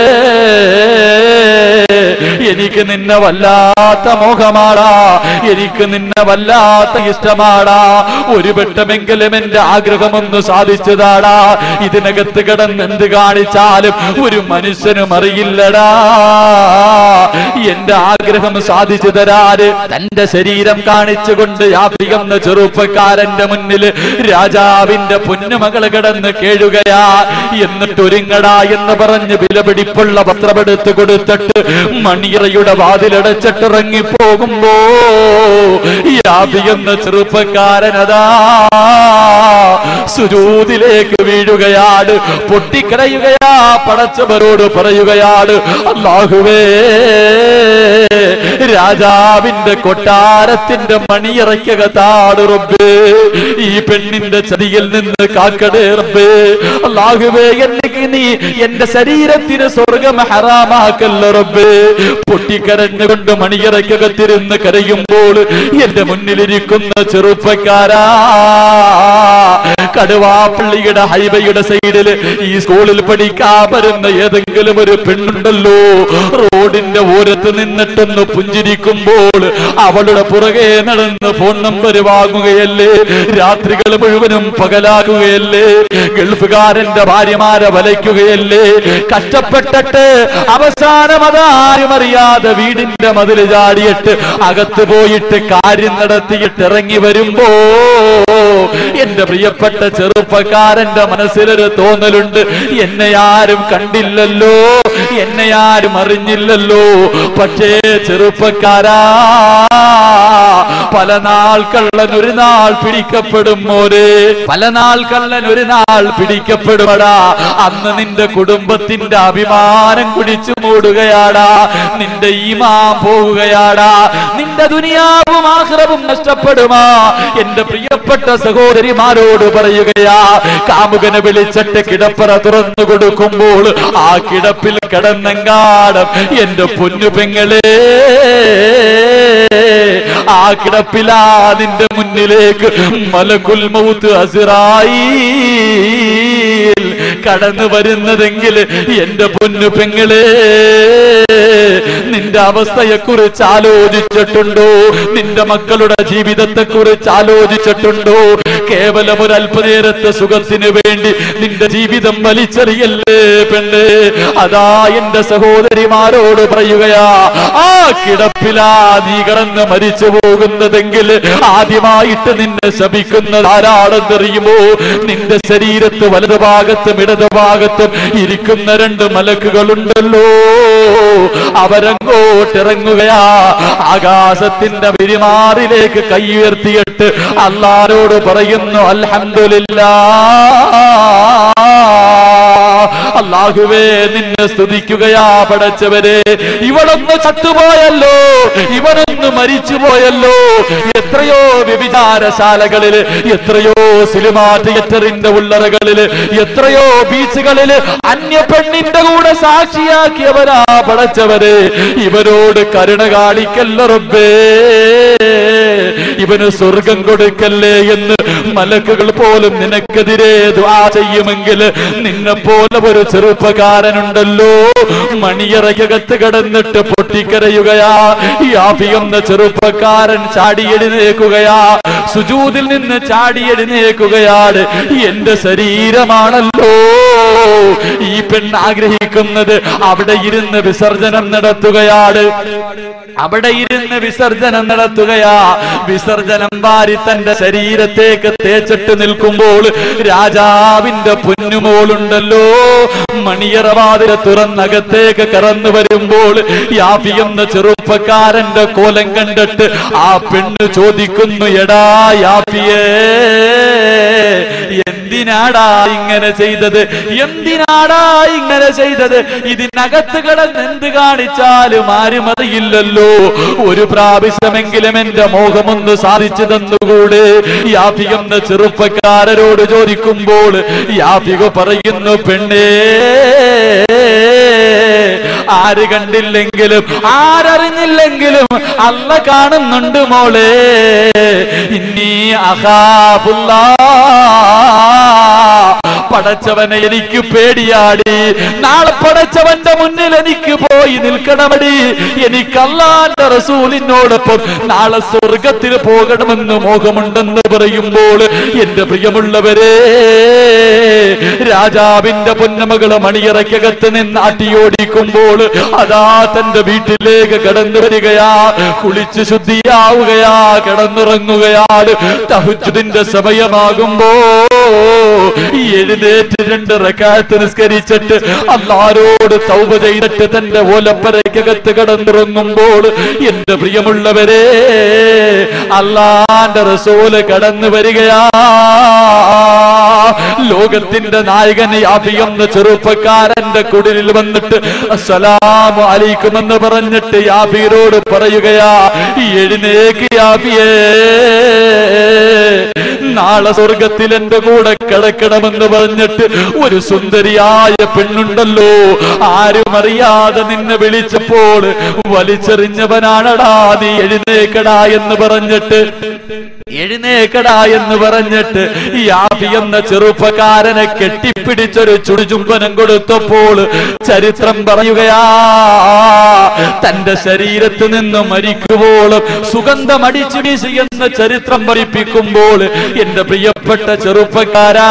S1: എനിക്ക് നിന്നെ വല്ലാത്ത മോഹമാടാ എനിക്ക് നിന്നെ വല്ലാത്ത ഇഷ്ടമാടാ ഒരു വട്ടമെങ്കിലും എന്റെ ആഗ്രഹമൊന്ന് സാധിച്ചതാടാ ഇതിനകത്ത് കിടന്ന് എന്ത് കാണിച്ചാലും ഒരു മനുഷ്യനും അറിയില്ലടാ എന്റെ ആഗ്രഹം സാധിച്ചു തരാറ് തന്റെ ശരീരം കാണിച്ചുകൊണ്ട് യാപികന്ന ചെറുപ്പക്കാരന്റെ മുന്നിൽ രാജാവിന്റെ പൊന്നുമകൾ കിടന്ന് കേഴുകയാ എന്നിട്ട് ഒരുങ്ങടാ എന്ന് പറഞ്ഞ് വിലപിടിപ്പുള്ള വസ്ത്രമെടുത്ത് കൊടുത്തിട്ട് മണിയറയുടെ വാതിലടച്ചിട്ട് ഇറങ്ങി പോകുമ്പോ യാപികന്ന ചെറുപ്പക്കാരനതാ സുരൂതിലേക്ക് വീഴുകയാണ് പൊട്ടിക്കരയുകയാ പടച്ചവരോട് പറയുകയാണ് അല്ലാഹുവേ രാജാവിന്റെ കൊട്ടാരത്തിന്റെ മണിയറയ്ക്കകത്താണ് റബ്ബേ ഈ പെണ്ണിന്റെ ചതിയിൽ നിന്ന് കാക്കടേ റബ്ബേ അല്ലാഹുവേ എനിക്ക് നീ എന്റെ ശരീരത്തിന് സ്വർഗം ഹറാമാക്കല്ല റബ്ബേ പൊട്ടിക്കരഞ്ഞുകൊണ്ട് മണിയറയ്ക്കകത്തിരുന്ന് കരയുമ്പോൾ എന്റെ മുന്നിലിരിക്കുന്ന ചെറുപ്പക്കാരാ കടുവാപ്പള്ളിയുടെ ഹൈവേയുടെ സൈഡില് ഈ സ്കൂളിൽ പഠിക്കാൻ വരുന്ന ഏതെങ്കിലും ഒരു പെണ്ണുണ്ടല്ലോ റോഡിന്റെ ഓരത്ത് നിന്നിട്ടൊന്ന് പുഞ്ചിരിക്കുമ്പോൾ അവളുടെ പുറകെ നടന്ന് ഫോൺ നമ്പർ വാങ്ങുകയല്ലേ രാത്രികൾ മുഴുവനും പകലാകുകയല്ലേ ഗൾഫുകാരന്റെ ഭാര്യമാരെ വലയ്ക്കുകയല്ലേ കഷ്ടപ്പെട്ടിട്ട് അവസാനം അതാരും അറിയാതെ വീടിന്റെ മതിൽ ചാടിയിട്ട് അകത്ത് പോയിട്ട് കാര്യം നടത്തിയിട്ട് ഇറങ്ങി വരുമ്പോ എന്റെ പ്രിയപ്പെട്ട ചെറുപ്പക്കാരന്റെ മനസ്സിലൊരു തോന്നലുണ്ട് എന്നെ ആരും കണ്ടില്ലല്ലോ എന്നെ ആരും അറിഞ്ഞില്ലല്ലോ പക്ഷേ ചെറുപ്പക്കാരാ പല നാൾ കള്ളൻ ഒരു നാൾ പിടിക്കപ്പെടും മോരെ പല നാൾ കള്ളൻ ഒരു നാൾ പിടിക്കപ്പെടുമടാ അന്ന് നിന്റെ കുടുംബത്തിന്റെ അഭിമാനം കുടിച്ചു മൂടുകയാടാ നിന്റെ ഈമാൻ പോവുകയാടാ നിന്റെ ദുനിയാവും ആഹ്റവും നഷ്ടപ്പെടുമാ എന്റെ പ്രിയപ്പെട്ട സഹോദരിമാരോട് പറയുകയാ കാമുകനെ വിളിച്ചിട്ട് കിടപ്പറ തുറന്നു കൊടുക്കുമ്പോൾ ആ കിടപ്പിൽ കിടന്നെങ്കാടും എന്റെ പൊന്നു പെങ്ങളെ ആ കിടപ്പിലാ നിന്റെ മുന്നിലേക്ക് മലകുൽ മൗത്ത് അസിറായി കടന്നു വരുന്നതെങ്കിൽ എന്റെ പൊന്നു പെങ്ങളെ നിന്റെ അവസ്ഥയെ കുറിച്ച് ആലോചിച്ചിട്ടുണ്ടോ നിന്റെ മക്കളുടെ ജീവിതത്തെ കുറിച്ച് ആലോചിച്ചിട്ടുണ്ടോ കേവലം ഒരു അല്പനേരത്തെ സുഖത്തിന് വേണ്ടി നിന്റെ ജീവിതം വലിച്ചെറിയല്ലേ പെണ്ണ് അതാ എന്റെ സഹോദരിമാരോട് പറയുകയാ ആ കിടപ്പിലാ നീ കടന്ന് മരിച്ചു പോകുന്നതെങ്കിൽ ആദ്യമായിട്ട് നിന്നെ ശപിക്കുന്നത് ആരാണെന്നറിയുമോ നിന്റെ ശരീരത്ത് വലതുഭാഗത്തും ഇടതുഭാഗത്തും ഇരിക്കുന്ന രണ്ട് മലക്കുകളുണ്ടല്ലോ അവരങ്ങോട്ടിറങ്ങുകയാ ആകാശത്തിന്റെ പെരുമാറിലേക്ക് കൈ ഉയർത്തിയിട്ട് അള്ളാരോട് പറയുന്നു അൽഹംദുലില്ലാ അള്ളാഹുവേ നിന്നെ സ്തുതിക്കുകയാ പടച്ചവരെ ഇവളൊന്ന് ചത്തുപോയല്ലോ ഇവനൊന്ന് മരിച്ചുപോയല്ലോ എത്രയോ വ്യഭിചാരശാലകളില് എത്രയോ സിനിമാ തിയേറ്ററിന്റെ ഉള്ളറകളില് എത്രയോ ബീച്ചുകളില് അന്യ പെണ്ണിന്റെ കൂടെ സാക്ഷിയാക്കിയവരാ പടച്ചവരെ ഇവരോട് കരുണ കാണിക്കല്ല റബ്ബേ ഇവന് സ്വർഗം കൊടുക്കല്ലേ എന്ന് മലക്കുകൾ പോലും നിനക്കെതിരെ ദ്വാ ചെയ്യുമെങ്കിൽ നിന്നെ പോലെ ഒരു ചെറുപ്പക്കാരനുണ്ടല്ലോ മണിയറയ്ക്കകത്ത് കിടന്നിട്ട് പൊട്ടിക്കരയുകയാ ഈ ആഫി എന്ന ചെറുപ്പക്കാരൻ ചാടി എഴുന്നേക്കുകയാ സുജൂതിൽ നിന്ന് ചാടി എഴുന്നേക്കുകയാണ് എന്റെ ശരീരമാണല്ലോ ഈ പെണ്ണ് ആഗ്രഹിക്കുന്നത് അവിടെ ഇരുന്ന് വിസർജനം നടത്തുകയാണ് അവിടെ ഇരുന്ന് വിസർജനം നടത്തുകയാ വിസർജനം വാരി തന്റെ ശരീരത്തേക്ക് തേച്ചിട്ട് നിൽക്കുമ്പോൾ രാജാവിന്റെ പൊന്നുമോളുണ്ടല്ലോ മണിയറവാതിര തുറന്നകത്തേക്ക് കറന്നു വരുമ്പോൾ യാഫി എന്ന ചെറുപ്പക്കാരന്റെ കോലം കണ്ടിട്ട് ആ പെണ്ണ് ചോദിക്കുന്നു എടാ യാഫിയേ എന്തിനാടാ ഇങ്ങനെ ചെയ്തത് എന്തിനാടാ ഇങ്ങനെ ചെയ്തത് ഇതിനകത്ത് കിടന്ന് എന്ത് കാണിച്ചാലും ആരും അറിയില്ലല്ലോ ഒരു പ്രാവശ്യമെങ്കിലും എന്റെ മോഹമൊന്ന് സാധിച്ചു തന്നുകൂടെ യാഫി എന്ന ചെറുപ്പക്കാരരോട് ചോദിക്കുമ്പോൾ യാഫിക പറയുന്നു പെണ്ണേ ആര് കണ്ടില്ലെങ്കിലും ആരറിഞ്ഞില്ലെങ്കിലും അല്ല കാണുന്നുണ്ട് മോളെ ഇന്നീ അഹാബുല്ലാ പടച്ചവനെ എനിക്ക് പേടിയാടി നാളെ പടച്ചവന്റെ മുന്നിൽ എനിക്ക് പോയി നിൽക്കണമടി എനിക്ക് അല്ലാന്റെ റസൂലിനോടൊപ്പം നാളെ സ്വർഗത്തിൽ പോകണമെന്ന് മോഹമുണ്ടെന്ന് പറയുമ്പോൾ എന്റെ പ്രിയമുള്ളവരെ രാജാവിന്റെ പൊന്നമകള് മണിയറയ്ക്കകത്ത് നിന്ന് ആട്ടിയോടിക്കുമ്പോൾ അതാ തന്റെ വീട്ടിലേക്ക് കടന്നു വരികയാ കുളിച്ച് ശുദ്ധിയാവുകയാ കിടന്നുറങ്ങുകയാണ് തഹുജുദിന്റെ സമയമാകുമ്പോ എഴുന്നേറ്റ് രണ്ട് റക്കാത്ത് നിസ്കരിച്ചിട്ട് അല്ലാരോട് തൗബ ചെയ്തിട്ട് തന്റെ ഓലപ്പരയ്ക്കകത്ത് കടന്നിറങ്ങുമ്പോൾ എന്റെ പ്രിയമുള്ളവരെ അല്ലാന്റെ റസൂല് കടന്നു വരികയാ ലോകത്തിന്റെ നായകനെ യാഫിയെന്ന ചെറുപ്പക്കാരന്റെ കുടിലിൽ വന്നിട്ട് അസ്സലാമു അലൈക്കും എന്ന് പറഞ്ഞിട്ട് യാഫീരോട് പറയുകയാ എഴുന്നേക്ക് യാഫിയേ നാളെ സ്വർഗത്തിൽ എന്റെ കൂടെ കിടക്കണമെന്ന് പറഞ്ഞിട്ട് ഒരു സുന്ദരിയായ പെണ്ണുണ്ടല്ലോ ആരും അറിയാതെ നിന്നെ വിളിച്ചപ്പോൾ വലിച്ചെറിഞ്ഞവനാണടാ നീ എഴുന്നേക്കടാ എന്ന് പറഞ്ഞിട്ട് എഴുന്നേക്കടാ എന്ന് പറഞ്ഞിട്ട് ഈ ആഫി എന്ന ചെറുപ്പക്കാരനെ കെട്ടിപ്പിടിച്ചൊരു ചുടുചുംബനം കൊടുത്തപ്പോൾ ചരിത്രം പറയുകയാ തന്റെ ശരീരത്ത് നിന്ന് മരിക്കുവോളും സുഗന്ധം അടിച്ചു വീശി എന്ന ചരിത്രം പഠിപ്പിക്കുമ്പോൾ എന്റെ പ്രിയപ്പെട്ട ചെറുപ്പക്കാരാ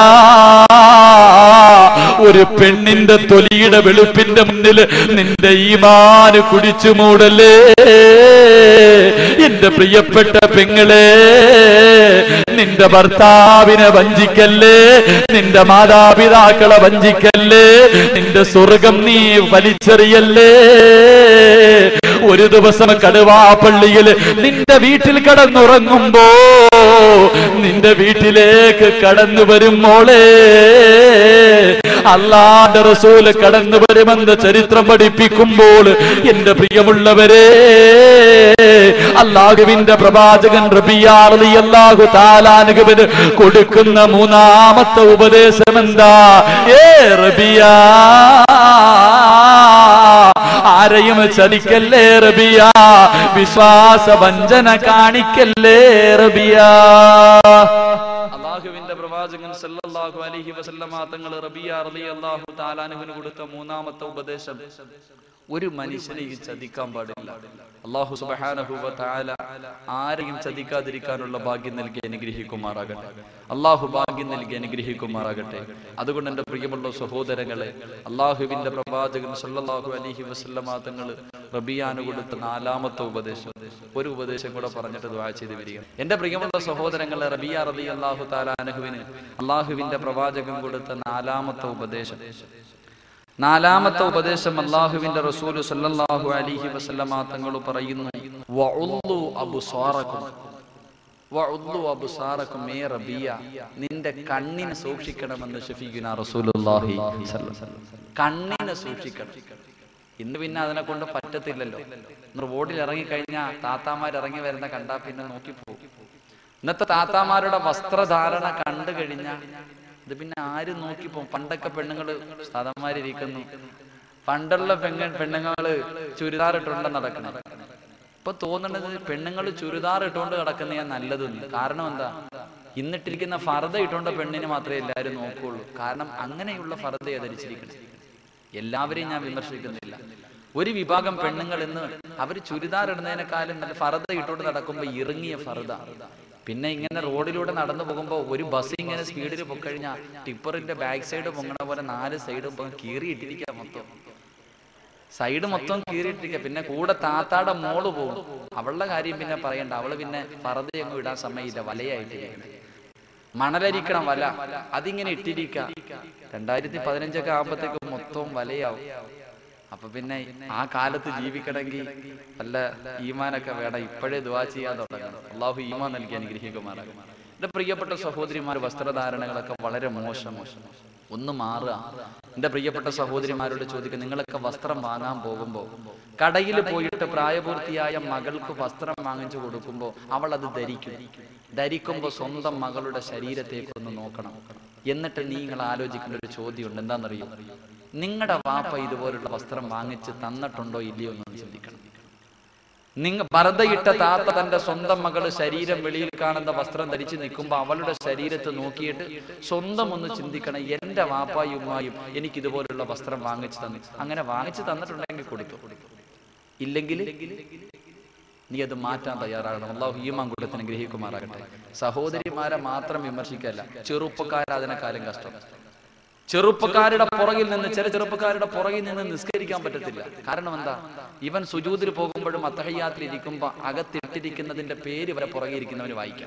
S1: ഒരു പെണ്ണിന്റെ തൊലിയുടെ വെളുപ്പിന്റെ മുന്നിൽ നിന്റെ ഈമാന് കുടിച്ചു മൂടലേ എന്റെ പ്രിയപ്പെട്ട പെങ്ങളെ നിന്റെ ഭർത്താവിനെ വഞ്ചിക്കല്ലേ നിന്റെ മാതാപിതാക്കളെ വഞ്ചിക്കല്ലേ നിന്റെ സ്വർഗം നീ വലിച്ചെറിയല്ലേ ഒരു ദിവസം കടുവാപ്പള്ളിയിൽ നിന്റെ വീട്ടിൽ കടന്നുറങ്ങുമ്പോ നിന്റെ വീട്ടിലേക്ക് കടന്നു വരും മോളെ അള്ളാന്റെ റസൂല് കടന്നു വരുമെന്ന് ചരിത്രം പഠിപ്പിക്കുമ്പോൾ എന്റെ പ്രിയമുള്ളവരെ അള്ളാഹുവിന്റെ പ്രവാചകൻ റബിയാർലി അള്ളാഹു താലാനുഗവന് കൊടുക്കുന്ന മൂന്നാമത്തെ ഉപദേശം എന്താ ഏ റബിയാ ആരെയും ചതിക്കല്ലേ റബിയ വിശ്വാസ വഞ്ചന കാണിക്കല്ലേ റബിയ
S2: അള്ളാഹുവിന്റെ പ്രവാചകൻ സല്ലല്ലാഹു അലൈഹി വസല്ലമ തങ്ങൾ റബിയ റളിയല്ലാഹു തആലാനുവിന് കൊടുത്ത മൂന്നാമത്തെ ഉപദേശം ഒരു മനുഷ്യനെ ഈ ചതിക്കാൻ പാടില്ല അള്ളാഹു സുബ്ഹാനഹു വ തആല ആരെയും ചതിക്കാതിരിക്കാനുള്ള ഭാഗ്യം നൽകി അനുഗ്രഹിക്കുമാറാകട്ടെ അള്ളാഹു ഭാഗ്യം നൽകി അനുഗ്രഹിക്കുമാറാകട്ടെ അതുകൊണ്ട് എന്റെ പ്രിയമുള്ള സഹോദരങ്ങളെ അള്ളാഹുവിന്റെ പ്രവാചകൻ സല്ലല്ലാഹു അലൈഹി വസല്ലമ തങ്ങൾ റബിയാന് കൊടുത്ത നാലാമത്തെ ഉപദേശം ഒരു ഉപദേശം കൂടെ പറഞ്ഞിട്ട് ദ്വാ ചെയ്ത് വരിക എന്റെ പ്രിയമുള്ള സഹോദരങ്ങളെ റബിയ റബി അള്ളാഹു താലാനഹുവിന് അള്ളാഹുവിന്റെ പ്രവാചകൻ കൊടുത്ത നാലാമത്തെ ഉപദേശം നാലാമത്തെ ഉപദേശം അള്ളാഹുവിന്റെ റസൂല് സല്ലല്ലാഹു അലൈഹി വസല്ലമ തങ്ങൾ പറയുന്നു വഉല്ലു അബ്സാറക്കും വഉല്ലു അബ്സാറക്കും മേ റബിയ നിന്റെ കണ്ണിനെ സൂക്ഷിക്കണമെന്ന് ഷഫീഖുന റസൂലുള്ളാഹി സ്വല്ലല്ലാഹു അലൈഹി വസല്ലം. കണ്ണിനെ സൂക്ഷിക്കണം ഇന്ന് പിന്നെ അതിനെ കൊണ്ട് പറ്റത്തില്ലല്ലോ ഇന്ന് റോഡിൽ ഇറങ്ങി കഴിഞ്ഞാൽ താത്താമാർ ഇറങ്ങി വരുന്ന കണ്ടാ പിന്നെ നോക്കിപ്പോകും ഇന്നത്തെ താത്താമാരുടെ വസ്ത്രധാരണ കണ്ടു കഴിഞ്ഞാൽ ഇത് പിന്നെ ആര് നോക്കിപ്പോ പണ്ടൊക്കെ പെണ്ണുങ്ങള് സാധാമാരിരിക്കുന്നു പണ്ടുള്ള പെങ്ങ പെണ്ണുങ്ങള് ചുരിദാർ ഇട്ടുകൊണ്ട് നടക്കണം ഇപ്പൊ തോന്നുന്നത് പെണ്ണുങ്ങൾ ചുരിദാർ ഇട്ടുകൊണ്ട് കിടക്കുന്നതാ നല്ലതെന്ന് കാരണം എന്താ ഇന്നിട്ടിരിക്കുന്ന ഫർദ ഇട്ടുകൊണ്ട് പെണ്ണിനെ മാത്രമേ എല്ലാവരും നോക്കുള്ളൂ കാരണം അങ്ങനെയുള്ള ഫർദയെ ധരിച്ചിരിക്കണം എല്ലാവരെയും ഞാൻ വിമർശിക്കുന്നില്ല ഒരു വിഭാഗം പെണ്ണുങ്ങൾ ഇന്ന് അവർ ചുരിദാർ ഇടുന്നതിനേക്കാളും നല്ല ഫർദ ഇട്ടുകൊണ്ട് നടക്കുമ്പോൾ ഇറങ്ങിയ ഫർദ പിന്നെ ഇങ്ങനെ റോഡിലൂടെ നടന്നു പോകുമ്പോൾ ഒരു ബസ് ഇങ്ങനെ സ്പീഡിൽ പൊക്കഴിഞ്ഞാൽ ടിപ്പറിന്റെ ബാക്ക് സൈഡ് പൊങ്ങണ പോലെ നാല് സൈഡും കീറിയിട്ടിരിക്കുക മൊത്തം സൈഡ് മൊത്തം കീറിയിട്ടിരിക്കുക പിന്നെ കൂടെ താത്താടെ മോള് പോകും അവളുടെ കാര്യം പിന്നെ പറയണ്ട അവള് പിന്നെ ഫറദയൊന്നും ഇടാൻ സമയമില്ല വലയായിട്ടിരിക്കണം മണലരിക്കണം വല അതിങ്ങനെ ഇട്ടിരിക്ക രണ്ടായിരത്തി പതിനഞ്ചൊക്കെ ആകുമ്പോഴത്തേക്ക് മൊത്തം വലയാവും അപ്പൊ പിന്നെ ആ കാലത്ത് ജീവിക്കണമെങ്കിൽ വല്ല ഈമാനൊക്കെ വേണം ഇപ്പോഴേ ദുവാ ചെയ്യാൻ തുടങ്ങണം അള്ളാഹു ഈമാൻ നൽകി അനുഗ്രഹിക്കുമാറാകും എന്റെ പ്രിയപ്പെട്ട സഹോദരിമാർ വസ്ത്രധാരണങ്ങളൊക്കെ വളരെ മോശം മോശം ഒന്ന് മാറുക എന്റെ പ്രിയപ്പെട്ട സഹോദരിമാരോട് ചോദിക്കുക നിങ്ങളൊക്കെ വസ്ത്രം വാങ്ങാൻ പോകുമ്പോൾ കടയിൽ പോയിട്ട് പ്രായപൂർത്തിയായ മകൾക്ക് വസ്ത്രം വാങ്ങിച്ചു കൊടുക്കുമ്പോൾ അവൾ അത് ധരിക്കും ധരിക്കുമ്പോൾ സ്വന്തം മകളുടെ ശരീരത്തേക്ക് ഒന്ന് നോക്കണം എന്നിട്ട് നിങ്ങൾ ആലോചിക്കേണ്ട ഒരു ചോദ്യമുണ്ട് എന്താണെന്നറിയോ നിങ്ങളുടെ വാപ്പ ഇതുപോലുള്ള വസ്ത്രം വാങ്ങിച്ച് തന്നിട്ടുണ്ടോ ഇല്ലയോ എന്ന് ചിന്തിക്കണം നിങ്ങൾ ഭരതയിട്ട താത്ത തന്റെ സ്വന്തം മകള് ശരീരം വെളിയിൽ കാണുന്ന വസ്ത്രം ധരിച്ചു നിൽക്കുമ്പോൾ അവളുടെ ശരീരത്ത് നോക്കിയിട്ട് സ്വന്തം ഒന്ന് ചിന്തിക്കണം എന്റെ വാപ്പായും ഉമ്മായും എനിക്ക് ഇതുപോലുള്ള വസ്ത്രം വാങ്ങിച്ചു തന്നു അങ്ങനെ വാങ്ങിച്ചു തന്നിട്ടുണ്ടെങ്കിൽ കൊടുത്തു ഇല്ലെങ്കിൽ നീ അത് മാറ്റാൻ തയ്യാറാകണം അള്ളാഹു ഈമാൻ കൂട്ടത്തിന് ഗ്രഹിക്കുമാറാകട്ടെ സഹോദരിമാരെ മാത്രം വിമർശിക്കല്ല ചെറുപ്പക്കാരെ അതിനെക്കാളും കഷ്ടം ചെറുപ്പക്കാരുടെ പുറകിൽ നിന്ന് ചില ചെറുപ്പക്കാരുടെ പുറകിൽ നിന്ന് നിസ്കരിക്കാൻ പറ്റത്തില്ല കാരണം എന്താ ഇവൻ സുജൂതിൽ പോകുമ്പോഴും അത്തഹയ്യാത്തിൽ ഇരിക്കുമ്പോ അകത്തിട്ടിരിക്കുന്നതിന്റെ പേര് വരെ പുറകെ ഇരിക്കുന്നവന് വായിക്കാം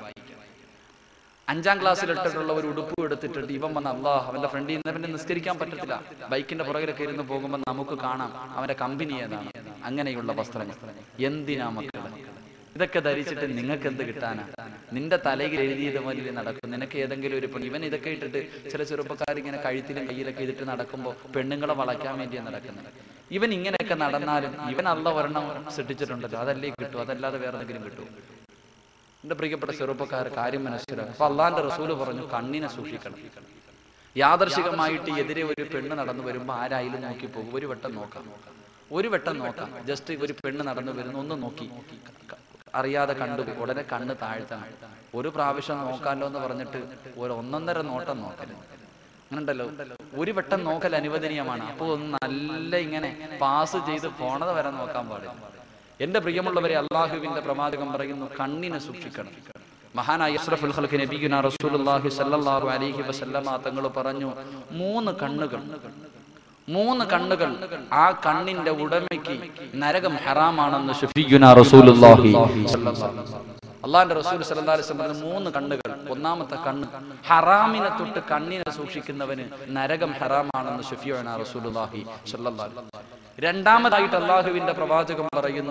S2: അഞ്ചാം ക്ലാസ്സിൽ ഇട്ടിട്ടുള്ള ഒരു ഉടുപ്പ് എടുത്തിട്ടുണ്ട് ഇവൻ വന്ന് അള്ളാഹ് അവന്റെ ഫ്രണ്ടിൽ നിന്ന് പിന്നെ നിസ്കരിക്കാൻ പറ്റത്തില്ല ബൈക്കിന്റെ പുറകിലൊക്കെ ഇരുന്ന് പോകുമ്പോൾ നമുക്ക് കാണാം അവന്റെ കമ്പനി ഏതാണ് അങ്ങനെയുള്ള വസ്ത്രങ്ങൾ എന്തിനാ മക്കളെ ഇതൊക്കെ ധരിച്ചിട്ട് നിങ്ങൾക്ക് എന്ത് കിട്ടാനാ നിന്റെ തലയിൽ എഴുതിയത് പോലെ നടക്കും നിനക്ക് ഏതെങ്കിലും ഒരു പെണ്ണ് ഇവൻ ഇതൊക്കെ ഇട്ടിട്ട് ചില ചെറുപ്പക്കാർ ഇങ്ങനെ കഴുത്തിലും കയ്യിലൊക്കെ ഇതിട്ട് നടക്കുമ്പോൾ പെണ്ണുങ്ങളെ വളയ്ക്കാൻ വേണ്ടിയാണ് നടക്കുന്നത് ഇവൻ ഇങ്ങനെയൊക്കെ നടന്നാലും ഇവൻ അള്ള ഒരെണ്ണം സൃഷ്ടിച്ചിട്ടുണ്ടല്ലോ അതല്ലേ കിട്ടൂ അതല്ലാതെ വേറെ എന്തെങ്കിലും കിട്ടും എന്റെ പ്രിയപ്പെട്ട ചെറുപ്പക്കാർ കാര്യം മനസ്സിലാക്കും അപ്പൊ അള്ളാന്റെ റസൂല് പറഞ്ഞു കണ്ണിനെ സൂക്ഷിക്കണം യാദർശികമായിട്ട് എതിരെ ഒരു പെണ്ണ് നടന്നു വരുമ്പോ ആരായാലും നോക്കി പോകും ഒരു വട്ടം നോക്കാം ഒരു വട്ടം നോക്കാം ജസ്റ്റ് ഒരു പെണ്ണ് നടന്നു വരുന്നു ഒന്ന് നോക്കി ക- അറിയാതെ കണ്ടു ഉടനെ കണ്ണ് താഴ്ത്തണം ഒരു പ്രാവശ്യം നോക്കാമല്ലോ എന്ന് പറഞ്ഞിട്ട് ഒരു ഒന്നൊന്നര നോട്ടം നോക്കരുത് അങ്ങനെയുണ്ടല്ലോ ഒരു വട്ടം നോക്കൽ അനുവദനീയമാണ് അപ്പോൾ ഒന്ന് നല്ല ഇങ്ങനെ പാസ് ചെയ്ത് പോണത് വരെ നോക്കാൻ പാടില്ല എന്റെ പ്രിയമുള്ളവരെ അള്ളാഹുവിന്റെ പ്രവാചകം പറയുന്നു കണ്ണിനെ സൂക്ഷിക്കണം മഹാനായ അഷ്റഫുൽ ഖൽഖ് നബിയുന റസൂലുള്ളാഹി സ്വല്ലല്ലാഹു അലൈഹി വസല്ലമ തങ്ങൾ പറഞ്ഞു മൂന്ന് കണ്ണുകൾ മൂന്ന് കണ്ണുകൾ ആ കണ്ണിന്റെ ഉടമയ്ക്ക് നരകം ഹറാമാണെന്ന് ഷഫീഖുന റസൂലുള്ളാഹി സ്വല്ലല്ലാഹു അലൈഹി വസല്ലം. അള്ളാന്റെ റസൂൽ സല്ലല്ലാഹു അലൈഹി വസല്ലം പറഞ്ഞ മൂന്ന് കണ്ണുകൾ ഒന്നാമത്തെ കണ്ണ് ഹറാമിനെ തൊട്ട് കണ്ണിനെ സൂക്ഷിക്കുന്നവന് നരകം ഹറാമാണെന്ന് ഷഫിയോന റസൂലുള്ളാഹി സ്വല്ലല്ലാഹു അലൈഹി വസല്ലം. രണ്ടാമതായിട്ട് അള്ളാഹുവിന്റെ പ്രവാചകം പറയുന്നു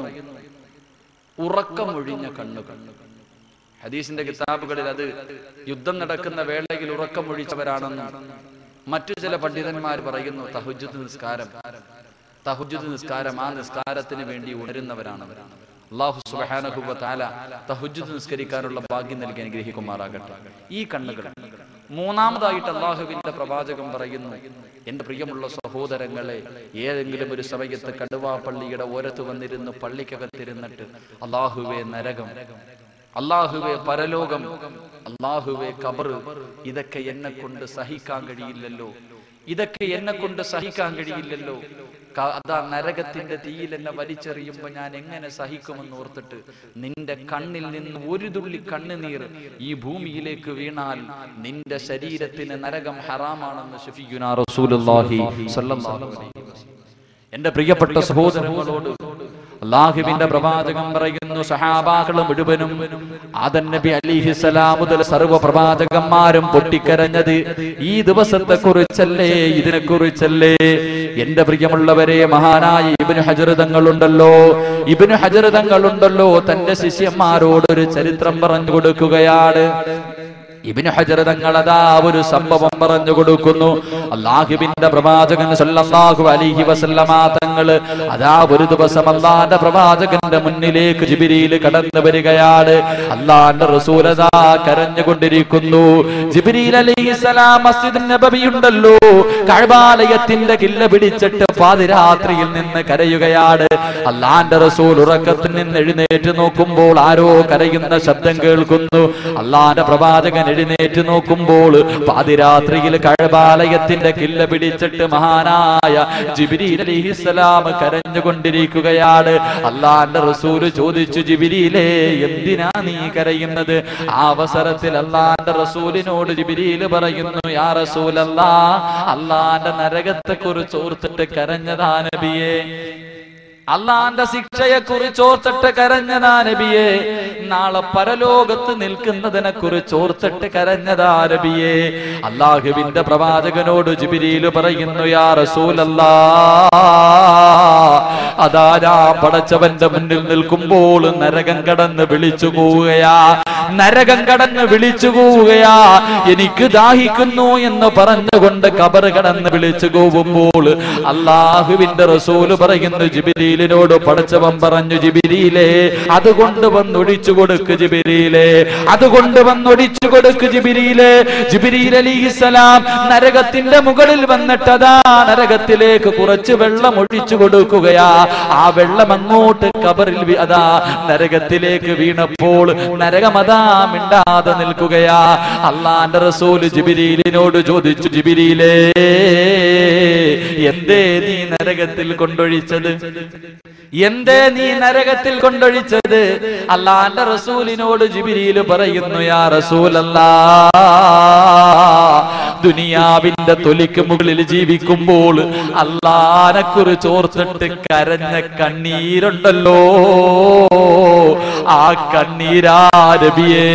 S2: ഉറക്കമൊഴിഞ്ഞ കണ്ണുകൾ ഹദീസിന്റെ കിതാബുകളിൽ അത് യുദ്ധം നടക്കുന്ന വേളയിൽ ഉറക്കമൊഴിച്ചവരാണെന്നും മറ്റു ചില പണ്ഡിതന്മാർ പറയുന്നു തഹുജുദ് നിസ്കാരം തഹുജുദ് നിസ്കാരം ആ നിസ്കാരത്തിന് വേണ്ടി ഉണരുന്നവരാണ് അള്ളാഹു സുബ്ഹാനഹു വ തആല തഹുജുദ് നിസ്കരിക്കാനുള്ള ഭാഗ്യം നൽകി അനുഗ്രഹിക്കുമാറാകട്ടെ ഈ കണ്ണുകൾ മൂന്നാമതായിട്ട് അള്ളാഹുവിന്റെ പ്രവാചകം പറയുന്നു എന്റെ പ്രിയമുള്ള സഹോദരങ്ങളെ ഏതെങ്കിലും ഒരു സമയത്ത് കടുവാപ്പള്ളിയുടെ ഓരത്ത് വന്നിരുന്ന് പള്ളിക്കകത്തിരുന്നിട്ട് അള്ളാഹുവേ നരകം അള്ളാഹുവെ പരലോകം അള്ളാഹുവെ കബർ ഇതൊക്കെ എന്നെ കൊണ്ട് സഹിക്കാൻ കഴിയില്ലല്ലോ ഇതൊക്കെ എന്നെ കൊണ്ട് സഹിക്കാൻ കഴിയില്ലല്ലോ ക- അതാ നരകത്തിന്റെ തീയിൽ എന്നെ വലിച്ചെറിയുമ്പോ ഞാൻ എങ്ങനെ സഹിക്കുമെന്ന് ഓർത്തിട്ട് നിന്റെ കണ്ണിൽ നിന്ന് ഒരു തുള്ളി കണ്ണുനീർ ഈ ഭൂമിയിലേക്ക് വീണാൽ നിന്റെ ശരീരത്തിന് നരകം ഹറാമാണെന്ന് ഷഫീഖുനാ റസൂലുള്ളാഹി സ്വല്ലല്ലാഹു അലൈഹി വസല്ലം. എന്റെ പ്രിയപ്പെട്ട സഹോദരങ്ങളോട് അള്ളാഹുവിന്റെ പ്രവാചകം പറയുന്നു സഹാബാക്കൾ മുഴുവനും ആദൻ നബി അലിഹിസലാം മുതൽ സർവ്വ പ്രവാചകന്മാരും പൊട്ടിക്കരഞ്ഞത് ഈ ദിവസത്തെ കുറിച്ചല്ലേ ഇതിനെ കുറിച്ചല്ലേ എന്റെ പ്രിയമുള്ളവരെ മഹാനായ ഇബിന് ഹജറിതങ്ങളുണ്ടല്ലോ ഇബിന് ഹജറിതങ്ങളുണ്ടല്ലോ തന്റെ ശിഷ്യന്മാരോട് ഒരു ചരിത്രം പറഞ്ഞു കൊടുക്കുകയാണ് ഇബിന് ഹജർ തങ്ങളതാ ഒരു സംഭവം പറഞ്ഞു കൊടുക്കുന്നു അള്ളാഹുബിന്റെ പ്രവാചകൻ സല്ലല്ലാഹു അലൈഹി വസല്ലമ തങ്ങള് അതാ ഒരു ദിവസം അള്ളാന്റെ പ്രവാചകന്റെ മുന്നിലേക്ക് ജിബിരിയിൽ കടന്നു വരികയാണ് അള്ളാന്റെ റസൂലതാ കരഞ്ഞുകൊണ്ടിരിക്കുന്നു ജിബിരിൽ അലൈഹിസ്സലാം മസ്ജിദ് നബവി ഉണ്ടല്ലോ കഴബാലയത്തിന്റെ കില്ല പിടിച്ചിട്ട് പാതിരാത്രിയിൽ നിന്ന് കരയുകയാണ് അള്ളാന്റെ റസൂൽ ഉറക്കത്തിൽ നിന്ന് എഴുന്നേറ്റ് നോക്കുമ്പോൾ ആരോ കരയുന്ന ശബ്ദം കേൾക്കുന്നു അള്ളാന്റെ പ്രവാചകൻ എഴുന്നേറ്റ് നോക്കുമ്പോൾ പാതിരാത്രിയിൽ കഴബാലയത്തിന്റെ കില്ല പിടിച്ചിട്ട് മഹാനായ ജിബിരിൽ അലിഹിസ്സലാം കരഞ്ഞുകൊണ്ടിരിക്കുകയാണ് അള്ളാന്റെ റസൂല് ചോദിച്ചു ജിബിരിയിലെ എന്തിനാ നീ കരയുന്നത് ആ അവസരത്തിൽ അള്ളാന്റെ റസൂലിനോട് ജിബിരിയിൽ പറയുന്നു യാ റസൂലല്ലാ അള്ളാന്റെ നരകത്തെ കുറിച്ച് ഓർത്തിട്ട് കരഞ്ഞതാ നബിയേ അള്ളാന്റെ ശിക്ഷയെ കുറിച്ച് ഓർത്തിട്ട് കരഞ്ഞതാ നബിയെ നാളെ പരലോകത്ത് നിൽക്കുന്നതിനെ കുറിച്ച് ഓർത്തിട്ട് കരഞ്ഞതാ നബിയെ അള്ളാഹുവിന്റെ പ്രവാചകനോട് ജിബിരിയിൽ പറയുന്നു യാ റസൂലല്ലാ അതാ ഞാൻ പടച്ചവന്റെ മുന്നിൽ നിൽക്കുമ്പോൾ നരകം കടന്ന് വിളിച്ചു പോവുകയാ നരകം കടന്ന് വിളിച്ചു പോവുകയാ എനിക്ക് ദാഹിക്കുന്നു എന്ന് പറഞ്ഞുകൊണ്ട് കബറ് കടന്ന് വിളിച്ചു പോവുമ്പോൾ അള്ളാഹുവിന്റെ റസൂല് പറയുന്നു ജിബിരിയിലിനോട് പടച്ചവൻ പറഞ്ഞു ജിബിരിയിലെ അതുകൊണ്ട് വന്നൊടിച്ചു കൊടുക്ക് ജിബിരിയിലെ അതുകൊണ്ട് വന്നൊടിച്ചു കൊടുക്ക് ജിബിരിയിലെ ജിബിരിയിൽ അലിഹിസലാം നരകത്തിന്റെ മുകളിൽ വന്നിട്ടതാ നരകത്തിലേക്ക് കുറച്ച് വെള്ളം ഒഴിച്ചു കൊടുക്കുകയാ ആ വെള്ളം അങ്ങോട്ട് കബറിൽ വി- അതാ നരകത്തിലേക്ക് വീണപ്പോൾ നരകമതാ മിണ്ടാതെ നിൽക്കുകയാ അള്ളാന്റെ റസൂല് ജിബിരിയിലിനോട് ചോദിച്ചു ജിബിരിയിലേ എന്തേ നീ നരകത്തിൽ കൊണ്ടൊഴിച്ചത് എന്തേ നീ നരകത്തിൽ കൊണ്ടൊഴിച്ചത് അള്ളാന്റെ റസൂലിനോട് ജിബിരിയിൽ പറയുന്നു യാ റസൂലല്ലാ ദുനിയാവിന്റെ തൊലിക്ക് മുകളിൽ ജീവിക്കുമ്പോൾ അള്ളാനെ കുറിച്ച് ഓർത്തിട്ട് കരഞ്ഞ കണ്ണീരുണ്ടല്ലോ ആ കണ്ണീരാരബിയേ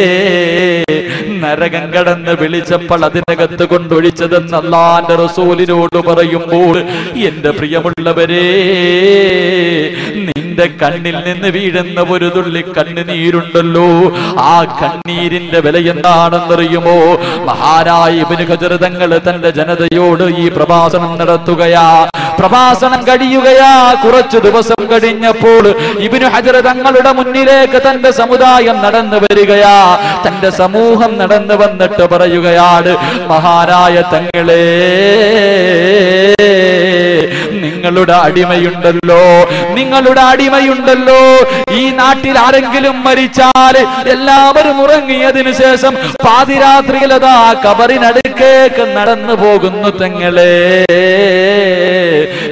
S2: നരകം കടന്ന് വിളിച്ചപ്പോൾ അതിനകത്ത് കൊണ്ടൊഴിച്ചതെന്ന് അള്ളാന്റെ റസൂലിനോട് പറയുമ്പോൾ എന്റെ പ്രിയമുള്ളവരെ നിന്റെ കണ്ണിൽ നിന്ന് വീഴുന്ന ഒരു തുള്ളി കണ്ണുനീരുണ്ടല്ലോ ആ കണ്ണീരിന്റെ വില എന്താണെന്നറിയുമോ മഹാരായ ഇബിന് ഖജറതങ്ങൾ തന്റെ ജനതയോട് ഈ പ്രഭാഷണം നടത്തുകയാ പ്രഭാഷണം കഴിയുകയാ കുറച്ചു ദിവസം കഴിഞ്ഞപ്പോൾ ഇബിന് ഹജർ തങ്ങളുടെ മുന്നിലേക്ക് തന്റെ സമുദായം നടന്നു വരികയാ തന്റെ സമൂഹം നടന്നു വന്നിട്ട് പറയുകയാണ് മഹാരായ തങ്ങളെ നിങ്ങളുടെ അടിമയുണ്ടല്ലോ നിങ്ങളുടെ അടിമയുണ്ടല്ലോ ഈ നാട്ടിൽ ആരെങ്കിലും മരിച്ചാൽ എല്ലാവരും ഉറങ്ങിയതിനു ശേഷം പാതിരാത്രിയിൽ അതാ കബറിനടുക്കേക്ക് നടന്നു പോകുന്നു തങ്ങളെ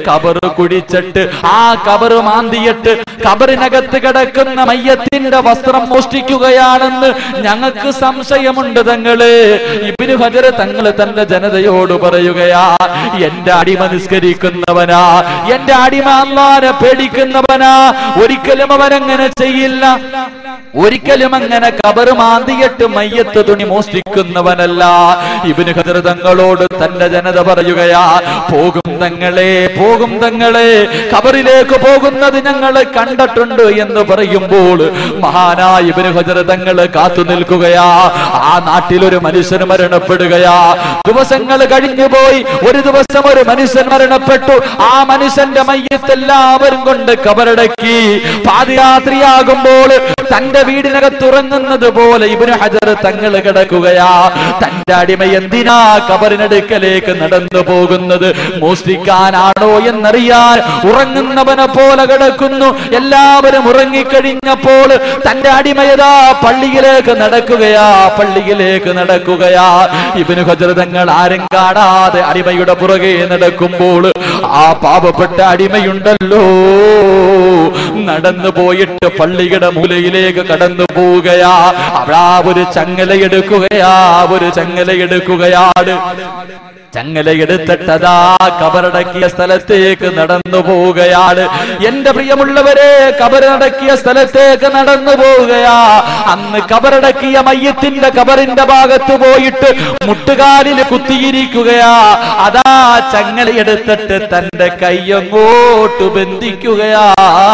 S1: കബർ കുടിച്ചിട്ട് ആ കബർ മാന്തിയിട്ട് കബറിനകത്ത് കിടക്കുന്ന മയ്യത്തിന്റെ വസ്ത്രം മോഷ്ടിക്കുകയാണെന്ന് ഞങ്ങൾക്ക് സംശയമുണ്ട് തങ്ങള് ഇബിന് ഹജർ തങ്ങൾ തന്റെ ജനതയോട് പറയുകയാ എന്റെ അടിമ നിസ്കരിക്കുന്നവനാ എന്റെ അടിമ അള്ളാനെ പേടിക്കുന്നവനാ ഒരിക്കലും അവനങ്ങനെ ചെയ്യില്ല ഒരിക്കലും അങ്ങനെ കബർ മാന്തിയിട്ട് മയ്യത്ത് തുണി മോഷ്ടിക്കുന്നവനല്ല ഇബിന് ഹജർ തങ്ങളോട് തന്റെ ജനത പറയുകയാ പോകും തങ്ങളെ പോകും തങ്ങളെ കബറിലേക്ക് പോകുന്നത് ഞങ്ങൾ കണ്ടിട്ടുണ്ട് എന്ന് പറയുമ്പോൾ മഹാനായ ഇബിന് ഹജർ തങ്ങൾ കാത്തു നിൽക്കുകയാ ആ നാട്ടിൽ ഒരു മനുഷ്യൻ മരണപ്പെടുകയാ ദിവസങ്ങൾ കഴിഞ്ഞു പോയി ഒരു ദിവസം ഒരു മനുഷ്യൻ മരണപ്പെട്ടു ആ മനുഷ്യന്റെ മയ്യത്ത് എല്ലാവരും കൊണ്ട് കബറടക്കി പാതിരാത്രിയാകുമ്പോൾ തന്റെ വീടിനകത്ത് ഉറങ്ങുന്നത് പോലെ ഇബിന് ഹജർ തങ്ങൾ കിടക്കുകയാ തന്റെ അടിമ എന്തിനാ കബറിനടുക്കലേക്ക് നടന്നു പോകുന്നത് മോഷ്ടിക്കാനാണോ എന്നറിയാൻ ഉറങ്ങുന്നവനെ പോലെ കിടക്കുന്നു എല്ലാവരും ഉറങ്ങിക്കഴിഞ്ഞപ്പോൾ തന്റെ അടിമയതാ പള്ളിയിലേക്ക് നടക്കുകയാ പള്ളിയിലേക്ക് നടക്കുകയാ ഇബിന് ഹജർ തങ്ങൾ ആരും കാണാതെ അടിമയുടെ പുറകെ നടക്കുമ്പോൾ ആ പാവപ്പെട്ട അടിമയുണ്ടല്ലോ നടന്നു പോയിട്ട് പള്ളിയുടെ മൂലയിലേക്ക് കടന്നു പോവുകയാ അവിടെ ഒരു ചങ്ങല എടുക്കുകയാ ഒരു ചങ്ങല എടുക്കുകയാണ് ചങ്ങല എടുത്തിട്ടതാ കബറടക്കിയ സ്ഥലത്തേക്ക് നടന്നു പോവുകയാണ് എന്റെ പ്രിയമുള്ളവരെ കബറടക്കിയ സ്ഥലത്തേക്ക് നടന്നു പോവുകയാ അന്ന് കബറടക്കിയ മയ്യത്തിന്റെ കബറിന്റെ ഭാഗത്ത് പോയിട്ട് മുട്ടുകാലിൽ കുത്തിയിരിക്കുകയാ അതാ ചങ്ങല എടുത്തിട്ട് തന്റെ കൈയങ്ങോട്ട് ബന്ധിക്കുകയാ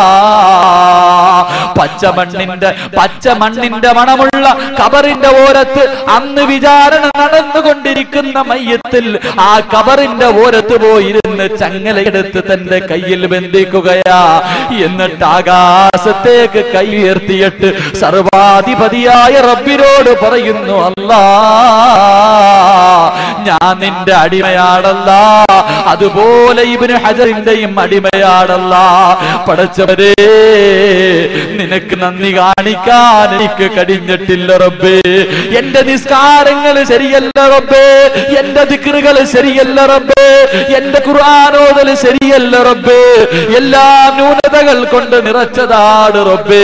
S1: പച്ചമണ്ണിന്റെ പച്ചമണ്ണിന്റെ മണമുള്ള കബറിന്റെ ഓരത്ത് അന്ന് വിചാരണ നടന്നുകൊണ്ടിരിക്കുന്ന മയ്യത്തിൽ ആ കബറിന്റെ ഓരത്ത് പോയിരുന്ന് ചങ്ങലയെടുത്ത് തന്റെ കയ്യിൽ ബന്ധിക്കുകയാ എന്നിട്ട് ആകാശത്തേക്ക് കൈ ഉയർത്തിയിട്ട് സർവാധിപതിയായ റബ്ബിനോട് പറയുന്നു അല്ലാ ഞാൻ നിന്റെ അടിമയാടല്ല അതുപോലെ ഇവന് ഹജറിന്റെയും അടിമയാടല്ല പടച്ചവരെ നിനക്ക് നന്ദി കാണിക്കാൻ എനിക്ക് കഴിഞ്ഞിട്ടില്ല റബ്ബേ എന്റെ നിസ്കാരങ്ങൾ ശരിയല്ല റബ്ബേ എന്റെ ദിക്റുകൾ ശരിയല്ല റബ്ബേ എന്റെ ഖുർആാനോദൽ ശരിയല്ല റബ്ബേ എല്ലാ ന്യൂനതകൾ കൊണ്ട് നിറച്ചതാണ് റബ്ബേ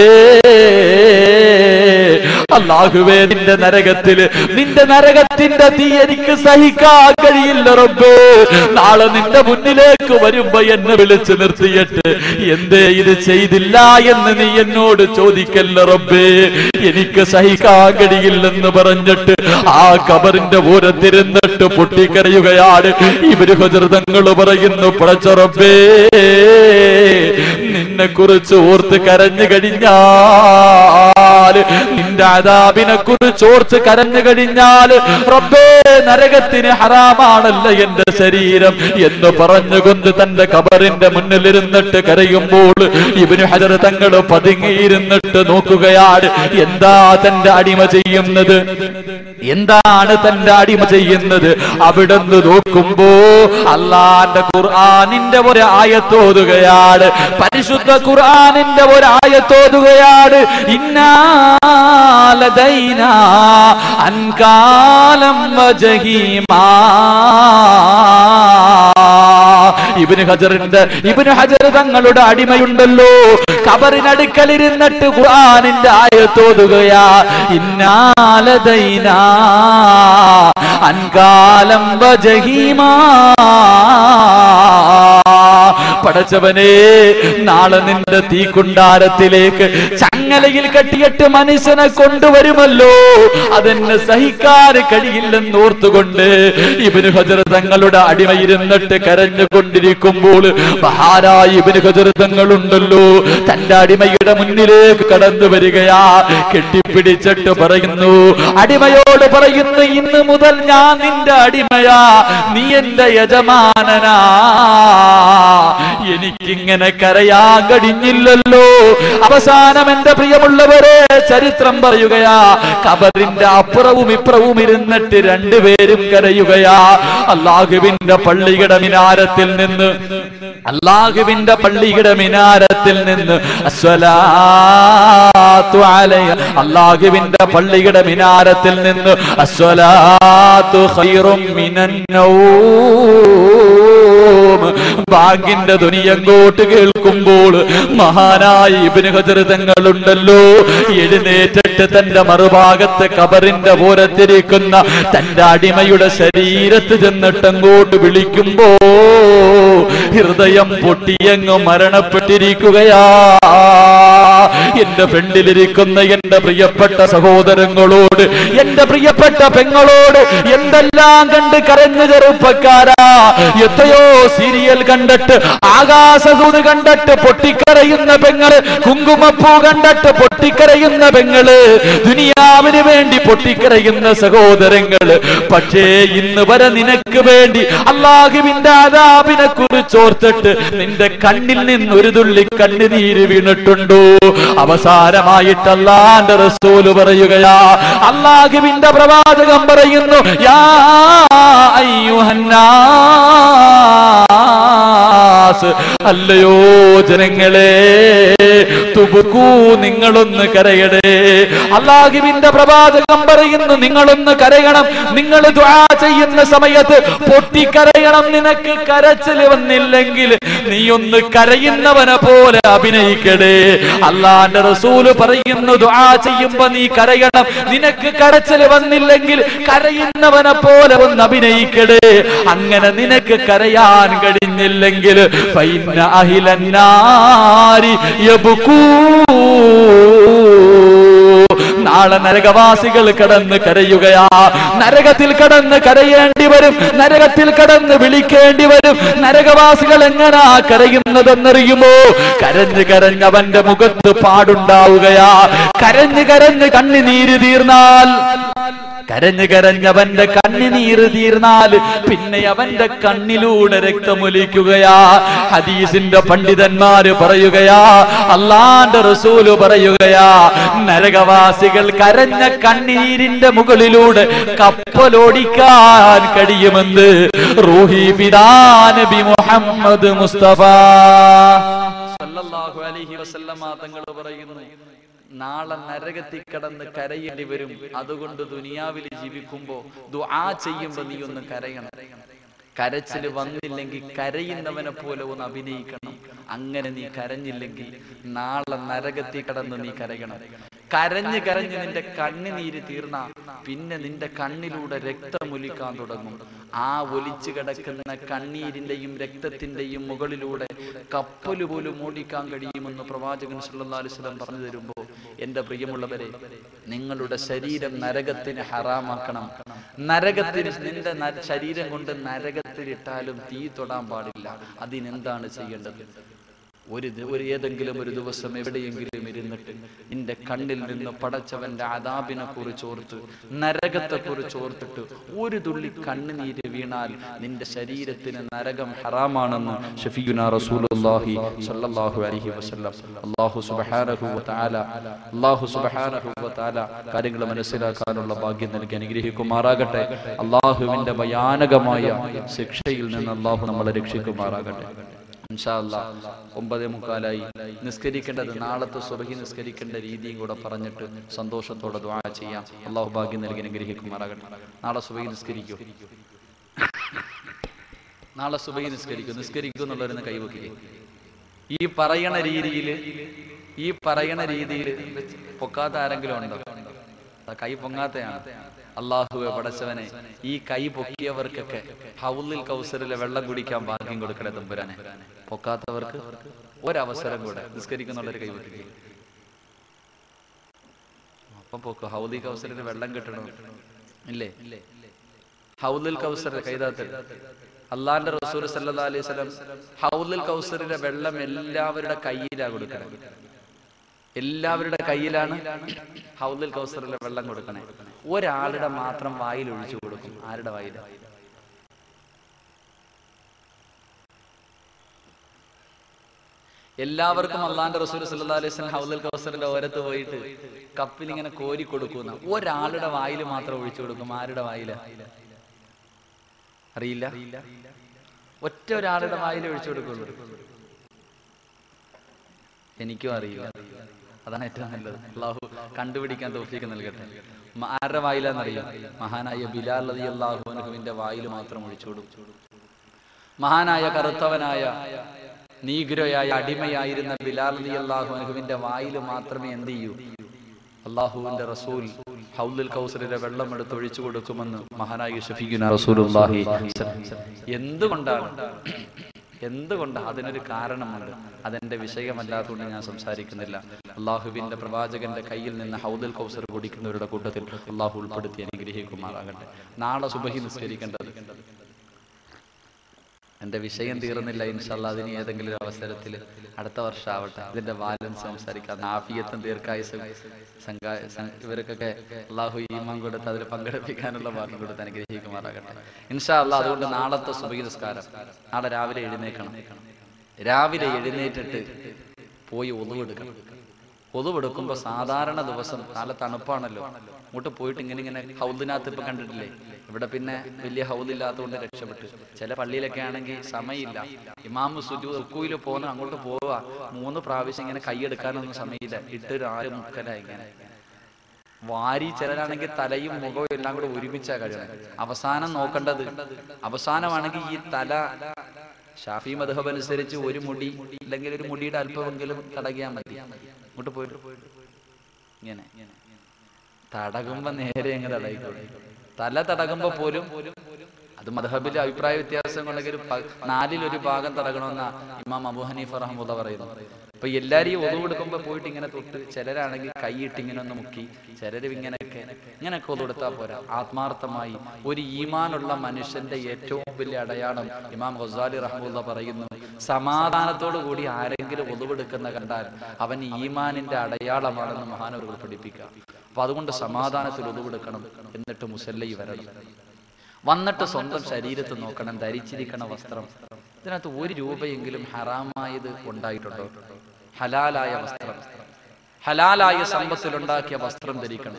S1: അള്ളാഹുവേ നിന്റെ നരകത്തില് നിന്റെ നരകത്തിന്റെ തീ എനിക്ക് സഹിക്കാൻ കഴിയില്ല റബ്ബേ നാളെ നിന്റെ മുന്നിലേക്ക് വരുമ്പോ എന്നെ വിളിച്ചു നിർത്തിയിട്ട് എന്തേ ഇത് ചെയ്തില്ല എന്ന് നീ എന്നോട് ചോദിക്കല്ല റബ്ബേ എനിക്ക് സഹിക്കാൻ കഴിയില്ലെന്ന് പറഞ്ഞിട്ട് ആ കബറിന്റെ ഓരത്തിരുന്നിട്ട് പൊട്ടിക്കരയുകയാണ് ഇവര് ഹജൃതങ്ങൾ പറയുന്നു പടച്ച റബ്ബേ നിന്നെ കുറിച്ച് ഓർത്ത് കരഞ്ഞു കഴിഞ്ഞാൽ നിന്റെ അതാബിനെ കുറിച്ച് ഓർത്ത് കരഞ്ഞു കഴിഞ്ഞാൽ റബ്ബേ നരകത്തിന് ഹറാമാണല്ല എന്റെ ശരീരം എന്ന് പറഞ്ഞുകൊണ്ട് തന്റെ കബറിന്റെ മുന്നിലിരുന്നിട്ട് കരയുമ്പോൾ ഇവന് ഹജർ തങ്ങൾ പതുങ്ങിയിരുന്നിട്ട് നോക്കുകയാണ് എന്താ തന്റെ അടിമ ചെയ്യുന്നത് എന്താണ് തന്റെ അടിമ ചെയ്യുന്നത് അവിടുന്ന് നോക്കുമ്പോ അള്ളാന്റെ ഖുർആാനിന്റെ ഒരു ആയത്തോതുകയാണ് പരിശുദ്ധ ഖുർആാനിന്റെ ഒരു ആയത്തോതുകയാണ് ഇന്നാലതൈന അൻകാലം വജഹീമാ ഇബിന് ഹജറിന്റെ ഇബിന് ഹജർ തങ്ങളുടെ അടിമയുണ്ടല്ലോ കബറിനടുക്കലിരുന്നിട്ട് ഖുർആനിന്റെ ആയത്തോതുകയാ ഇന്നാലതൈന അൻകാലം വജഹീമാ പടച്ചവനെ നാളെ നിന്റെ തീക്കുണ്ടാരത്തിലേക്ക് ചങ്ങലയിൽ കെട്ടിയിട്ട് മനുഷ്യനെ കൊണ്ടുവരുമല്ലോ അതെന്നെ സഹിക്കാൻ കഴിയില്ലെന്ന് ഓർത്തുകൊണ്ട് ഇബിന് ഹജർ തങ്ങളുടെ അടിമയിരുന്നിട്ട് കരഞ്ഞുകൊണ്ടിരിക്കുമ്പോൾ മഹാരായ ഇബിന് ഹജർ തങ്ങളുണ്ടല്ലോ തന്റെ അടിമയുടെ മുന്നിലേക്ക് കടന്നു വരികയാ കെട്ടിപ്പിടിച്ചിട്ട് പറയുന്നു അടിമയോട് പറയുന്നു ഇന്ന് മുതൽ ഞാൻ നിന്റെ അടിമയാ നീ എന്റെ യജമാനനാ എനിക്കിങ്ങനെ കരയാൻ കഴിഞ്ഞില്ലല്ലോ അവസാനം എന്റെ പ്രിയമുള്ളവരെ ചരിത്രം പറയുകയാ കബറിന്റെ അപ്പുറവും ഇപ്പുറവും ഇരുന്നിട്ട് രണ്ടുപേരും കരയുകയാ അള്ളാഹുവിന്റെ പള്ളിയുടെ മിനാരത്തിൽ നിന്ന് അള്ളാഹുവിന്റെ പള്ളിയുടെ മിനാരത്തിൽ നിന്ന് അസ്വലാത്തു അലൈഹി അള്ളാഹുവിന്റെ പള്ളിയുടെ മിനാരത്തിൽ നിന്ന് അസ്വലാത്തു ഖൈറും മിനൻ നൗം ബാങ്കിന്റെ ധ്വനിയങ്ങോട്ട് കേൾക്കുമ്പോൾ മഹാനായ ഇബിന് ഹജർ തങ്ങളുണ്ടല്ലോ എഴുന്നേറ്റിട്ട് തന്റെ മറുഭാഗത്ത് കബറിന്റെ ഓരത്തിരിക്കുന്ന തന്റെ അടിമയുടെ ശരീരത്ത് ചെന്നിട്ട് അങ്ങോട്ട് വിളിക്കുമ്പോ ഹൃദയം പൊട്ടിയങ്ങ് മരണപ്പെട്ടിരിക്കുകയാ എന്റെ ഫ്രണ്ടിലിരിക്കുന്ന എന്റെ പ്രിയപ്പെട്ട സഹോദരങ്ങളോട് എന്റെ പ്രിയപ്പെട്ട പെങ്ങളോട് എന്തെല്ലാം കണ്ട് കരഞ്ഞു ചെറുപ്പക്കാരാ എത്രയോ സീരിയൽ കണ്ടിട്ട് ആകാശദൂത് കണ്ടിട്ട് പൊട്ടിക്കരയുന്ന പെങ്ങള് കുങ്കുമപ്പൂ കണ്ടിട്ട് പൊട്ടിക്കരയുന്ന പെങ്ങള് ദുനിയാവിന് വേണ്ടി പൊട്ടിക്കരയുന്ന സഹോദരങ്ങള് പക്ഷേ ഇന്ന് വരെ നിനക്ക് വേണ്ടി അള്ളാഹുവിന്റെ ആദാബിനെ കുറിച്ചോർത്തിട്ട് നിന്റെ കണ്ണിൽ നിന്ന് ഒരു തുള്ളി കണ്ണുനീര് വീണിട്ടുണ്ടോ അവസാനമായിട്ട് അള്ളാന്റെ റസൂല് പറയുകയാ അള്ളാഹുവിന്റെ പ്രവാചകം പറയുന്നു യാ അയ്യുഹന്നാസ് അല്ലയോ ജനങ്ങളെ തുബുക്കൂ നിങ്ങളൊന്ന് കരയടേ അള്ളാഹുവിന്റെ പ്രവാചകം പറയുന്നു നിങ്ങളൊന്ന് കരയണം നിങ്ങൾ ദുആ ചെയ്യുന്ന സമയത്ത് പൊട്ടിക്കരയണം നിനക്ക് കരച്ചിൽ വന്നില്ലെങ്കിൽ നീ ഒന്ന് കരയുന്നവനെ പോലെ അഭിനയിക്കടേ അള്ളാന്റെ റസൂല് പറയുന്നു ദുആ ചെയ്യുമ്പോ നീ കരയണം നിനക്ക് കരച്ചിൽ വന്നില്ലെങ്കിൽ കരയുന്നവനെ പോലെ ഒന്ന് അഭിനയിക്കടേ അങ്ങനെ നിനക്ക് കരയാൻ കഴിഞ്ഞില്ലെങ്കിൽ ഫൈന അഹിലന്നാരി യബ്കൂ നാളെ നരകവാസികൾ കടന്ന് കരയുകയാ നരകത്തിൽ കടന്ന് കരയേണ്ടി വരും നരകത്തിൽ കടന്ന് വിളിക്കേണ്ടി വരും നരകവാസികൾ എങ്ങനാ കരയുന്നതെന്നറിയുമോ കരഞ്ഞ് കരഞ്ഞ് അവന്റെ മുഖത്ത് പാടുണ്ടാവുകയാ കരഞ്ഞ് കരഞ്ഞ് കണ്ണുനീര് തീർന്നാൽ കരഞ്ഞ് കരഞ്ഞവന്റെ കണ്ണുനീര് തീർന്നാൽ പിന്നെ അവന്റെ കണ്ണിലൂടെ രക്തമൊലിക്കുകയാ ഹദീസിന്റെ പണ്ഡിതന്മാര് പറയുകയാ അള്ളാന്റെ റസൂല് പറയുകയാ നരകവാസികൾ കരഞ്ഞ കണ്ണീരിന്റെ മുകളിലൂടെ കപ്പലോടിക്കാൻ കഴിയുമെന്ന് റൂഹി പിതാനബി മുഹമ്മദ് മുസ്തഫ
S2: സല്ലല്ലാഹു അലൈഹി വസല്ലമ തങ്ങൾ പറയുന്നു നാളെ നരകത്തിൽ കടന്ന് കരയേണ്ടി വരും അതുകൊണ്ട് ദുനിയാവിൽ ജീവിക്കുമ്പോ ദുആ ചെയ്യുമ്പോ നീ ഒന്ന് കരയണം കരച്ചില് വന്നില്ലെങ്കിൽ കരയുന്നവനെ പോലെ ഒന്ന് അഭിനയിക്കണം അങ്ങനെ നീ കരഞ്ഞില്ലെങ്കിൽ നാളെ നരകത്തിൽ കടന്ന് നീ കരയണം കരഞ്ഞ് കരഞ്ഞ് നിന്റെ കണ്ണുനീര് തീർന്ന പിന്നെ നിന്റെ കണ്ണിലൂടെ രക്തമൊലിക്കാൻ തുടങ്ങും ആ ഒലിച്ചു കിടക്കുന്ന കണ്ണീരിന്റെയും രക്തത്തിന്റെയും മുകളിലൂടെ കപ്പല് പോലും ഓടിക്കാൻ കഴിയുമെന്ന് പ്രവാചകൻ സല്ലല്ലാഹു അലൈഹി വസല്ലം പറഞ്ഞു തരുമ്പോ എന്റെ പ്രിയമുള്ളവരെ നിങ്ങളുടെ ശരീരം നരകത്തിന് ഹറാമാക്കണം നരകത്തിന് നിന്റെ ന- ശരീരം കൊണ്ട് നരകത്തിലിട്ടാലും തീ തൊടാൻ പാടില്ല അതിനെന്താണ് ചെയ്യേണ്ടത് ഒരു ദി- ഒരു ഏതെങ്കിലും ഒരു ദിവസം എവിടെയെങ്കിലും ഇരുന്നിട്ട് നിന്റെ കണ്ണിൽ നിന്ന് പടച്ചവന്റെ അതാബിനെ കുറിച്ച് ഓർത്ത് നരകത്തെ കുറിച്ച് ഓർത്തിട്ട് ഒരു തുള്ളി കണ്ണുനീര് വീണാൽ നിന്റെ ശരീരത്തിന് നരകം ഹറാമാണെന്ന് ഷഫീഖുന റസൂലുള്ളാഹി സ്വല്ലല്ലാഹു അലൈഹി വസല്ലം അല്ലാഹു സുബ്ഹാനഹു വ തആല അല്ലാഹു സുബ്ഹാനഹു വ തആല കാര്യങ്ങൾ മനസ്സിലാക്കാനുള്ള ഭാഗ്യം നൽകി അനുഗ്രഹിക്കുമാറാകട്ടെ അള്ളാഹുവിന്റെ ഭയാനകമായ ശിക്ഷയിൽ നിന്ന് അള്ളാഹു നമ്മളെ രക്ഷിക്കുമാറാകട്ടെ ഇൻഷാ അല്ലാ ഒമ്പതേ മുക്കാലായി നിസ്കരിക്കേണ്ടത് നാളത്തെ സുബഹി നിസ്കരിക്കേണ്ട രീതിയും കൂടെ പറഞ്ഞിട്ട് സന്തോഷത്തോടെ ദ്വാ ചെയ്യാം അള്ളാഹു ഭാഗ്യം നൽകി അനുഗ്രഹിക്കുമാറാകട്ടെ നാളെ സുബഹി നിസ്കരിക്കൂ നാളെ സുബഹി നിസ്കരിക്കൂ നിസ്കരിക്കൂ എന്നുള്ളവരുന്ന് കൈവക്കുക ഈ പറയണ രീതിയിൽ ഈ പറയണ രീതിയിൽ പൊക്കാത്ത ആരെങ്കിലും ഉണ്ടോ ആ കൈ പൊങ്ങാത്തയാണ് അള്ളാഹുവെ പടച്ചവനെ ഈ കൈ പൊക്കിയവർക്കൊക്കെ ഹൗലിൽ കൗസറിലെ വെള്ളം കുടിക്കാൻ ഭാഗ്യം കൊടുക്കണേ തമ്പുരാനെ പൊക്കാത്തവർക്ക് ഒരവസരം കൂടെ നിസ്കരിക്കുന്നുള്ളൊരു കൈ പൊക്കി അപ്പം പൊക്കു ഹൗലി കൗസറിന് വെള്ളം കിട്ടണം ഇല്ലേ ഹൗലുൽ കൗസർ കൈതാത്തിൽ അള്ളാന്റെ റസൂൽ സല്ലാ അലൈഹി സ്വലം ഹൗലുൽ കൗസറിന്റെ വെള്ളം എല്ലാവരുടെ കയ്യിലാ കൊടുക്കണം എല്ലാവരുടെ കയ്യിലാണ് ഹൗലുൽ കൗസറിലെ വെള്ളം കൊടുക്കണേ ഒരാളുടെ മാത്രം വായിൽ ഒഴിച്ചു കൊടുക്കും ആരുടെ വായിൽ എല്ലാവർക്കും അള്ളാന്റെ റസൂൽ സല്ലാ അലൈഹി സ്വലം ഹൗലുൽ കൗസറിന്റെ ഓരത്ത് പോയിട്ട് കപ്പിൽ ഇങ്ങനെ കോരി കൊടുക്കുന്ന ഒരാളുടെ വായിൽ മാത്രം ഒഴിച്ചു കൊടുക്കും ആരുടെ വായില അറിയില്ല ഒറ്റ ഒരാളുടെ വായിൽ ഒഴിച്ചു കൊടുക്കുള്ളൂ എനിക്കും അറിയില്ല അതാണ് ഏറ്റവും നല്ലത് അള്ളാഹു കണ്ടുപിടിക്കാൻ തോഫിക്ക് നൽകട്ടെ മ- ആരുടെ വായിലാന്നറിയും മഹാനായ ബിലാൽ അലി അള്ളാഹുവിന്റെ വായിൽ മാത്രം ഒഴിച്ചു കൊടുക്കും മഹാനായ കറുത്തവനായ നീഗ്രോയായ അടിമയായിരുന്ന ബിലാൽ അലി അള്ളാഹു അനുഹുവിന്റെ വായിൽ മാത്രമേ എന്ത് ചെയ്യൂ അള്ളാഹുവിന്റെ റസൂൽ ഹൗലുൽ കൗസറിന്റെ വെള്ളം എടുത്ത് ഒഴിച്ചു കൊടുക്കുമെന്ന് മഹാനായ ഷഫീഖുന റസൂലുള്ളാഹി എന്തുകൊണ്ടാണ് എന്തുകൊണ്ട് അതിനൊരു കാരണമുണ്ട് അതെന്റെ വിഷയമല്ലാത്തതുകൊണ്ട് ഞാൻ സംസാരിക്കുന്നില്ല അള്ളാഹുവിന്റെ പ്രവാചകന്റെ കയ്യിൽ നിന്ന് ഹൗദുൽ കൗസർ കുടിക്കുന്നവരുടെ കൂട്ടത്തിൽ അള്ളാഹു ഉൾപ്പെടുത്തി അനുഗ്രഹിക്കുമാറാകട്ടെ നാളെ സുബഹി നിസ്കരിക്കേണ്ടത് എന്റെ വിഷയം തീർന്നില്ല ഇൻഷല്ല അതിന് ഏതെങ്കിലും ഒരു അവസരത്തിൽ അടുത്ത വർഷം ആവട്ടെ ഇതിന്റെ ബാലൻസ് സംസാരിക്കാം ആഫിയത്തും ദീർഘായുസും സംഘ- സം- ഇവർക്കൊക്കെ അള്ളാഹു ഈമാൻ കൊടുത്ത് അതിൽ പങ്കെടുപ്പിക്കാനുള്ള ഭാഗ്യം കൊടുത്ത് അനുഗ്രഹിക്കുമാറാകട്ടെ ഇൻഷാ അല്ലാ അതുകൊണ്ട് നാളത്തെ സുബഹി നിസ്കാരം നാളെ രാവിലെ എഴുന്നേക്കണം രാവിലെ എഴുന്നേറ്റിട്ട് പോയി ഒതുവെടുക്കണം ഒതുവെടുക്കുമ്പോ സാധാരണ ദിവസം നല്ല തണുപ്പാണല്ലോ അങ്ങോട്ട് പോയിട്ട് ഇങ്ങനെ ഇങ്ങനെ ഹൗദിനകത്ത് ഇപ്പൊ കണ്ടിട്ടില്ലേ ഇവിടെ പിന്നെ വലിയ ഹൗദില്ലാത്തതുകൊണ്ട് രക്ഷപ്പെട്ടു ചില പള്ളിയിലൊക്കെ ആണെങ്കിൽ സമയമില്ല ഇമാമ് സുജു റുക്കുയിൽ പോകുന്ന അങ്ങോട്ട് പോവുക മൂന്ന് പ്രാവശ്യം ഇങ്ങനെ കൈയെടുക്കാനൊന്നും സമയമില്ല ഇട്ട് ആര് മുക്കല ഇങ്ങനെ വാരി ചിലരാണെങ്കിൽ തലയും മുഖവും എല്ലാം കൂടെ ഒരുമിച്ചാ കഴിയണം അവസാനം നോക്കേണ്ടത് അവസാനമാണെങ്കിൽ ഈ തല ഷാഫി മധബ് അനുസരിച്ച് ഒരു മുടി അല്ലെങ്കിൽ ഒരു മുടിയുടെ അല്പമെങ്കിലും തടകിയാൽ മതി അങ്ങോട്ട് പോയിട്ട് ഇങ്ങനെ തടകുമ്പോ നേരെ അങ്ങ് തടയിക്കോളൂ തല തടകുമ്പോ പോലും അത് മധബിലെ അഭിപ്രായ വ്യത്യാസം കൊണ്ടെങ്കിൽ ഒരു പ- നാലിലൊരു ഭാഗം തടകണമെന്ന ഇമാം അബു ഹനീഫ റഹ്മുല്ല പറയുന്നു അപ്പൊ എല്ലാരെയും ഒതു കൊടുക്കുമ്പോ പോയിട്ട് ഇങ്ങനെ തൊട്ട് ചിലരാണെങ്കിൽ കൈയിട്ട് ഇങ്ങനെ ഒന്ന് മുക്കി ചിലര് ഇങ്ങനെയൊക്കെ ഇങ്ങനെയൊക്കെ ഒതു കൊടുത്താൽ പോരാ ആത്മാർത്ഥമായി ഒരു ഈമാനുള്ള മനുഷ്യന്റെ ഏറ്റവും വലിയ അടയാളം ഇമാം ഗസാലി റഹ്മുല്ല പറയുന്നു സമാധാനത്തോടു കൂടി ആരെങ്കിലും ഒതുവെടുക്കുന്ന കണ്ടാൽ അവൻ ഈമാനിന്റെ അടയാളമാണെന്ന് മഹാനവറുകൾ പഠിപ്പിക്കുക അപ്പൊ അതുകൊണ്ട് സമാധാനത്തിൽ ഒതുവെടുക്കണം എന്നിട്ട് മുസല്ലി വരണം വന്നിട്ട് സ്വന്തം ശരീരത്ത് നോക്കണം ധരിച്ചിരിക്കണ വസ്ത്രം ഇതിനകത്ത് ഒരു രൂപയെങ്കിലും ഹറാമായത് ഉണ്ടായിട്ടുണ്ടോ ഹലാലായ വസ്ത്രം ഹലാലായ സമ്പത്തിലുണ്ടാക്കിയ വസ്ത്രം ധരിക്കണം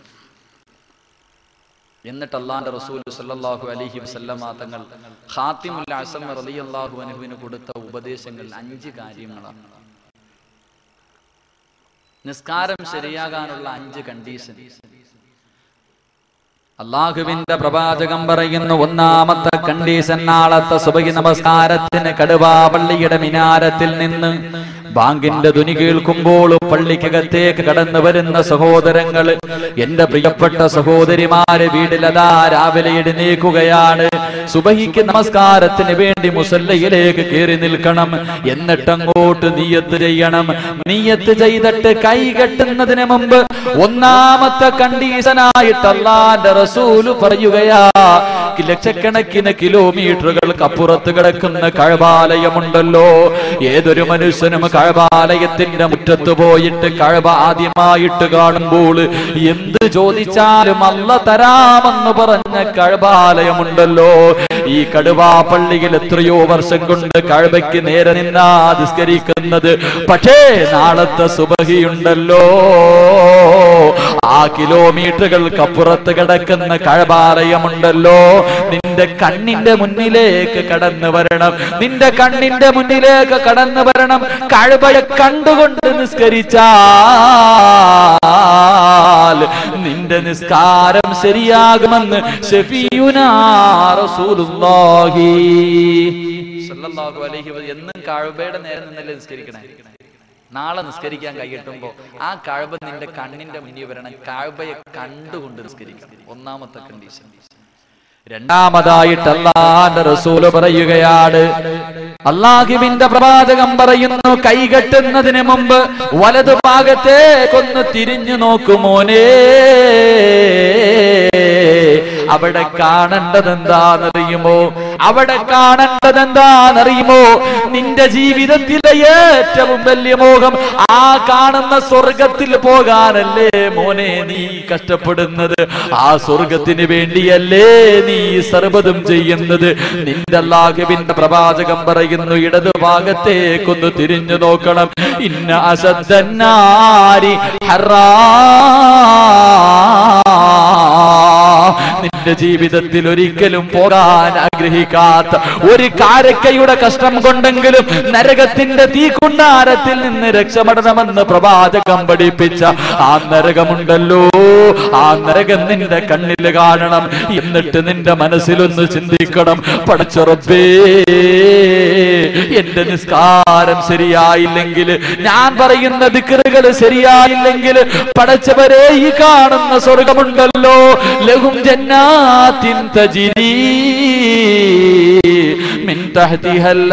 S2: എന്നിട്ട് അള്ളാന്റെ റസൂൽ സല്ലല്ലാഹു അലൈഹി വസല്ലമ തങ്ങൾ ഖാത്തിമുൽ അസം റളിയല്ലാഹു അൻഹുവിന് കൊടുത്ത ഉപദേശങ്ങൾ അഞ്ച് കാര്യങ്ങളാണ് നിസ്കാരം ശരിയാകാനുള്ള അഞ്ച് കണ്ടീഷൻ
S1: അള്ളാഹുവിന്റെ പ്രവാചകം പറയുന്നു ഒന്നാമത്തെ കണ്ടീഷൻ നാളത്തെ സുബഹി നമസ്കാരത്തിന് കടുവാ പള്ളിയുടെ മിനാരത്തിൽ നിന്ന് ബാങ്കിന്റെ ധ്വനി കേൾക്കുമ്പോൾ പള്ളിക്കകത്തേക്ക് കടന്നു വരുന്ന സഹോദരങ്ങൾ എന്റെ പ്രിയപ്പെട്ട സഹോദരിമാര് വീട്ടിലതാ രാവിലെ എഴുന്നേക്കുകയാണ് സുബഹിക്ക് നമസ്കാരത്തിന് വേണ്ടി മുസല്ലയിലേക്ക് കയറി നിൽക്കണം എന്നിട്ട് അങ്ങോട്ട് നീയത്ത് ചെയ്യണം നീയത്ത് ചെയ്തിട്ട് കൈ കെട്ടുന്നതിന് മുമ്പ് ഒന്നാമത്തെ കണ്ടീഷനായിട്ട് അള്ളാന്റെ റസൂല് പറയുകയാ ലക്ഷക്കണക്കിന് കിലോമീറ്ററുകൾക്ക് അപ്പുറത്ത് കിടക്കുന്ന കഴബാലയമുണ്ടല്ലോ ഏതൊരു മനുഷ്യനും കഴബാലയത്തിന്റെ മുറ്റത്ത് പോയിട്ട് കഴബ ആദ്യമായിട്ട് കാണുമ്പോൾ എന്ത് ചോദിച്ചാലും അല്ല തരാമെന്ന് പറഞ്ഞ കഴബാലയമുണ്ടല്ലോ ഈ കടുവാ പള്ളിയിൽ എത്രയോ വർഷം കൊണ്ട് കഴബയ്ക്ക് നേരെ നിന്നാ നിസ്കരിക്കുന്നത് പക്ഷേ നാളത്തെ സുബഹിയുണ്ടല്ലോ ആ കിലോമീറ്ററുകൾക്ക് അപ്പുറത്ത് കിടക്കുന്ന കഴബാലയമുണ്ടല്ലോ നിന്റെ കണ്ണിന്റെ മുന്നിലേക്ക് കടന്നു വരണം നിന്റെ കണ്ണിന്റെ മുന്നിലേക്ക് കടന്നു വരണം കഴബയെ കണ്ടുകൊണ്ട് നിസ്കരിച്ചാൽ നിന്റെ നിസ്കാരം ശരിയാകുമെന്ന് ഷഫീയുനാ റസൂലുള്ളാഹി
S2: സല്ലല്ലാഹു അലൈഹി വസല്ലം എന്നും കഅബയുടെ നേരെ നിന്നല്ലേ നിസ്കരിക്കണേ നാളെ നിസ്കരിക്കാൻ കൈയെട്ടുമ്പോ ആ കഅബ നിന്റെ കണ്ണിന്റെ മുന്നിൽ വരണം കഅബയെ കണ്ടുകൊണ്ട് നിസ്കരിക്കണം ഒന്നാമത്തെ കണ്ടീഷൻ
S1: രണ്ടാമതായിട്ട് അള്ളാന്റെ റസൂല് പറയുകയാണ് അള്ളാഹുവിന്റെ പ്രവാചകം പറയുന്നു കൈകെട്ടുന്നതിന് മുമ്പ് വലതു ഭാഗത്തേക്കൊന്ന് തിരിഞ്ഞു നോക്കുമോനേ അവിടെ കാണേണ്ടത് എന്താണെന്നറിയുമോ അവിടെ കാണേണ്ടത് എന്താണെന്നറിയുമോ നിന്റെ ജീവിതത്തിലെ ഏറ്റവും വലിയ മോഹം ആ കാണുന്ന സ്വർഗത്തിൽ പോകാനല്ലേ മോനെ നീ കഷ്ടപ്പെടുന്നത് ആ സ്വർഗത്തിന് വേണ്ടിയല്ലേ നീ സർവ്വതും ചെയ്യുന്നത് നിന്റെ അല്ലാഹുവിന്റെ പ്രവാചകം പറയുന്നു ഇടതു ഭാഗത്തേക്കൊന്ന് തിരിഞ്ഞു നോക്കണം ഇന്ന അസദ്ദന്നാരി ഹറാ നിന്റെ ജീവിതത്തിൽ ഒരിക്കലും പോകാൻ ആഗ്രഹിക്കാത്ത ഒരു കാരക്കയുടെ കഷ്ടം കൊണ്ടെങ്കിലും നരകത്തിന്റെ തീക്കുണ്ടാരത്തിൽ നിന്ന് രക്ഷപ്പെടണമെന്ന് പ്രവാചകം പഠിപ്പിച്ച ആ നരകമുണ്ടല്ലോ ആ നരകം നിന്റെ കണ്ണിൽ കാണണം എന്നിട്ട് നിന്റെ മനസ്സിലൊന്ന് ചിന്തിക്കണം പഠിച്ചുറപ്പേ എന്റെ നിസ്കാരം ശരിയായില്ലെങ്കിൽ ഞാൻ പറയുന്ന ദിക്കറുകൾ ശരിയായില്ലെങ്കിൽ പടച്ചവരെ ഈ കാണുന്ന സ്വർഗമുണ്ടല്ലോ ലഘും ജന്നാത്തിൻ തജിരി മിൻ തഹ്തിഹൽ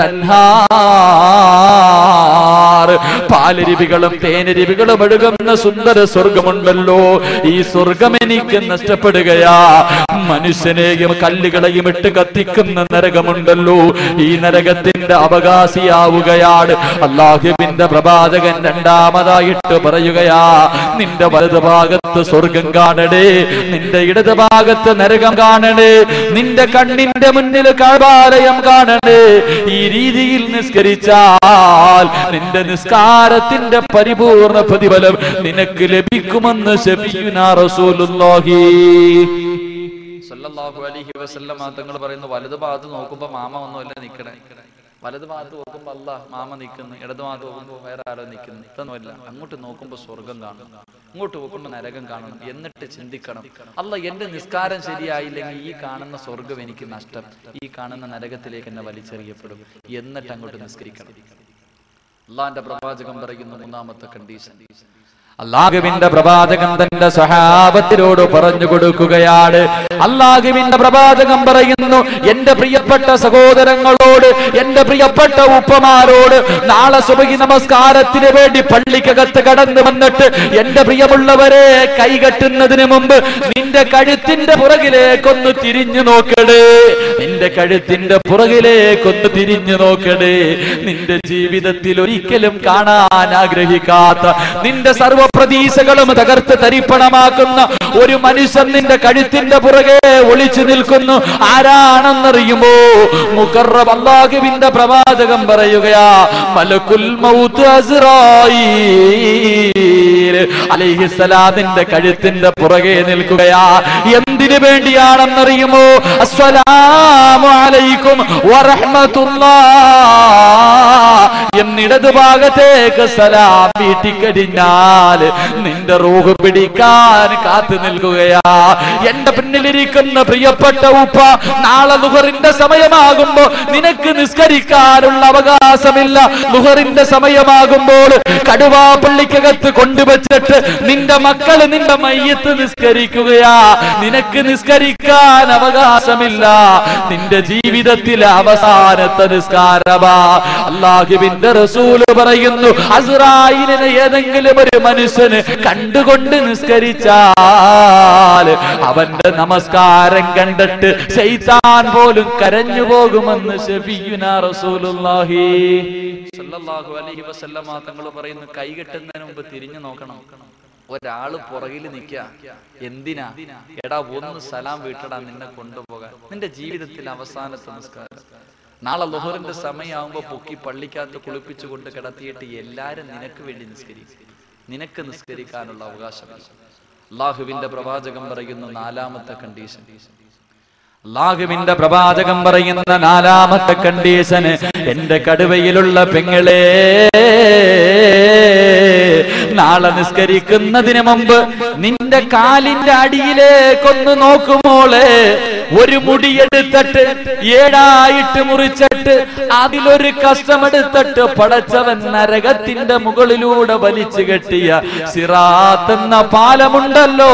S1: അൻഹാർ പാലരുവികളും തേനരുവികളും ഒഴുകുന്ന സുന്ദര സ്വർഗമുണ്ടല്ലോ ഈ സ്വർഗം എനിക്ക് നഷ്ടപ്പെടുകയാ മനുഷ്യനെയും കല്ലുകളെയും ഇട്ട് കത്തിക്കുന്ന നരകമുണ്ടല്ലോ ഈ നരകത്തിന്റെ അവകാശിയാവുകയാണ് അള്ളാഹുവിന്റെ പ്രവാചകൻ രണ്ടാമതായിട്ട് പറയുകയാ നിന്റെ വലത് ഭാഗത്ത് സ്വർഗം കാണണേ നിന്റെ ഇടത് ഭാഗത്ത് നരകം കാണണേ നിന്റെ കണ്ണിന്റെ മുന്നിൽ കഴബാലയം കാണണേ ഈ രീതിയിൽ നിസ്കരിച്ചാൽ നിന്റെ നിസ്കാരത്തിന്റെ പരിപൂർണ പ്രതിഫലം നിനക്ക് ലഭിക്കുമെന്ന് ശഫീന റസൂലുള്ളാഹി
S2: സല്ലല്ലാഹു അലൈഹി വസല്ലമ തങ്ങൾ പറയുന്നു വലത് ഭാഗത്ത് നോക്കുമ്പോ മാമ ഒന്നുമല്ല നിക്കണേ വലത് ഭാഗത്ത് നോക്കുമ്പോ അല്ല മാമ നിൽക്കുന്നു ഇടത് ഭാഗത്ത് നോക്കുമ്പോ വേറെ ആരോ നിൽക്കുന്നു ഇതൊന്നുമല്ല അങ്ങോട്ട് നോക്കുമ്പോ സ്വർഗം കാണും ഇങ്ങോട്ട് നോക്കുമ്പോ നരകം കാണണം എന്നിട്ട് ചിന്തിക്കണം അല്ല എന്റെ നിസ്കാരം ശരിയായില്ലെങ്കിൽ ഈ കാണുന്ന സ്വർഗം എനിക്ക് നഷ്ടം ഈ കാണുന്ന നരകത്തിലേക്ക് എന്നെ വലിച്ചെറിയപ്പെടും എന്നിട്ട് അങ്ങോട്ട് നിസ്കരിക്കണം അള്ളാന്റെ പ്രവാചകം പറയുന്ന മൂന്നാമത്തെ കണ്ടീഷൻ
S1: അള്ളാഹുവിന്റെ പ്രവാചകൻ തന്റെ സ്വഹാബത്തിനോട് പറഞ്ഞു കൊടുക്കുകയാണ് അള്ളാഹുവിന്റെ പ്രവാചകൻ പറയുന്നു എന്റെ പ്രിയപ്പെട്ട സഹോദരങ്ങളോട് എന്റെ പ്രിയപ്പെട്ട ഉപ്പമാരോട് നാളെ സുബഹി നമസ്കാരത്തിന് വേണ്ടി പള്ളിക്കകത്ത് കടന്നു വന്നിട്ട് എന്റെ പ്രിയമുള്ളവരെ കൈകെട്ടുന്നതിന് മുമ്പ് നിന്റെ കഴുത്തിന്റെ പുറകിലേക്കൊന്ന് തിരിഞ്ഞു നോക്കടേ നിന്റെ കഴുത്തിന്റെ പുറകിലേക്കൊന്ന് തിരിഞ്ഞു നോക്കടേ നിന്റെ ജീവിതത്തിൽ ഒരിക്കലും കാണാൻ ആഗ്രഹിക്കാത്ത നിന്റെ സർവ പ്രതീക്ഷകളും തകർത്ത് തരിപ്പണമാക്കുന്ന ഒരു മനുഷ്യൻ നിന്റെ കഴുത്തിന്റെ പുറകെ ഒളിച്ചു നിൽക്കുന്നു ആരാണെന്നറിയുമോ മുക്കറബ് അള്ളാഹുവിന്റെ പ്രവാചകം പറയുകയാ മലക്കുൽ മൗത്ത് അസ്റായീൽ അലൈഹിസ്സലാമിന്റെ കഴുത്തിന്റെ പുറകെ നിൽക്കുകയാ എന്തിനു വേണ്ടിയാണെന്നറിയുമോ അസ്സലാമു അലൈക്കും വറഹ്മത്തുള്ളാ എന്നിടത് ഭാഗത്തേക്ക് സലാം വീട്ടിക്കഴിഞ്ഞാൽ നിന്റെ റൂഹ് പിടിക്കാൻ കാത്തു നിൽക്കുകയാ എന്റെ പിന്നിലിരിക്കുന്ന പ്രിയപ്പെട്ട ഉപ്പ നാളെ ലുഹറിന്റെ സമയമാകുമ്പോ നിനക്ക് നിസ്കരിക്കാനുള്ള അവകാശമില്ല ലുഹറിന്റെ സമയമാകുമ്പോൾ കടുവാ പള്ളിക്കകത്ത് കൊണ്ടുവച്ചിട്ട് നിന്റെ മക്കള് നിന്റെ മയ്യത്ത് നിസ്കരിക്കുകയാ നിനക്ക് നിസ്കരിക്കാൻ അവകാശമില്ല നിന്റെ ജീവിതത്തിലെ അവസാനത്തെ നിസ്കാരമാ അള്ളാഹുവിന്റെ റസൂല് പറയുന്നു അസ്രായിലിനെ ഏതെങ്കിലും ഒരു മനുഷ്യന് കണ്ടുകൊണ്ട് നിസ്കരിച്ചാൽ അവന്റെ നമസ്കാരം കണ്ടിട്ട് ശൈത്താൻ പോലും കരഞ്ഞു പോകുമെന്ന് ഷഫീന റസൂലുള്ളാഹി
S2: സല്ലല്ലാഹു അലൈഹി വസല്ലമ തങ്ങൾ പറയുന്നു കൈകെട്ടുന്നതിന് മുമ്പ് തിരിഞ്ഞു നോക്കണം ഒരാള് പുറകിൽ നിൽക്ക എന്തിനാ എടാ ഒന്ന് സലാം വീട്ടടാ നിന്നെ കൊണ്ടുപോകാൻ നിന്റെ ജീവിതത്തിൽ അവസാനത്തെ നമസ്കാരം നാളെ ലുഹറിന്റെ സമയമാകുമ്പോ പൊക്കി പള്ളിക്കകത്ത് കുളിപ്പിച്ചുകൊണ്ട് കിടത്തിയിട്ട് എല്ലാരും നിനക്ക് വേണ്ടി നിസ്കരിക്കും നിനക്ക് നിസ്കരിക്കാനുള്ള അവകാശമില്ല അള്ളാഹുവിന്റെ പ്രവാചകം പറയുന്നു നാലാമത്തെ കണ്ടീഷൻ
S1: അള്ളാഹുവിന്റെ പ്രവാചകം പറയുന്ന നാലാമത്തെ കണ്ടീഷന് എന്റെ കടുവയിലുള്ള പെങ്ങളെ നാളെ നിസ്കരിക്കുന്നതിന് മുമ്പ് നിന്റെ കാലിന്റെ അടിയിലേക്കൊന്ന് നോക്കുമോളെ ഒരു മുടിയെടുത്തിട്ട് ഏഴായിട്ട് മുറിച്ചിട്ട് അതിലൊരു കഷ്ടമെടുത്തിട്ട് പടച്ചവൻ നരകത്തിന്റെ മുകളിലൂടെ വലിച്ചു കെട്ടിയ സിറാത്ത് എന്ന പാലമുണ്ടല്ലോ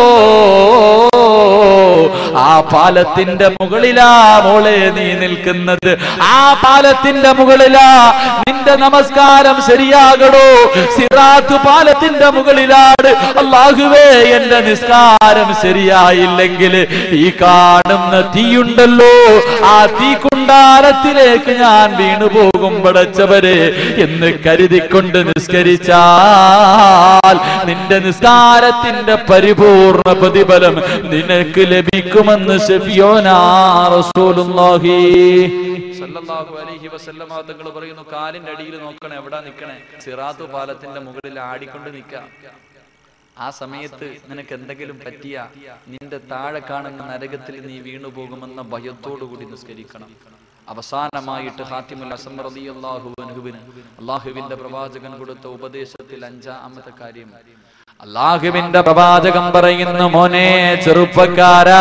S1: ആ പാലത്തിന്റെ മുകളിലാ മോളെ നീ നിൽക്കുന്നത് ആ പാലത്തിന്റെ മുകളിലാ നിന്റെ നമസ്കാരം ശരിയാകടോ സിറാത്ത് പാലത്തിന്റെ മുകളിലാണ് അള്ളാഹുവേ എന്റെ നിസ്കാരം ശരിയായില്ലെങ്കിൽ ഈ കാണുന്ന തീയുണ്ടല്ലോ ആ തീക്കുണ്ടാരത്തിലേക്ക് ഞാൻ വീണു പോകും പടച്ചവരെ എന്ന് കരുതിക്കൊണ്ട് നിസ്കരിച്ചാൽ നിന്റെ നിസ്കാരത്തിന്റെ പരിപൂർണ പ്രതിഫലം നിനക്ക് ലഭിക്കുമെന്ന് ഷഫിയോനാ റസൂലുള്ളാഹി
S2: സല്ലല്ലാഹു അലൈഹി വസല്ലമ തങ്ങൾ പറയുന്നു കാലിന്റെ അടിയിൽ നോക്കണേ എവിടാ നിക്കണേ സിറാത്ത് പാലത്തിന്റെ മുകളിൽ ആടിക്കൊണ്ട് നിക്ക ആ സമയത്ത് നിനക്ക് എന്തെങ്കിലും പറ്റിയ നിന്റെ താഴെ കാണുന്ന നരകത്തിൽ നീ വീണു പോകുമെന്ന ഭയത്തോടു കൂടി നിസ്കരിക്കണം അവസാനമായിട്ട് ഹാത്തിമുൽ അസം റളിയല്ലാഹു അൻഹുവിന് അള്ളാഹുവിന്റെ പ്രവാചകൻ കൊടുത്ത ഉപദേശത്തിൽ അഞ്ചാമത്തെ കാര്യം
S1: അള്ളാഹുവിന്റെ പ്രവാചകം പറയുന്നു മോനെ ചെറുപ്പക്കാരാ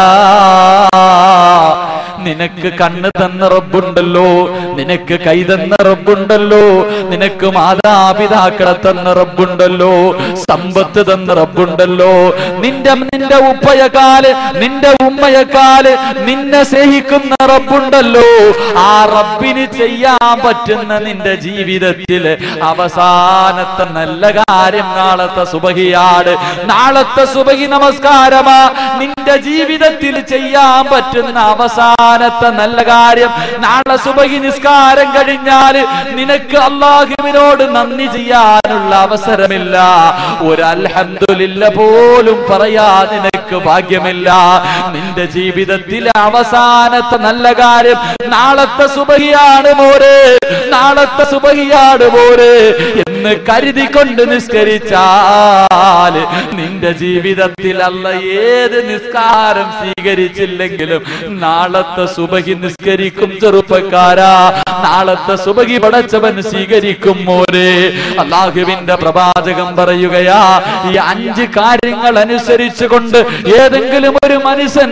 S1: നിനക്ക് കണ്ണ് തന്ന റബ്ബുണ്ടല്ലോ നിനക്ക് കൈ തന്ന റബ്ബുണ്ടല്ലോ നിനക്ക് മാതാപിതാക്കളെ തന്ന റബ്ബുണ്ടല്ലോ സമ്പത്ത് തന്ന റബ്ബുണ്ടല്ലോ നിന്റെ നിന്റെ ഉപ്പയെക്കാല് നിന്റെ ഉമ്മയെക്കാല് നിന്നെ സ്നേഹിക്കുന്ന റബ്ബുണ്ടല്ലോ ആ റബ്ബിന് ചെയ്യാൻ പറ്റുന്ന നിന്റെ ജീവിതത്തില് അവസാനത്തെ നല്ല കാര്യം നാളത്തെ സുബഹിയാണ് നാളത്തെ സുബഹി നമസ്കാരമാ നിന്റെ ജീവിതത്തിൽ ചെയ്യാൻ പറ്റുന്ന അവസാനത്തെ നല്ല കാര്യം നാളെ സുബഹി നിസ്കാരം കഴിഞ്ഞാൽ നിനക്ക് അള്ളാഹുവിനോട് നന്ദി ചെയ്യാനുള്ള അവസരമില്ല ഒരു അൽഹംദുലില്ല പോലും പറയാ നിനക്ക് ഭാഗ്യമില്ല നിന്റെ ജീവിതത്തിലെ അവസാനത്തെ നല്ല കാര്യം നാളത്തെ സുബഹിയാണ് മോരെ നാളത്തെ സുബഹിയാണ് മോരെ എന്ന് കരുതിക്കൊണ്ട് നിസ്കരിച്ചാൽ നിന്റെ ജീവിതത്തിൽ അല്ല ഏത് നിസ്കാരം സ്വീകരിച്ചില്ലെങ്കിലും നാളത്തെ സുബഹി നിസ്കരിക്കും ചെറുപ്പക്കാരാ നാളത്തെ സുബഹി പടച്ചവൻ സ്വീകരിക്കും മോരെ അള്ളാഹുവിന്റെ പ്രവാചകം പറയുകയാ ഈ അഞ്ച് കാര്യങ്ങൾ അനുസരിച്ചുകൊണ്ട് ഏതെങ്കിലും ഒരു മനുഷ്യൻ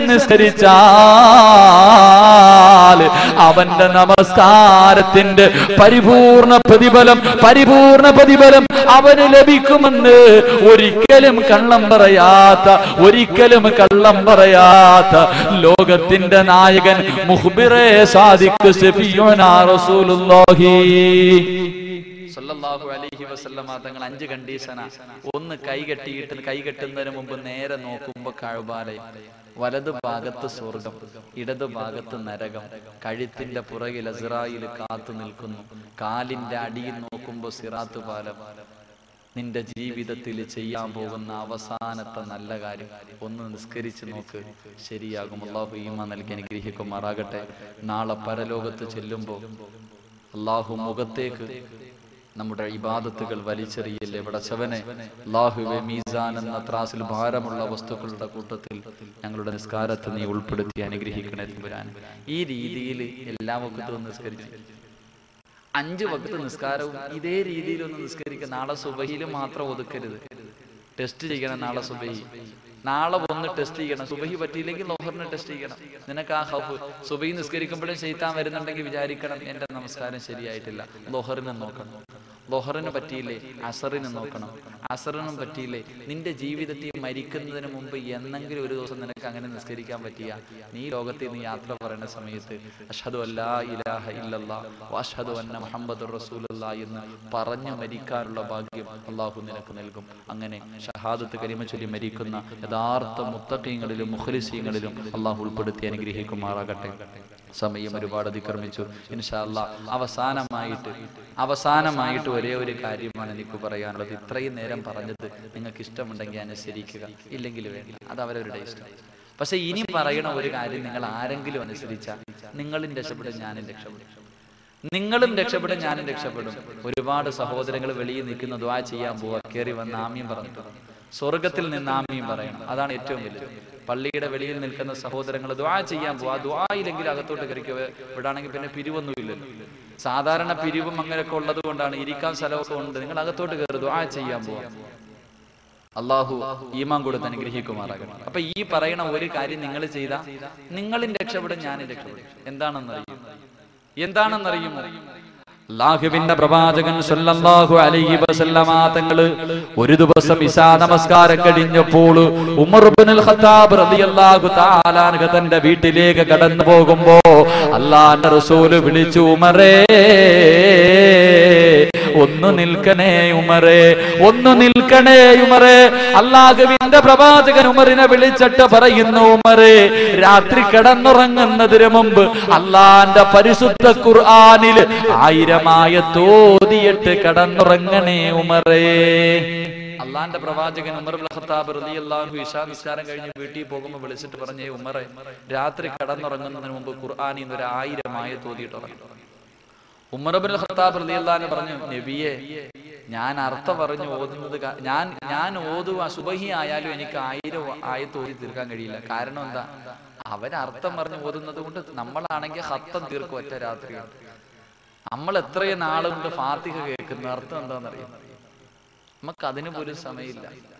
S1: നിസ്കരിച്ചാൽ അവന്റെ നമസ്കാരത്തിന്റെ പരിപൂർണ പ്രതിഫലം പരിപൂർണ പ്രതിഫലം അവന് ലഭിക്കുമെന്ന് ഒരിക്കലും കള്ളം പറയാത്ത ഒരിക്കലും കള്ളം പറയാത്ത ലോകത്തിന്റെ നായകൻ മുഹ്ബിറെ സാദിഖ് ഷഫീഉനാ റസൂലുള്ളാഹി
S2: സല്ലല്ലാഹു അലൈഹി വസല്ലമ തങ്ങൾ അഞ്ച് കണ്ടീഷനാ ഒന്ന് കൈ കെട്ടിയിട്ട് കൈ കെട്ടുന്നതിന് മുമ്പ് നേരെ നോക്കുമ്പോ കഴുപാലയം വലത് ഭാഗത്ത് സ്വർഗം ഇടത് ഭാഗത്ത് നരകം കഴുത്തിന്റെ പുറകിൽ അസിറായിൽ കാത്തു നിൽക്കുന്നു കാലിന്റെ അടിയിൽ നോക്കുമ്പോ സിറാത്ത് പാലം നിന്റെ ജീവിതത്തിൽ ചെയ്യാൻ പോകുന്ന അവസാനത്തെ നല്ല കാര്യം ഒന്ന് നിസ്കരിച്ച് നോക്ക് ശരിയാകും അള്ളാഹു ഈമ നൽകി അനുഗ്രഹിക്കുമാറാകട്ടെ നാളെ പരലോകത്ത് ചെല്ലുമ്പോൾ അള്ളാഹു മുഖത്തേക്ക് നമ്മുടെ ഇബാദത്തുകൾ വലിച്ചെറിയല്ലേ പടച്ചവനെ അള്ളാഹുവെ മീസാൻ എന്ന ത്രാസിൽ ഭാരമുള്ള വസ്തുക്കളുടെ കൂട്ടത്തിൽ ഞങ്ങളുടെ നിസ്കാരത്തെ നീ ഉൾപ്പെടുത്തി അനുഗ്രഹിക്കണേ തമ്പുരാൻ ഈ രീതിയിൽ എല്ലാ വക്കത്തും നിസ്കരിച്ചു അഞ്ച് വക്കത്ത് നിസ്കാരവും ഇതേ രീതിയിൽ ഒന്ന് നിസ്കരിക്കുക നാളെ സുബഹിയിൽ മാത്രം ഒതുക്കരുത് ടെസ്റ്റ് ചെയ്യണം നാളെ സുബഹി നാളെ ഒന്ന് ടെസ്റ്റ് ചെയ്യണം സുബഹി പറ്റിയില്ലെങ്കിൽ ലോഹറിന് ടെസ്റ്റ് ചെയ്യണം നിനക്ക് ആ ഹഫ് സുബഹി നിസ്കരിക്കുമ്പോഴും ചെയ്ത്താൻ വരുന്നുണ്ടെങ്കിൽ വിചാരിക്കണം എന്റെ നമസ്കാരം ശരിയായിട്ടില്ല ലോഹറിനെ നോക്കണം ലോഹറിന് പറ്റിയില്ലേ അസറിന് നോക്കണം അസറിനും പറ്റിയില്ലേ നിന്റെ ജീവിതത്തിൽ മരിക്കുന്നതിന് മുമ്പ് എന്നെങ്കിലും ഒരു ദിവസം നിനക്ക് അങ്ങനെ നിസ്കരിക്കാൻ പറ്റിയ നീ ലോകത്തിൽ നീ യാത്ര പറയുന്ന സമയത്ത് അഷ്ഹദു അല്ലാ ഇലാഹ ഇല്ലല്ലാ വഅഷ്ഹദു അന്ന മുഹമ്മദ് റസൂലുള്ളാ എന്ന് പറഞ്ഞു മരിക്കാനുള്ള ഭാഗ്യം അള്ളാഹു നിനക്ക് നൽകും അങ്ങനെ ഷഹാദത്ത് കരിമ ചൊല്ലി മരിക്കുന്ന യഥാർത്ഥ മുത്തക്കീങ്ങളിലും മുഖലിസീങ്ങളിലും അള്ളാഹു ഉൾപ്പെടുത്തി അനുഗ്രഹിക്കുമാറാകട്ടെ സമയം ഒരുപാട് അതിക്രമിച്ചു ഇൻഷാല്ല അവസാനമായിട്ട് അവസാനമായിട്ട് ഒരേ ഒരു കാര്യമാണ് എനിക്ക് പറയാനുള്ളത് ഇത്രയും നേരം പറഞ്ഞത് നിങ്ങൾക്ക് ഇഷ്ടമുണ്ടെങ്കിൽ അനുസരിക്കുക ഇല്ലെങ്കിൽ വേണ്ട അത് അവരവരുടെ ഇഷ്ടം പക്ഷെ ഇനി പറയണ ഒരു കാര്യം നിങ്ങൾ ആരെങ്കിലും അനുസരിച്ചാൽ നിങ്ങളും രക്ഷപ്പെടും ഞാനും രക്ഷപ്പെടും നിങ്ങളും രക്ഷപ്പെടും ഞാനും രക്ഷപ്പെടും ഒരുപാട് സഹോദരങ്ങൾ വെളിയിൽ നിൽക്കുന്ന ദ്വാ ചെയ്യാൻ പോവാ കയറി വന്ന് ആമ്യം പറഞ്ഞിട്ട് സ്വർഗത്തിൽ നിന്ന് ആമ്യം പറയണം അതാണ് ഏറ്റവും വലുത് പള്ളിയുടെ വെളിയിൽ നിൽക്കുന്ന സഹോദരങ്ങൾ ദ്വാ ചെയ്യാൻ പോവാ ദ്വായിലെങ്കിലും അകത്തോട്ട് കയറിക്കുക ഇവിടാണെങ്കിൽ പിന്നെ പിരിവൊന്നുമില്ലല്ലോ സാധാരണ പിരിവും അങ്ങനെയൊക്കെ ഉള്ളത് കൊണ്ടാണ് ഇരിക്കാൻ സ്ഥലമൊക്കെ ഉണ്ട് നിങ്ങൾ അകത്തോട്ട് കയറി ദ്വാ ചെയ്യാൻ പോവാ അള്ളാഹു ഈമാൻ കൊടുത്ത് അനുഗ്രഹിക്കുമാറാകട്ടെ അപ്പൊ ഈ പറയണ ഒരു കാര്യം നിങ്ങൾ ചെയ്ത നിങ്ങളും രക്ഷപ്പെടും ഞാനും രക്ഷപ്പെടും എന്താണെന്നറിയും എന്താണെന്നറിയുമോ
S1: അള്ളാഹുവിന്റെ പ്രവാചകൻ സല്ലല്ലാഹു അലൈഹി വസല്ലമ തങ്ങള് ഒരു ദിവസം ഇശാ നമസ്കാരം കഴിഞ്ഞപ്പോൾ ഉമർ ഇബ്നുൽ ഖത്താബ് റളിയല്ലാഹു തആല അൻഹു തന്റെ വീട്ടിലേക്ക് കടന്നു പോകുമ്പോ അള്ളാഹുവിന്റെ റസൂല് വിളിച്ചു ഉമറേ ഒന്ന് നിൽക്കണേ ഉമറേ ഒന്ന് നിൽക്കണേ ഉമറേ അള്ളാഹുവിന്റെ പ്രവാചകൻ ഉമറിനെ വിളിച്ചിട്ട് പറയുന്നു ഉമറേ രാത്രി കിടന്നുറങ്ങുന്നതിന് മുമ്പ് അള്ളാന്റെ പരിശുദ്ധ ഖുർആനിൽ ആയിരമായ തോതിയിട്ട് കിടന്നുറങ്ങണേ ഉമറേ
S2: അള്ളാന്റെ പ്രവാചകൻ ഉമർ ഇബ്നുൽ ഖത്താബ് റളിയല്ലാഹു ഇശാ നിസ്കാരം കഴിഞ്ഞ് വീട്ടിൽ പോകുമ്പോൾ വിളിച്ചിട്ട് പറഞ്ഞേ ഉമറെ രാത്രി കടന്നുറങ്ങുന്നതിന് മുമ്പ് ഖുർആനിൽ നിന്ന് ഒരു ആയിരമായ തോതിയിട്ട് ഉറങ്ങും ഉമർ ഇബ്നുൽ ഖത്താബ് റളിയല്ലാഹു പറഞ്ഞു നബിയെ ഞാൻ അർത്ഥം പറഞ്ഞു ഓതുന്നത് കാ- ഞാൻ ഞാൻ ഓതുക സുബഹി ആയാലും എനിക്ക് ആയിരം ആയത്ത് ഓതി തീർക്കാൻ കഴിയില്ല കാരണം എന്താ അവൻ അർത്ഥം പറഞ്ഞു ഓതുന്നത് കൊണ്ട് നമ്മളാണെങ്കിൽ ഹത്തം തീർക്കും ഒറ്റ രാത്രിയാണ് നമ്മൾ എത്രയും നാളുകൊണ്ട് ഫാത്തിഹ കേൾക്കുന്ന അർത്ഥം എന്താണെന്നറിയാം നമുക്ക് അതിന് പോലും സമയമില്ല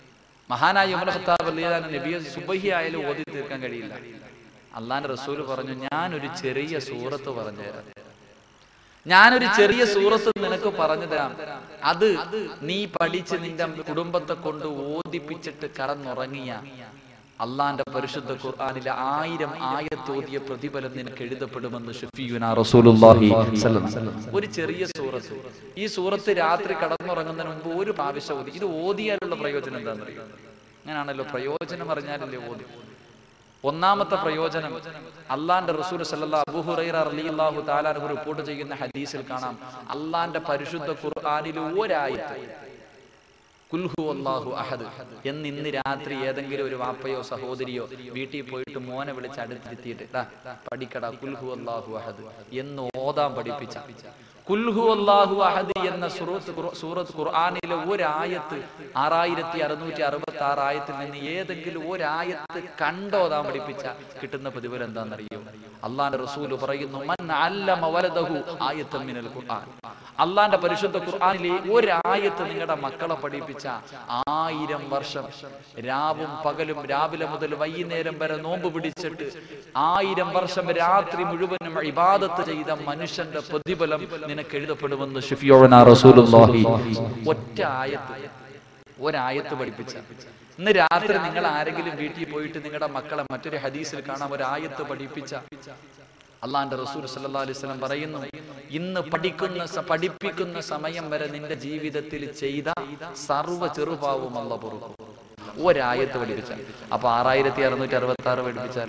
S2: മഹാനായ ഉമർ ഖത്താബ് റളിയല്ലാഹു അൻഹു നബിയെ സുബഹി ആയാലും ഓതി തീർക്കാൻ കഴിയില്ല അള്ളാന്റെ റസൂൽ പറഞ്ഞു ഞാനൊരു ചെറിയ സൂറത്ത് പറഞ്ഞുതരാം ഞാനൊരു ചെറിയ സൂറത്ത് നിനക്ക് പറഞ്ഞു തരാം അത് നീ പഠിച്ച് നിന്റെ കുടുംബത്തെ കൊണ്ട് ഓദിപ്പിച്ചിട്ട് കടന്നുറങ്ങിയ അള്ളാന്റെ പരിശുദ്ധ ഖുർആനിലെ ആയിരം ആയത്തോതിയ പ്രതിഫലം നിനക്ക് എഴുതപ്പെടുമെന്ന് ഷഫീയുനാ റസൂലുള്ളാഹി സ്വല്ലല്ലാഹു അലൈഹി വസല്ലം. ഒരു ചെറിയ സൂറത്ത് ഈ സൂറത്ത് രാത്രി കടന്നുറങ്ങുന്നതിന് മുമ്പ് ഒരു പ്രാവശ്യം ഓതി ഇത് ഓതിയാലുള്ള പ്രയോജനം എന്താണെന്നറിയോ അങ്ങനെയാണല്ലോ പ്രയോജനം അറിഞ്ഞാലല്ലേ ഓതി ഒന്നാമത്തെ പ്രയോജനം അള്ളാന്റെ റസൂൽ സല്ലല്ലാഹു അബൂ ഹുറൈറ റളിയല്ലാഹു തആല അൻഹു റിപ്പോർട്ട് ചെയ്യുന്ന ഹദീസിൽ കാണാം അള്ളാന്റെ പരിശുദ്ധ ഖുർആനിൽ ഒരായത്ത് കുൽഹു അല്ലാഹു അഹദ് എന്ന് ഇന്ന് രാത്രി ഏതെങ്കിലും ഒരു വാപ്പയോ സഹോദരിയോ വീട്ടിൽ പോയിട്ട് മോനെ വിളിച്ച് അടുത്തിരുത്തിയിട്ട് "ദാ, പഠിക്കടാ കുൽഹു അല്ലാഹു അഹദ് എന്ന് ഓതാൻ പഠിപ്പിച്ച കുൽഹു അല്ലാഹു അഹദ് എന്ന സൂറത്ത് ഖുർ- സൂറത്ത് ഖുർആനിലെ ഒരായത്ത് ആറായിരത്തി അറുന്നൂറ്റി അറുപത്തി ആറ് ആയത്തിൽ നിന്ന് ഏതെങ്കിലും ഒരായത്ത് കണ്ടോതാൻ പഠിപ്പിച്ച കിട്ടുന്ന പ്രതിഫലം എന്താണെന്നറിയോ അള്ളാന്റെ റസൂല് പറയുന്നു മൻ അല്ലമ വലദഹു ആയത്തൻ മിനൽ ഖുർആൻ അള്ളാന്റെ പരിശുദ്ധ ഖുർആനിലെ ഒരായത്ത് നിങ്ങളുടെ മക്കളെ പഠിപ്പിച്ച ആയിരം വർഷം രാവും പകലും രാവിലെ മുതൽ വൈകുന്നേരം വരെ നോമ്പ് പിടിച്ചിട്ട് ആയിരം വർഷം രാത്രി മുഴുവനും ഇബാദത്ത് ചെയ്ത മനുഷ്യന്റെ പ്രതിഫലം നിനക്ക് എഴുതപ്പെടുമെന്ന് ഷഫിയോന റസൂലുള്ളാഹി ഒറ്റ ആയത്ത് ഒരായത്ത് പഠിപ്പിച്ച ഇന്ന് രാത്രി നിങ്ങൾ ആരെങ്കിലും വീട്ടിൽ പോയിട്ട് നിങ്ങളുടെ മക്കളെ മറ്റൊരു ഹദീസിൽ കാണാം ഒരായത്ത് പഠിപ്പിച്ച അള്ളാന്റെ റസൂൽ സല്ലല്ലാഹു അലൈഹി വസല്ലം പറയുന്നു ഇന്ന് പഠിക്കുന്ന സ- പഠിപ്പിക്കുന്ന സമയം വരെ നിന്റെ ജീവിതത്തിൽ ചെയ്ത സർവ്വ ചെറുപാവും അല്ല പൊറുക്കും ഒരായത്ത് പഠിപ്പിച്ചാൽ അപ്പൊ ആറായിരത്തി അറുന്നൂറ്റി അറുപത്തി ആറ് പഠിപ്പിച്ചാൽ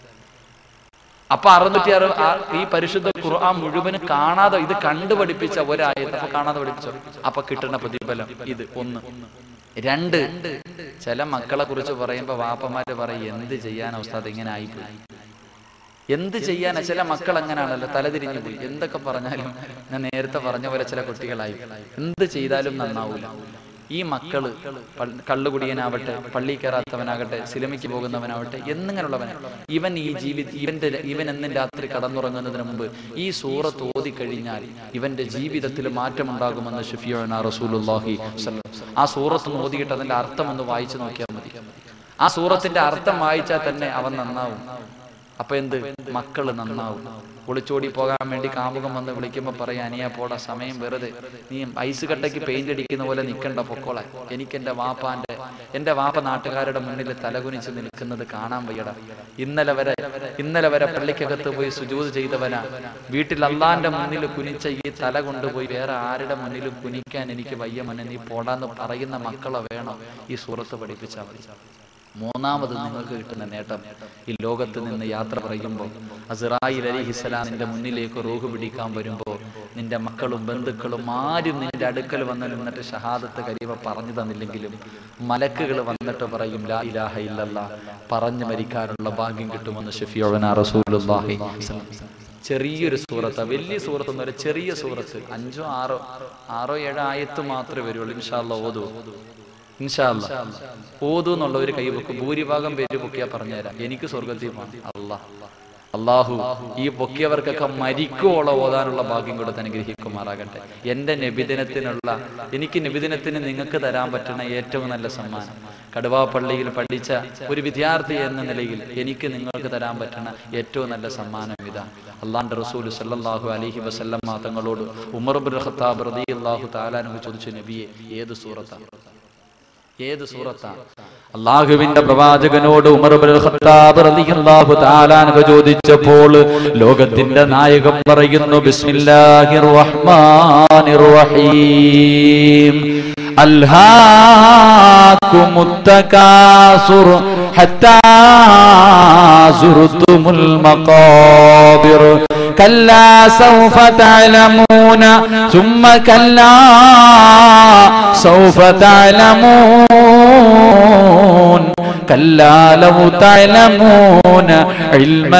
S2: അപ്പൊ അറുന്നൂറ്റി അറു ആ- ഈ പരിശുദ്ധ ഖുർആൻ മുഴുവനും കാണാതെ ഇത് കണ്ടു പഠിപ്പിച്ച ഒരായത്ത് അപ്പൊ കാണാതെ പഠിപ്പിച്ചോ അപ്പൊ കിട്ടുന്ന പ്രതിഫലം ഇത് ഒന്ന് രണ്ട് ചില മക്കളെ കുറിച്ച് പറയുമ്പോ വാപ്പമാര് പറയും എന്ത് ചെയ്യാൻ അവസ്ഥ ഇങ്ങനെ ആയിപ്പോയി എന്ത് ചെയ്യാനാ ചില മക്കൾ അങ്ങനെയാണല്ലോ തലതിരിഞ്ഞു പോയി എന്തൊക്കെ പറഞ്ഞാലും ഞാൻ നേരത്തെ പറഞ്ഞ പോലെ ചില കുട്ടികളായി എന്ത് ചെയ്താലും നന്നാവൂല ഈ മക്കള് പൾ- കള്ളുകുടിയനാവട്ടെ പള്ളി കയറാത്തവനാകട്ടെ സിനിമയ്ക്ക് പോകുന്നവനാവട്ടെ എന്നിങ്ങനെയുള്ളവൻ ഇവൻ ഈ ജീവി ഇവന്റെ ഇവൻ എന്നും രാത്രി കടന്നുറങ്ങുന്നതിന് മുമ്പ് ഈ സൂറത്ത് ഓതി കഴിഞ്ഞാൽ ഇവന്റെ ജീവിതത്തിൽ മാറ്റമുണ്ടാകുമെന്ന് ഷഫിയോന റസൂലുള്ളാഹി സ്വല്ലല്ലാഹു അലൈഹി വസല്ലം. ആ സൂറത്ത് ഒന്ന് ഓതിയിട്ട് അതിന്റെ അർത്ഥം ഒന്ന് വായിച്ചു നോക്കിയാൽ മതി ആ സൂറത്തിന്റെ അർത്ഥം വായിച്ചാൽ തന്നെ അവൻ നന്നാവും അപ്പൊ എന്ത് മക്കള് നന്നാവും ഒളിച്ചോടി പോകാൻ വേണ്ടി കാമുകം വന്ന് വിളിക്കുമ്പോ പറയാ അനിയാ പോടാ സമയം വെറുതെ നീ ഐസ് കട്ടയ്ക്ക് പെയിന്റ് അടിക്കുന്ന പോലെ നിക്കണ്ട പൊക്കോളെ എനിക്ക് എന്റെ വാപ്പാന്റെ എന്റെ വാപ്പ നാട്ടുകാരുടെ മുന്നിൽ തലകുനിച്ച് നിൽക്കുന്നത് കാണാൻ വയ്യട ഇന്നലെ വരെ ഇന്നലെ വരെ പള്ളിക്കകത്ത് പോയി സുജൂത് ചെയ്തവനാ വീട്ടിൽ അള്ളാന്റെ മുന്നിൽ കുനിച്ച ഈ തല കൊണ്ടുപോയി വേറെ ആരുടെ മുന്നിലും കുനിക്കാൻ എനിക്ക് വയ്യ മനെ നീ പോടാന്ന് പറയുന്ന മക്കളെ വേണം ഈ സൂറത്ത് പഠിപ്പിച്ചാൽ മതി മൂന്നാമത് നിങ്ങൾക്ക് കിട്ടുന്ന നേട്ടം ഈ ലോകത്ത് നിന്ന് യാത്ര പറയുമ്പോൾ അസിറായിൽ അലി ഹിസ്സലാം നിന്റെ മുന്നിലേക്ക് റൂഹ് പിടിക്കാൻ വരുമ്പോൾ നിന്റെ മക്കളും ബന്ധുക്കളും ആരും നിന്റെ അടുക്കൽ വന്ന് നിന്നിട്ട് ഷഹാദത്ത് കരീമ പറഞ്ഞു തന്നില്ലെങ്കിലും മലക്കുകൾ വന്നിട്ട് പറയും ലാ ഇലാഹ ഇല്ലല്ലാ പറഞ്ഞു മരിക്കാനുള്ള ഭാഗ്യം കിട്ടുമെന്ന് ഷഫിയോഴന റസൂലുള്ളാഹി ചെറിയൊരു സൂറത്ത് വലിയ സൂറത്ത് എന്നൊരു ചെറിയ സൂറത്ത് അഞ്ചോ ആറോ ആറോ ഏഴോ ആയത്ത് മാത്രമേ വരുള്ളൂ ഇൻഷാല്ല ഓതൂ ഇൻഷാല്ല ഓതു എന്നുള്ള ഒരു കൈ വെക്കും ഭൂരിഭാഗം പേര് പൊക്കിയാ പറഞ്ഞുതരാം എനിക്ക് സ്വർഗത്തിൽ പോകണം അല്ലാ അള്ളാഹു ഈ പൊക്കിയവർക്കൊക്കെ മരിക്കുവോളം ഓതാനുള്ള ഭാഗ്യം കൊടുത്ത് അനുഗ്രഹിക്കുമാറാകട്ടെ എന്റെ നബിദിനത്തിനുള്ള എനിക്ക് നബിദിനത്തിന് നിങ്ങൾക്ക് തരാൻ പറ്റുന്ന ഏറ്റവും നല്ല സമ്മാനം കടുവാപ്പള്ളിയിൽ പഠിച്ച ഒരു വിദ്യാർത്ഥി എന്ന നിലയിൽ എനിക്ക് നിങ്ങൾക്ക് തരാൻ പറ്റുന്ന ഏറ്റവും നല്ല സമ്മാനം ഇതാ അള്ളാന്റെ റസൂൽ സല്ലല്ലാഹു അലൈഹി വസല്ലം തങ്ങളോട് ഉമർ ബിൻ ഖത്താബ് റളിയല്ലാഹു തആലാനു ചോദിച്ചു നബിയെ ഏത് സൂറത്താണ് ഏത് സൂറത്താ
S1: അള്ളാഹുവിന്റെ പ്രവാചകനോട് ഉമർ ഇബ്നുൽ ഖത്താബ് റളിയല്ലാഹു തആല അൻഹു ചോദിച്ചപ്പോൾ ലോകത്തിന്റെ നായകൻ പറയുന്നു ബിസ്മില്ലാഹിർ റഹ്മാനിർ റഹീം അൽഹാകുമുത് തകാസുർ ഹത്താ സുർതുമുൽ മഖാബിർ كلا سوف تعلمون ثم كلا سوف تعلمون كلا لو تعلمون علم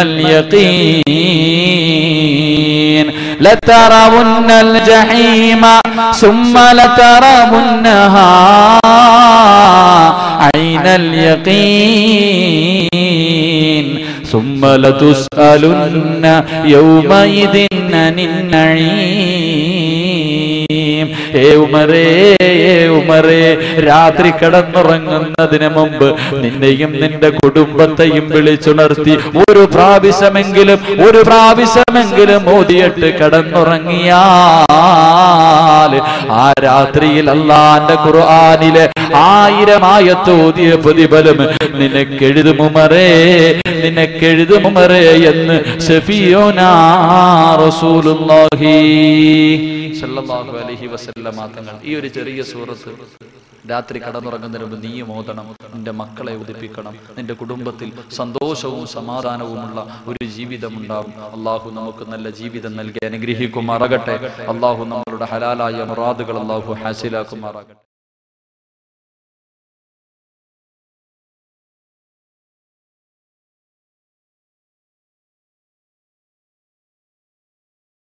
S1: اليقين لترون الجحيم ثم لترونها عين اليقين ثم لتسألن يومئذ عن النعيم ഏ ഉമരേ ഏ ഉമരേ രാത്രി കിടന്നുറങ്ങുന്നതിന് മുമ്പ് നിന്നെയും നിന്റെ കുടുംബത്തെയും വിളിച്ചുണർത്തി ഒരു പ്രാവശ്യമെങ്കിലും ഒരു പ്രാവശ്യമെങ്കിലും ഓതിയിട്ട് കിടന്നുറങ്ങിയാൽ ആ രാത്രിയിൽ അള്ളാന്റെ ഖുർആനിലെ ആയിരമായത്ത് ഓതിയ പ്രതിഫലം നിനക്കെഴുതുമുമറേ നിനക്കെഴുതുമുമറേ എന്ന് ഷഫിയോനാ റസൂലുള്ളാഹി
S2: സല്ലല്ലാഹു അലൈഹി വസല്ലമ തങ്ങൾ ഈ ഒരു ചെറിയ സൂറത്ത് രാത്രി കടന്നുറങ്ങുന്നതിന് മുമ്പ് നീയും ഓതണം നിന്റെ മക്കളെ ഉദിപ്പിക്കണം നിന്റെ കുടുംബത്തിൽ സന്തോഷവും സമാധാനവുമുള്ള ഒരു ജീവിതം ഉണ്ടാവും അള്ളാഹു നമുക്ക് നല്ല ജീവിതം നൽകി അനുഗ്രഹിക്കുമാറാകട്ടെ അള്ളാഹു നമ്മളുടെ ഹലാലായ മുറാദുകൾ അള്ളാഹു ഹാസിലാക്കുമാറാകട്ടെ